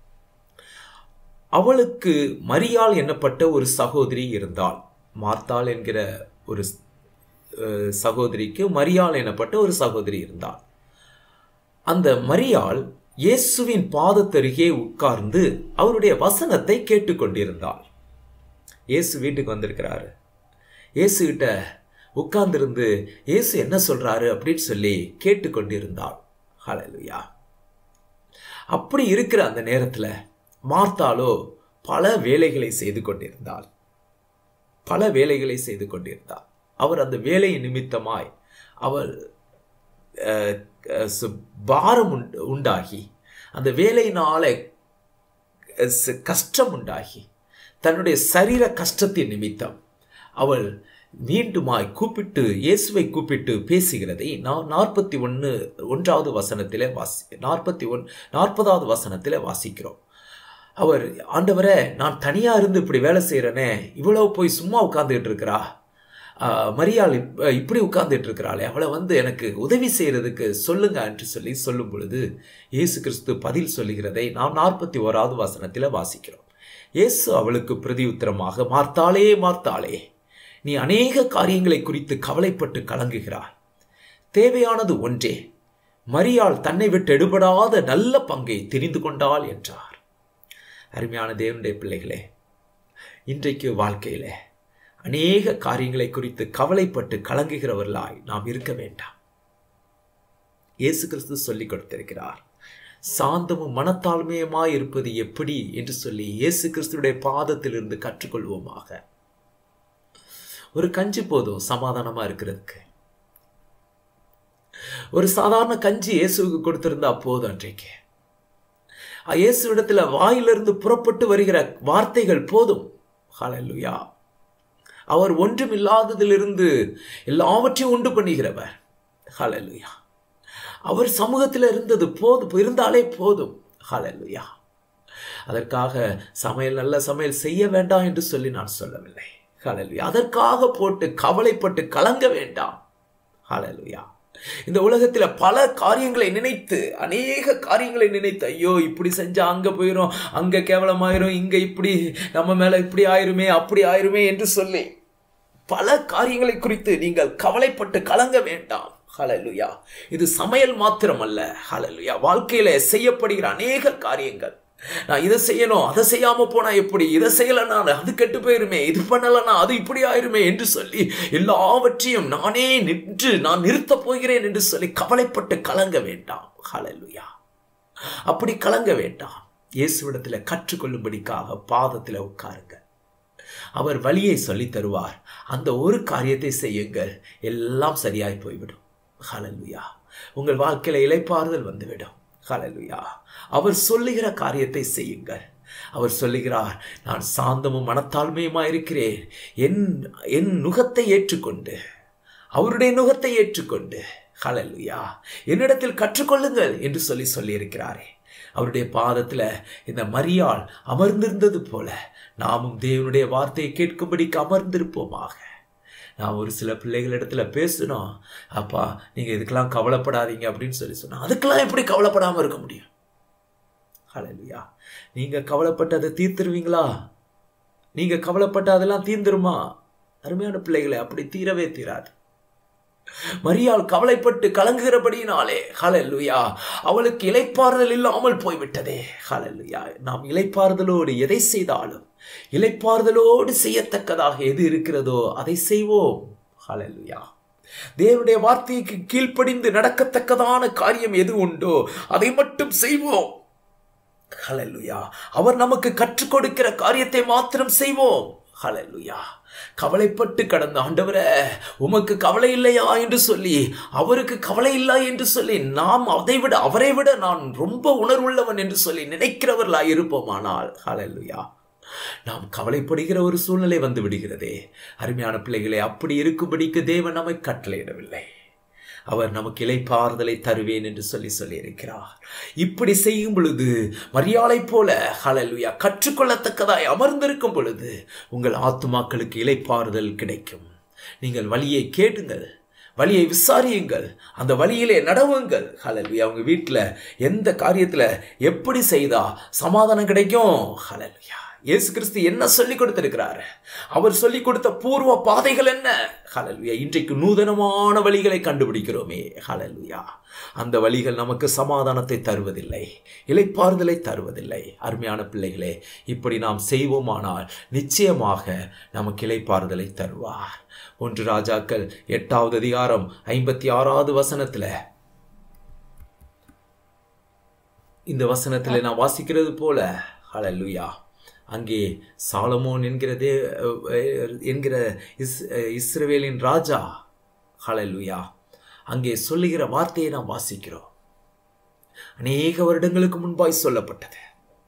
அவளுக்கு மரியாள் என்னப்பட்ட ஒரு சகோதரி இருந்தாள் மார்த்தாள் என்கிற ஒரு அஹ், சகோதரிக்கு மரியாள் எனப்பட்ட ஒரு சகோதரி இருந்தாள் அந்த மரியாள் இயேசுவின் பாதத்தருகே உட்கார்ந்து அவருடைய வசனத்தை கேட்டுக்கொண்டிருந்தாள் இயேசு வீட்டுக்கு வந்திருக்கிறாரு இயேசு கிட்ட உட்கார்ந்திருந்து இயேசு என்ன சொல்றாரு அப்படின்னு சொல்லி கேட்டுக்கொண்டிருந்தாள் ஹalleluya அப்படி இருக்கிற அந்த நேரத்தில் மார்த்தாலோ பல வேலைகளை செய்து கொண்டிருந்தாள் பல வேலைகளை செய்து கொண்டிருந்தாள் அவர் அந்த வேலை நிமித்தமாய் அவள் அஹ், அஹ், சு- பாரம் உண்டு- உண்டாகி அந்த வேலையினால அஹ், ச- கஷ்டம் உண்டாகி தன்னுடைய சரீர கஷ்டத்தின் நிமித்தம் அவள் மீண்டுமாய் கூப்பிட்டு இயேசுவை கூப்பிட்டு பேசுகிறதை நான் நாற்பத்தி ஒன்று ஒன்றாவது வசனத்திலே வாசி நாற்பத்தி ஒன் நாற்பதாவது வசனத்திலே வாசிக்கிறோம் அவர் ஆண்டவரே நான் தனியா இருந்து இப்படி வேலை செய்கிறேனே இவ்வளவு போய் சும்மா உட்கார்ந்துட்டு இருக்கிறா ஆஹ், மரியாள் இப்- இப்படி உட்கார்ந்துட்டு இருக்கிறாளே அவளை வந்து எனக்கு உதவி செய்யறதுக்கு சொல்லுங்க என்று சொல்லி சொல்லும் பொழுது இயேசு கிறிஸ்து பதில் சொல்லுகிறதை நாம் நாற்பத்தி ஓராவது வசனத்தில் வாசிக்கிறோம் இயேசு அவளுக்கு பிரதியுத்தரமாக மார்த்தாளே மார்த்தாளே நீ அநேக காரியங்களை குறித்து கவலைப்பட்டு கலங்குகிறாய் தேவையானது ஒன்றே மரியாள் தன்னை விட்டு எடுபடாத நல்ல பங்கை தெரிந்து கொண்டாள் என்றார் அருமையான தேவனுடைய பிள்ளைகளே இன்றைக்கு வாழ்க்கையில அநேக காரியங்களை குறித்து கவலைப்பட்டு கலங்குகிறவர்களாய் நாம் இருக்க வேண்டாம் இயேசு கிறிஸ்து சொல்லிக் கொடுத்திருக்கிறார் சாந்தமும் மனத்தாழ்மையுமாய் இருப்பது எப்படி என்று சொல்லி இயேசு கிறிஸ்துடைய பாதத்திலிருந்து கற்றுக்கொள்வோமாக ஒரு கஞ்சி போதும் சமாதானமா இருக்கிறதுக்கு ஒரு சாதாரண கஞ்சி இயேசுவுக்கு கொடுத்திருந்தா போதும் அன்றைக்கு இயேசுவிடத்துல வாயிலிருந்து புறப்பட்டு வருகிற வார்த்தைகள் போதும் ஹalleluya அவர் ஒன்றுமில்லாததிலிருந்து எல்லாவற்றையும் உண்டு பண்ணுகிறவர் ஹalleluya அவர் சமூகத்தில் இருந்தது போதும் இருந்தாலே போதும் ஹalleluya அதற்காக சமையல் நல்ல சமையல் செய்ய வேண்டாம் என்று சொல்லி நான் சொல்லவில்லை ஹalleluya அதற்காக போட்டு கவலைப்பட்டு கலங்க வேண்டாம் ஹalleluya இந்த உலகத்தில் பல காரியங்களை நினைத்து அநேக காரியங்களை நினைத்து ஐயோ இப்படி செஞ்சா அங்க போயிரும் அங்க கேவலமாயிரும் இங்க இப்படி நம்ம மேல இப்படி ஆயிருமே அப்படி ஆயிருமே என்று சொல்லி பல காரியங்களை குறித்து நீங்கள் கவலைப்பட்டு கலங்க வேண்டாம் ஹalleluya இது சமையல் மாத்திரமல்ல ஹalleluya வாழ்க்கையில செய்யப்படுகிற அநேக காரியங்கள் நான் இதை செய்யணும் அதை செய்யாம போனா எப்படி இதை செய்யலனா அது கெட்டு போயிருமே இது பண்ணலனா அது இப்படி ஆயிருமே என்று சொல்லி எல்லாவற்றையும் நானே நின்று நான் நிறுத்தப் போகிறேன் என்று சொல்லி கவலைப்பட்டு கலங்க வேண்டாம் ஹalleluya அப்படி கலங்க வேண்டாம் இயேசுவிடத்துல கற்றுக்கொள்ளும்படிக்காக பாதத்துல உட்காருங்க அவர் வழியை சொல்லி தருவார் அந்த ஒரு காரியத்தை செய்யுங்கள் எல்லாம் சரியாய் போய்விடும் ஹalleluya உங்கள் வாழ்க்கையில இலைப்பாறுதல் வந்துவிடும் ஹalleluya அவர் சொல்லுகிற காரியத்தை செய்யுங்கள் அவர் சொல்லுகிறார் நான் சாந்தமும் மனத்தாழ்மையுமா இருக்கிறேன் என் என் நுகத்தை ஏற்றுக்கொண்டு அவருடைய நுகத்தை ஏற்றுக்கொண்டு ஹalleluya என்னிடத்தில் கற்றுக்கொள்ளுங்கள் என்று சொல்லி சொல்லியிருக்கிறாரே அவருடைய பாதத்துல இந்த மரியாள் அமர்ந்திருந்தது போல நாமும் தேவனுடைய வார்த்தையை கேட்கும்படிக்கு அமர்ந்திருப்போமாக நான் ஒரு சில பிள்ளைகளிடத்துல பேசணும் அப்பா நீங்க இதுக்கெல்லாம் கவலைப்படாதீங்க அப்படின்னு சொல்லி சொன்னா அதுக்கெல்லாம் எப்படி கவலைப்படாம இருக்க முடியும் ஹalleluya நீங்க கவலைப்பட்டு அதை தீர்த்துருவீங்களா நீங்க கவலைப்பட்டு அதெல்லாம் தீர்ந்துருமா அருமையான பிள்ளைகளை அப்படி தீரவே தீராது மரியாள் கவலைப்பட்டு கலங்குகிறபடியினாலே ஹalleluya அவளுக்கு இலைப்பாறுதல் இல்லாமல் போய்விட்டதே ஹalleluya நாம் இலைப்பாறுதலோடு எதை செய்தாலும் இலைப்பாறுதலோடு செய்யத்தக்கதாக எது இருக்கிறதோ அதை செய்வோம் ஹalleluya தேவனுடைய வார்த்தைக்கு கீழ்ப்படிந்து நடக்கத்தக்கதான காரியம் எது உண்டோ அதை மட்டும் செய்வோம் ஹalleluya அவர் நமக்கு கற்றுக் கொடுக்கிற காரியத்தை மாத்திரம் செய்வோம் ஹalleluya கவலைப்பட்டு கடந்த ஆண்டவரே உமக்கு கவலை இல்லையா என்று சொல்லி அவருக்கு கவலை இல்லை என்று சொல்லி நாம் அதை விட அவரை விட நான் ரொம்ப உணர்வுள்ளவன் என்று சொல்லி நினைக்கிறவர்களாய் இருப்போமானால் ஹalleluya நாம் கவலைப்படுகிற ஒரு சூழ்நிலை வந்து விடுகிறதே அருமையான பிள்ளைகளை அப்படி இருக்கும்படிக்கு தேவன் நம்மை கட்டளையிடவில்லை அவர் நமக்கு இலைப்பாறுதலை தருவேன் என்று சொல்லி சொல்லியிருக்கிறார் இப்படி செய்யும் பொழுது மரியாதை போல ஹalleluya கற்றுக்கொள்ளத்தக்கதாய் அமர்ந்திருக்கும் பொழுது உங்கள் ஆத்துமாக்களுக்கு இலைப்பாறுதல் கிடைக்கும் நீங்கள் வழியை கேட்டுங்கள் வழியை விசாரியுங்கள் அந்த வழியிலே நடவுங்கள் ஹalleluya அவங்க வீட்டில் எந்த காரியத்தில் எப்படி செய்தா சமாதானம் கிடைக்கும் ஹalleluya இயேசு கிறிஸ்து என்ன சொல்லி கொடுத்திருக்கிறார் அவர் சொல்லி கொடுத்த பூர்வ பாதைகள் என்ன ஹalleluya இன்றைக்கு நூதனமான வழிகளை கண்டுபிடிக்கிறோமே ஹalleluya அந்த வழிகள் நமக்கு சமாதானத்தை தருவதில்லை இலைப்பாறுதலை தருவதில்லை அருமையான பிள்ளைகளே இப்படி நாம் செய்வோமானால் நிச்சயமாக நமக்கு இலைப்பாறுதலை தருவார் ஒன்று ராஜாக்கள் எட்டாவது அதிகாரம் ஐம்பத்தி ஆறாவது வசனத்துல இந்த வசனத்தில் நான் வாசிக்கிறது போல ஹalleluya அங்கே சாலமோன் என்கிறதே என்கிற இஸ் இஸ்ரவேலின் ராஜா ஹalleluya அங்கே சொல்லுகிற வார்த்தையை நாம் வாசிக்கிறோம் அநேக வருடங்களுக்கு முன்பாய் சொல்லப்பட்டது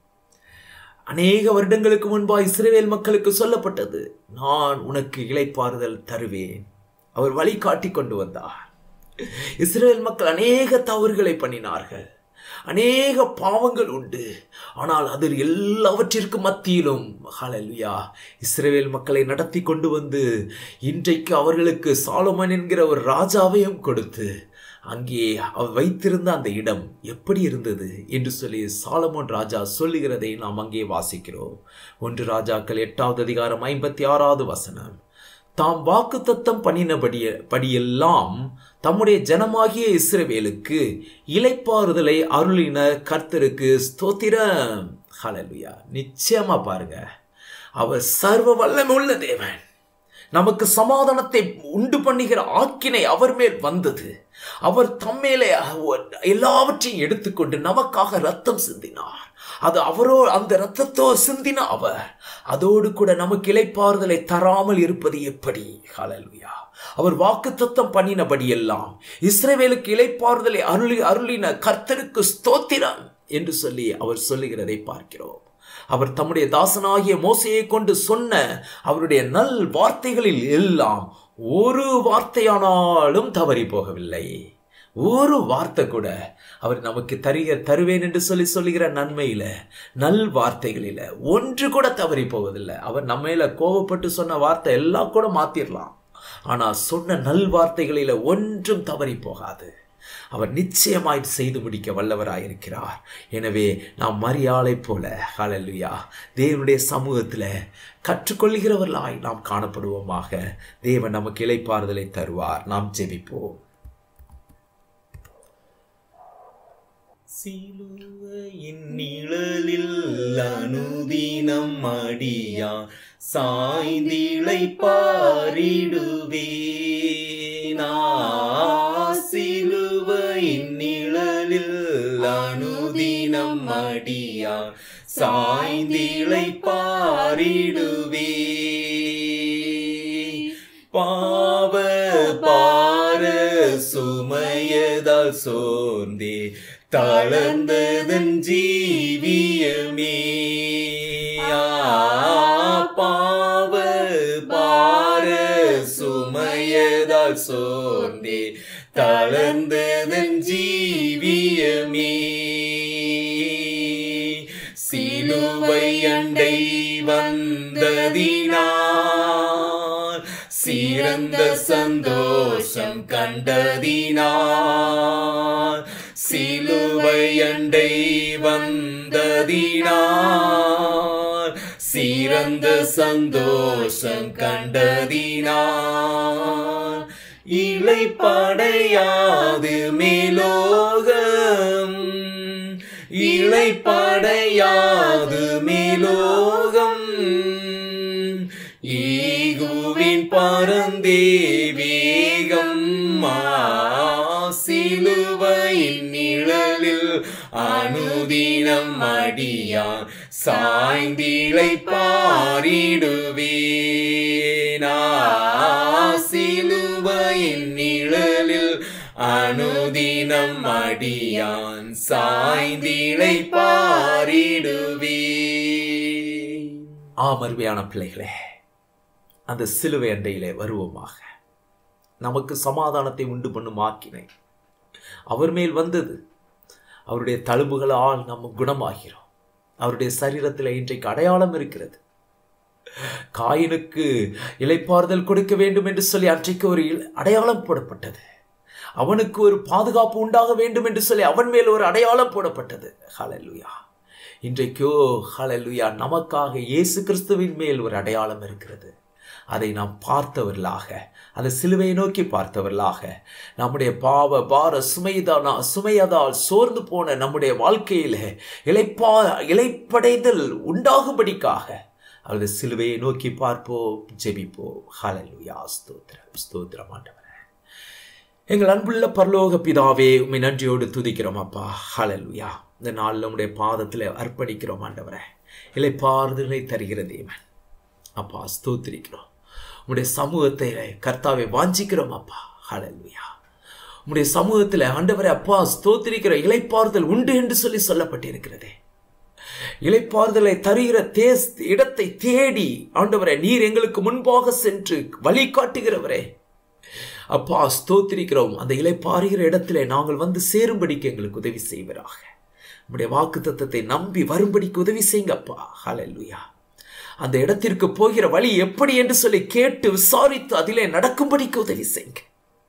அநேக வருடங்களுக்கு முன்பாய் இஸ்ரவேல் மக்களுக்கு சொல்லப்பட்டது நான் உனக்கு இளைப்பாறுதல் தருவேன் அவர் வழி காட்டி கொண்டு வந்தார் இஸ்ரேல் மக்கள் அநேக தவறுகளை பண்ணினார்கள் அநேக பாவங்கள் உண்டு ஆனால் அதில் எல்லாவற்றிற்கும் மத்தியிலும் ஹalleluya இஸ்ரவேல் மக்களை நடத்தி கொண்டு வந்து இன்றைக்கு அவர்களுக்கு சாலமன் என்கிற ஒரு ராஜாவையும் கொடுத்து அங்கே அவர் வைத்திருந்த அந்த இடம் எப்படி இருந்தது என்று சொல்லி சாலமோன் ராஜா சொல்லுகிறதை நாம் அங்கே வாசிக்கிறோம் ஒன்று ராஜாக்கள் எட்டாவது அதிகாரம் ஐம்பத்தி ஆறாவது வசனம் தாம் வாக்குத்தத்தம் பண்ணினபடி படியெல்லாம் தம்முடைய ஜனமாகிய இஸ்ரவேலுக்கு இலைப்பாறுதலை அருளின கர்த்தருக்கு ஸ்தோத்திரம் ஹalleluya நிச்சயமா பாருங்க அவர் சர்வ வல்லமை உள்ள தேவன் நமக்கு சமாதானத்தை உண்டு பண்ணுகிற ஆக்கினை அவர் மேல் வந்தது அவர் தம்மேலே எல்லாவற்றையும் எடுத்துக்கொண்டு நமக்காக ரத்தம் சிந்தினார் அது அவரோ அந்த ரத்தத்தோ சிந்தின அவர் அதோடு கூட நமக்கு இலைப்பாறுதலை தராமல் இருப்பது எப்படி ஹalleluya அவர் வாக்குத்தத்தம் பண்ணினபடியெல்லாம் இஸ்ரவேலுக்கு இலைப்பாறுதலை அருளி அருளின கர்த்தருக்கு ஸ்தோத்திரம் என்று சொல்லி அவர் சொல்லுகிறதை பார்க்கிறோம் அவர் தம்முடைய தாசனாகிய மோசையை கொண்டு சொன்ன அவருடைய நல் வார்த்தைகளில் எல்லாம் ஒரு வார்த்தையானாலும் தவறி போகவில்லை ஒரு வார்த்தை கூட அவர் நமக்கு தருக தருவேன் என்று சொல்லி சொல்லுகிற நன்மையில நல் வார்த்தைகளில ஒன்று கூட தவறி போவதில்லை அவர் நம்ம மேல கோவப்பட்டு சொன்ன வார்த்தை எல்லாம் கூட மாத்திரலாம் ஆனா சொன்ன நல் வார்த்தைகளில ஒன்றும் தவறி போகாது அவர் நிச்சயமாய் செய்து முடிக்க வல்லவராயிருக்கிறார் எனவே நாம் மரியாதை போல ஹalleluya தேவனுடைய சமூகத்தில் கற்றுக்கொள்கிறவர்களாய் நாம் காணப்படுவோமாக தேவன் நமக்கு இளைப்பாறுதலை தருவார் நாம் ஜெபிப்போம் சிலுவையின் நிழலில் அனுதினம் அடியா சாய்ந்திளை பாரிடுவேனா சிலுவையின் நிழலில் அனுதினம் அடியா சாய்ந்திளை பாரிடுவே பாவ பார சுமையதால் சோர்ந்தே தளர்ந்ததன் ஜீவியமே பாவ பார சுமையதால் சோர்ந்தே தளர்ந்ததன் ஜீவியமே சிலுவை அண்டை வந்ததினால் சிறந்த சந்தோஷம் கண்டதினால் சிலுவை அண்டை வந்ததினால் சிறந்த சந்தோஷம் கண்டதினால் இளைப்படையாது மேலோகம் இளைப்படையாது மேலோகம் ஈகுவின் பரந்தே வேகம் சிலுவையின் நிழலில் அனுதினம் அடியான் சாய்ந்திளை பாரிடுவேனா சிலுவையின் நிழலில் அனுதினம் அடியான் சாய்ந்திளை பாரிடுவே ஆமர்வையான பிள்ளைகளே அந்த சிலுவை அண்டையிலே வருவோமாக நமக்கு சமாதானத்தை உண்டு பண்ணும் ஆக்கினை அவர் மேல் வந்தது அவருடைய தழும்புகளால் நம்ம குணமாகிறோம் அவருடைய சரீரத்தில் இன்றைக்கு அடையாளம் இருக்கிறது காயினுக்கு இலைப்பாறுதல் கொடுக்க வேண்டும் என்று சொல்லி அன்றைக்கு ஒரு அடையாளம் போடப்பட்டது அவனுக்கு ஒரு பாதுகாப்பு உண்டாக வேண்டும் என்று சொல்லி அவன் மேல் ஒரு அடையாளம் போடப்பட்டது ஹalleluya இன்றைக்கோ ஹalleluya நமக்காக இயேசு கிறிஸ்துவின் மேல் ஒரு அடையாளம் இருக்கிறது அதை நாம் பார்த்தவர்களாக அதை சிலுவையை நோக்கி பார்த்தவர்களாக நம்முடைய பாவ பார சுமைதானா சுமையதால் சோர்ந்து போன நம்முடைய வாழ்க்கையில இளைப்பா இலைப்படைதல் உண்டாகும்படிக்காக அவரது சிலுவையை நோக்கி பார்ப்போம் ஜெபிப்போம் ஹalleluya ஸ்தோத்திரம் ஸ்தோத்திரம் ஆண்டவரே எங்கள் அன்புள்ள பரலோக பிதாவே உம்மை நன்றியோடு துதிக்கிறோம் அப்பா ஹalleluya இந்த நாளில் உம்முடைய பாதத்தில் அர்ப்பணிக்கிறோம் ஆண்டவரே இலைப்பாறுதலை தருகிற தேவன் அப்பா ஸ்தோத்திரிக்கிறோம் உம்முடைய சமூகத்தை கர்த்தாவை வாஞ்சிக்கிறோம் அப்பா ஹalleluya உம்முடைய சமூகத்தில் ஆண்டவரே அப்பா ஸ்தோத்திரிக்கிற இலைப்பாறுதல் உண்டு என்று சொல்லி சொல்லப்பட்டிருக்கிறதே இலைப்பாறுதலை தருகிற தேஸ் இடத்தை தேடி ஆண்டவரே நீர் எங்களுக்கு முன்பாக சென்று வழி காட்டுகிறவரே அப்பா ஸ்தோத்திரிக்கிறோம் அந்த இலைப்பாறுகிற இடத்திலே நாங்கள் வந்து சேரும்படிக்கு எங்களுக்கு உதவி செய்வராக நம்முடைய வாக்கு தத்தத்தை நம்பி வரும்படிக்கு உதவி செய்யுங்க அப்பா ஹalleluya அந்த இடத்திற்கு போகிற வழி எப்படி என்று சொல்லி கேட்டு விசாரித்து அதிலே நடக்கும்படிக்கு உதவி செய்யுங்க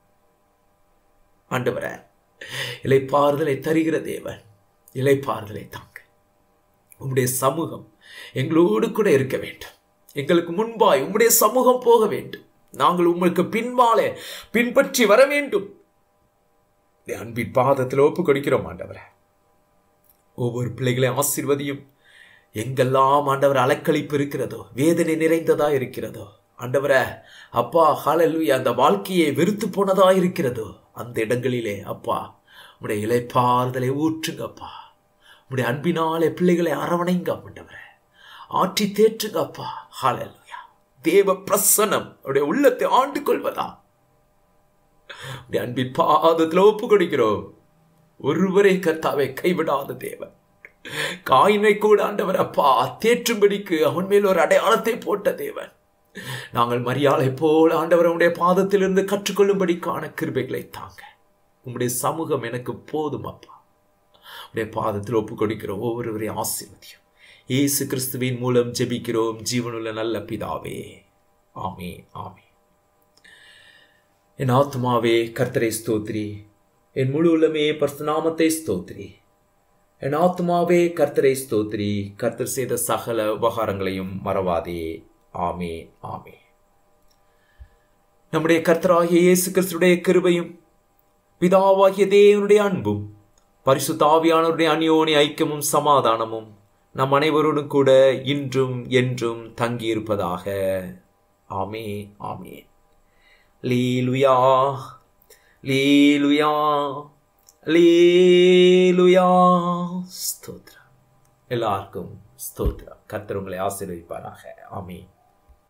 ஆண்டவரே இலைப்பாறுதலை தருகிற தேவன் இலைப்பாறுதலை தாங்க உம்முடைய சமூகம் எங்களோடு கூட இருக்க வேண்டும் எங்களுக்கு முன்பாய் உம்முடைய சமூகம் போக வேண்டும் நாங்கள் உங்களுக்கு பின்பாலே பின்பற்றி வர வேண்டும் இந்த அன்பின் பாதத்தில் ஒப்பு கொடுக்கிறோம் ஆண்டவரே ஒவ்வொரு பிள்ளைகளையும் ஆசீர்வதியும் எங்கெல்லாம் ஆண்டவர் அலக்களிப்பு இருக்கிறதோ வேதனை நிறைந்ததா இருக்கிறதோ ஆண்டவரே அப்பா ஹalleluya அந்த வாழ்க்கையை வெறுத்து போனதா இருக்கிறதோ அந்த இடங்களிலே அப்பா உடைய இலைப்பாறுதலை ஊற்றுங்கப்பா உடைய அன்பினாலே பிள்ளைகளை அரவணைங்க ஆண்டவரே ஆற்றி தேற்றுங்க அப்பா ஹalleluya தேவ பிரசனம் உடைய உள்ளத்தை ஆண்டு கொள்வதா உடைய அன்பின் பாதத்தில் ஒப்பு கொடுக்கிறோம் ஒருவரை கர்த்தாவை கைவிடாத தேவன் காயினை கூட ஆண்டவர் அப்பா தேற்றும்படிக்கு அவன் மேல் ஒரு அடையாளத்தை போட்ட தேவன் நாங்கள் மரியாதை போல ஆண்டவர் உடைய பாதத்திலிருந்து கற்றுக்கொள்ளும்படிக்கான கிருபைகளை தாங்க உம்முடைய சமூகம் எனக்கு போதும் அப்பா உடைய பாதத்தில் ஒப்பு கொடுக்கிறோம் ஒவ்வொருவரையும் ஆசீர்வதியும் இயேசு கிறிஸ்துவின் மூலம் ஜெபிக்கிறோம் ஜீவனுள்ள நல்ல பிதாவே ஆமே ஆமே என் ஆத்மாவே கர்த்தரை ஸ்தோத்ரி என் முழு உள்ளமே பர்சுநாமத்தை ஸ்தோத்ரி என் ஆத்மாவே கர்த்தரை ஸ்தோத்ரி கர்த்தர் செய்த சகல உபகாரங்களையும் மறவாதே ஆமே ஆமே நம்முடைய கர்த்தராகிய இயேசு கிறிஸ்துடைய கிருபையும் பிதாவாகிய தேவனுடைய அன்பும் பரிசுத்தாவியானவருடைய அந்யோனி ஐக்கியமும் சமாதானமும் நம் அனைவரோடும் கூட இன்றும் என்றும் தங்கியிருப்பதாக ஆமே ஆமே லீலுயா லீலுயா லீலுயா ஸ்தோத்ரம் எல்லாருக்கும் ஸ்தோத்ரம் கர்த்தர் உங்களை ஆசீர்வதிப்பாராக ஆமே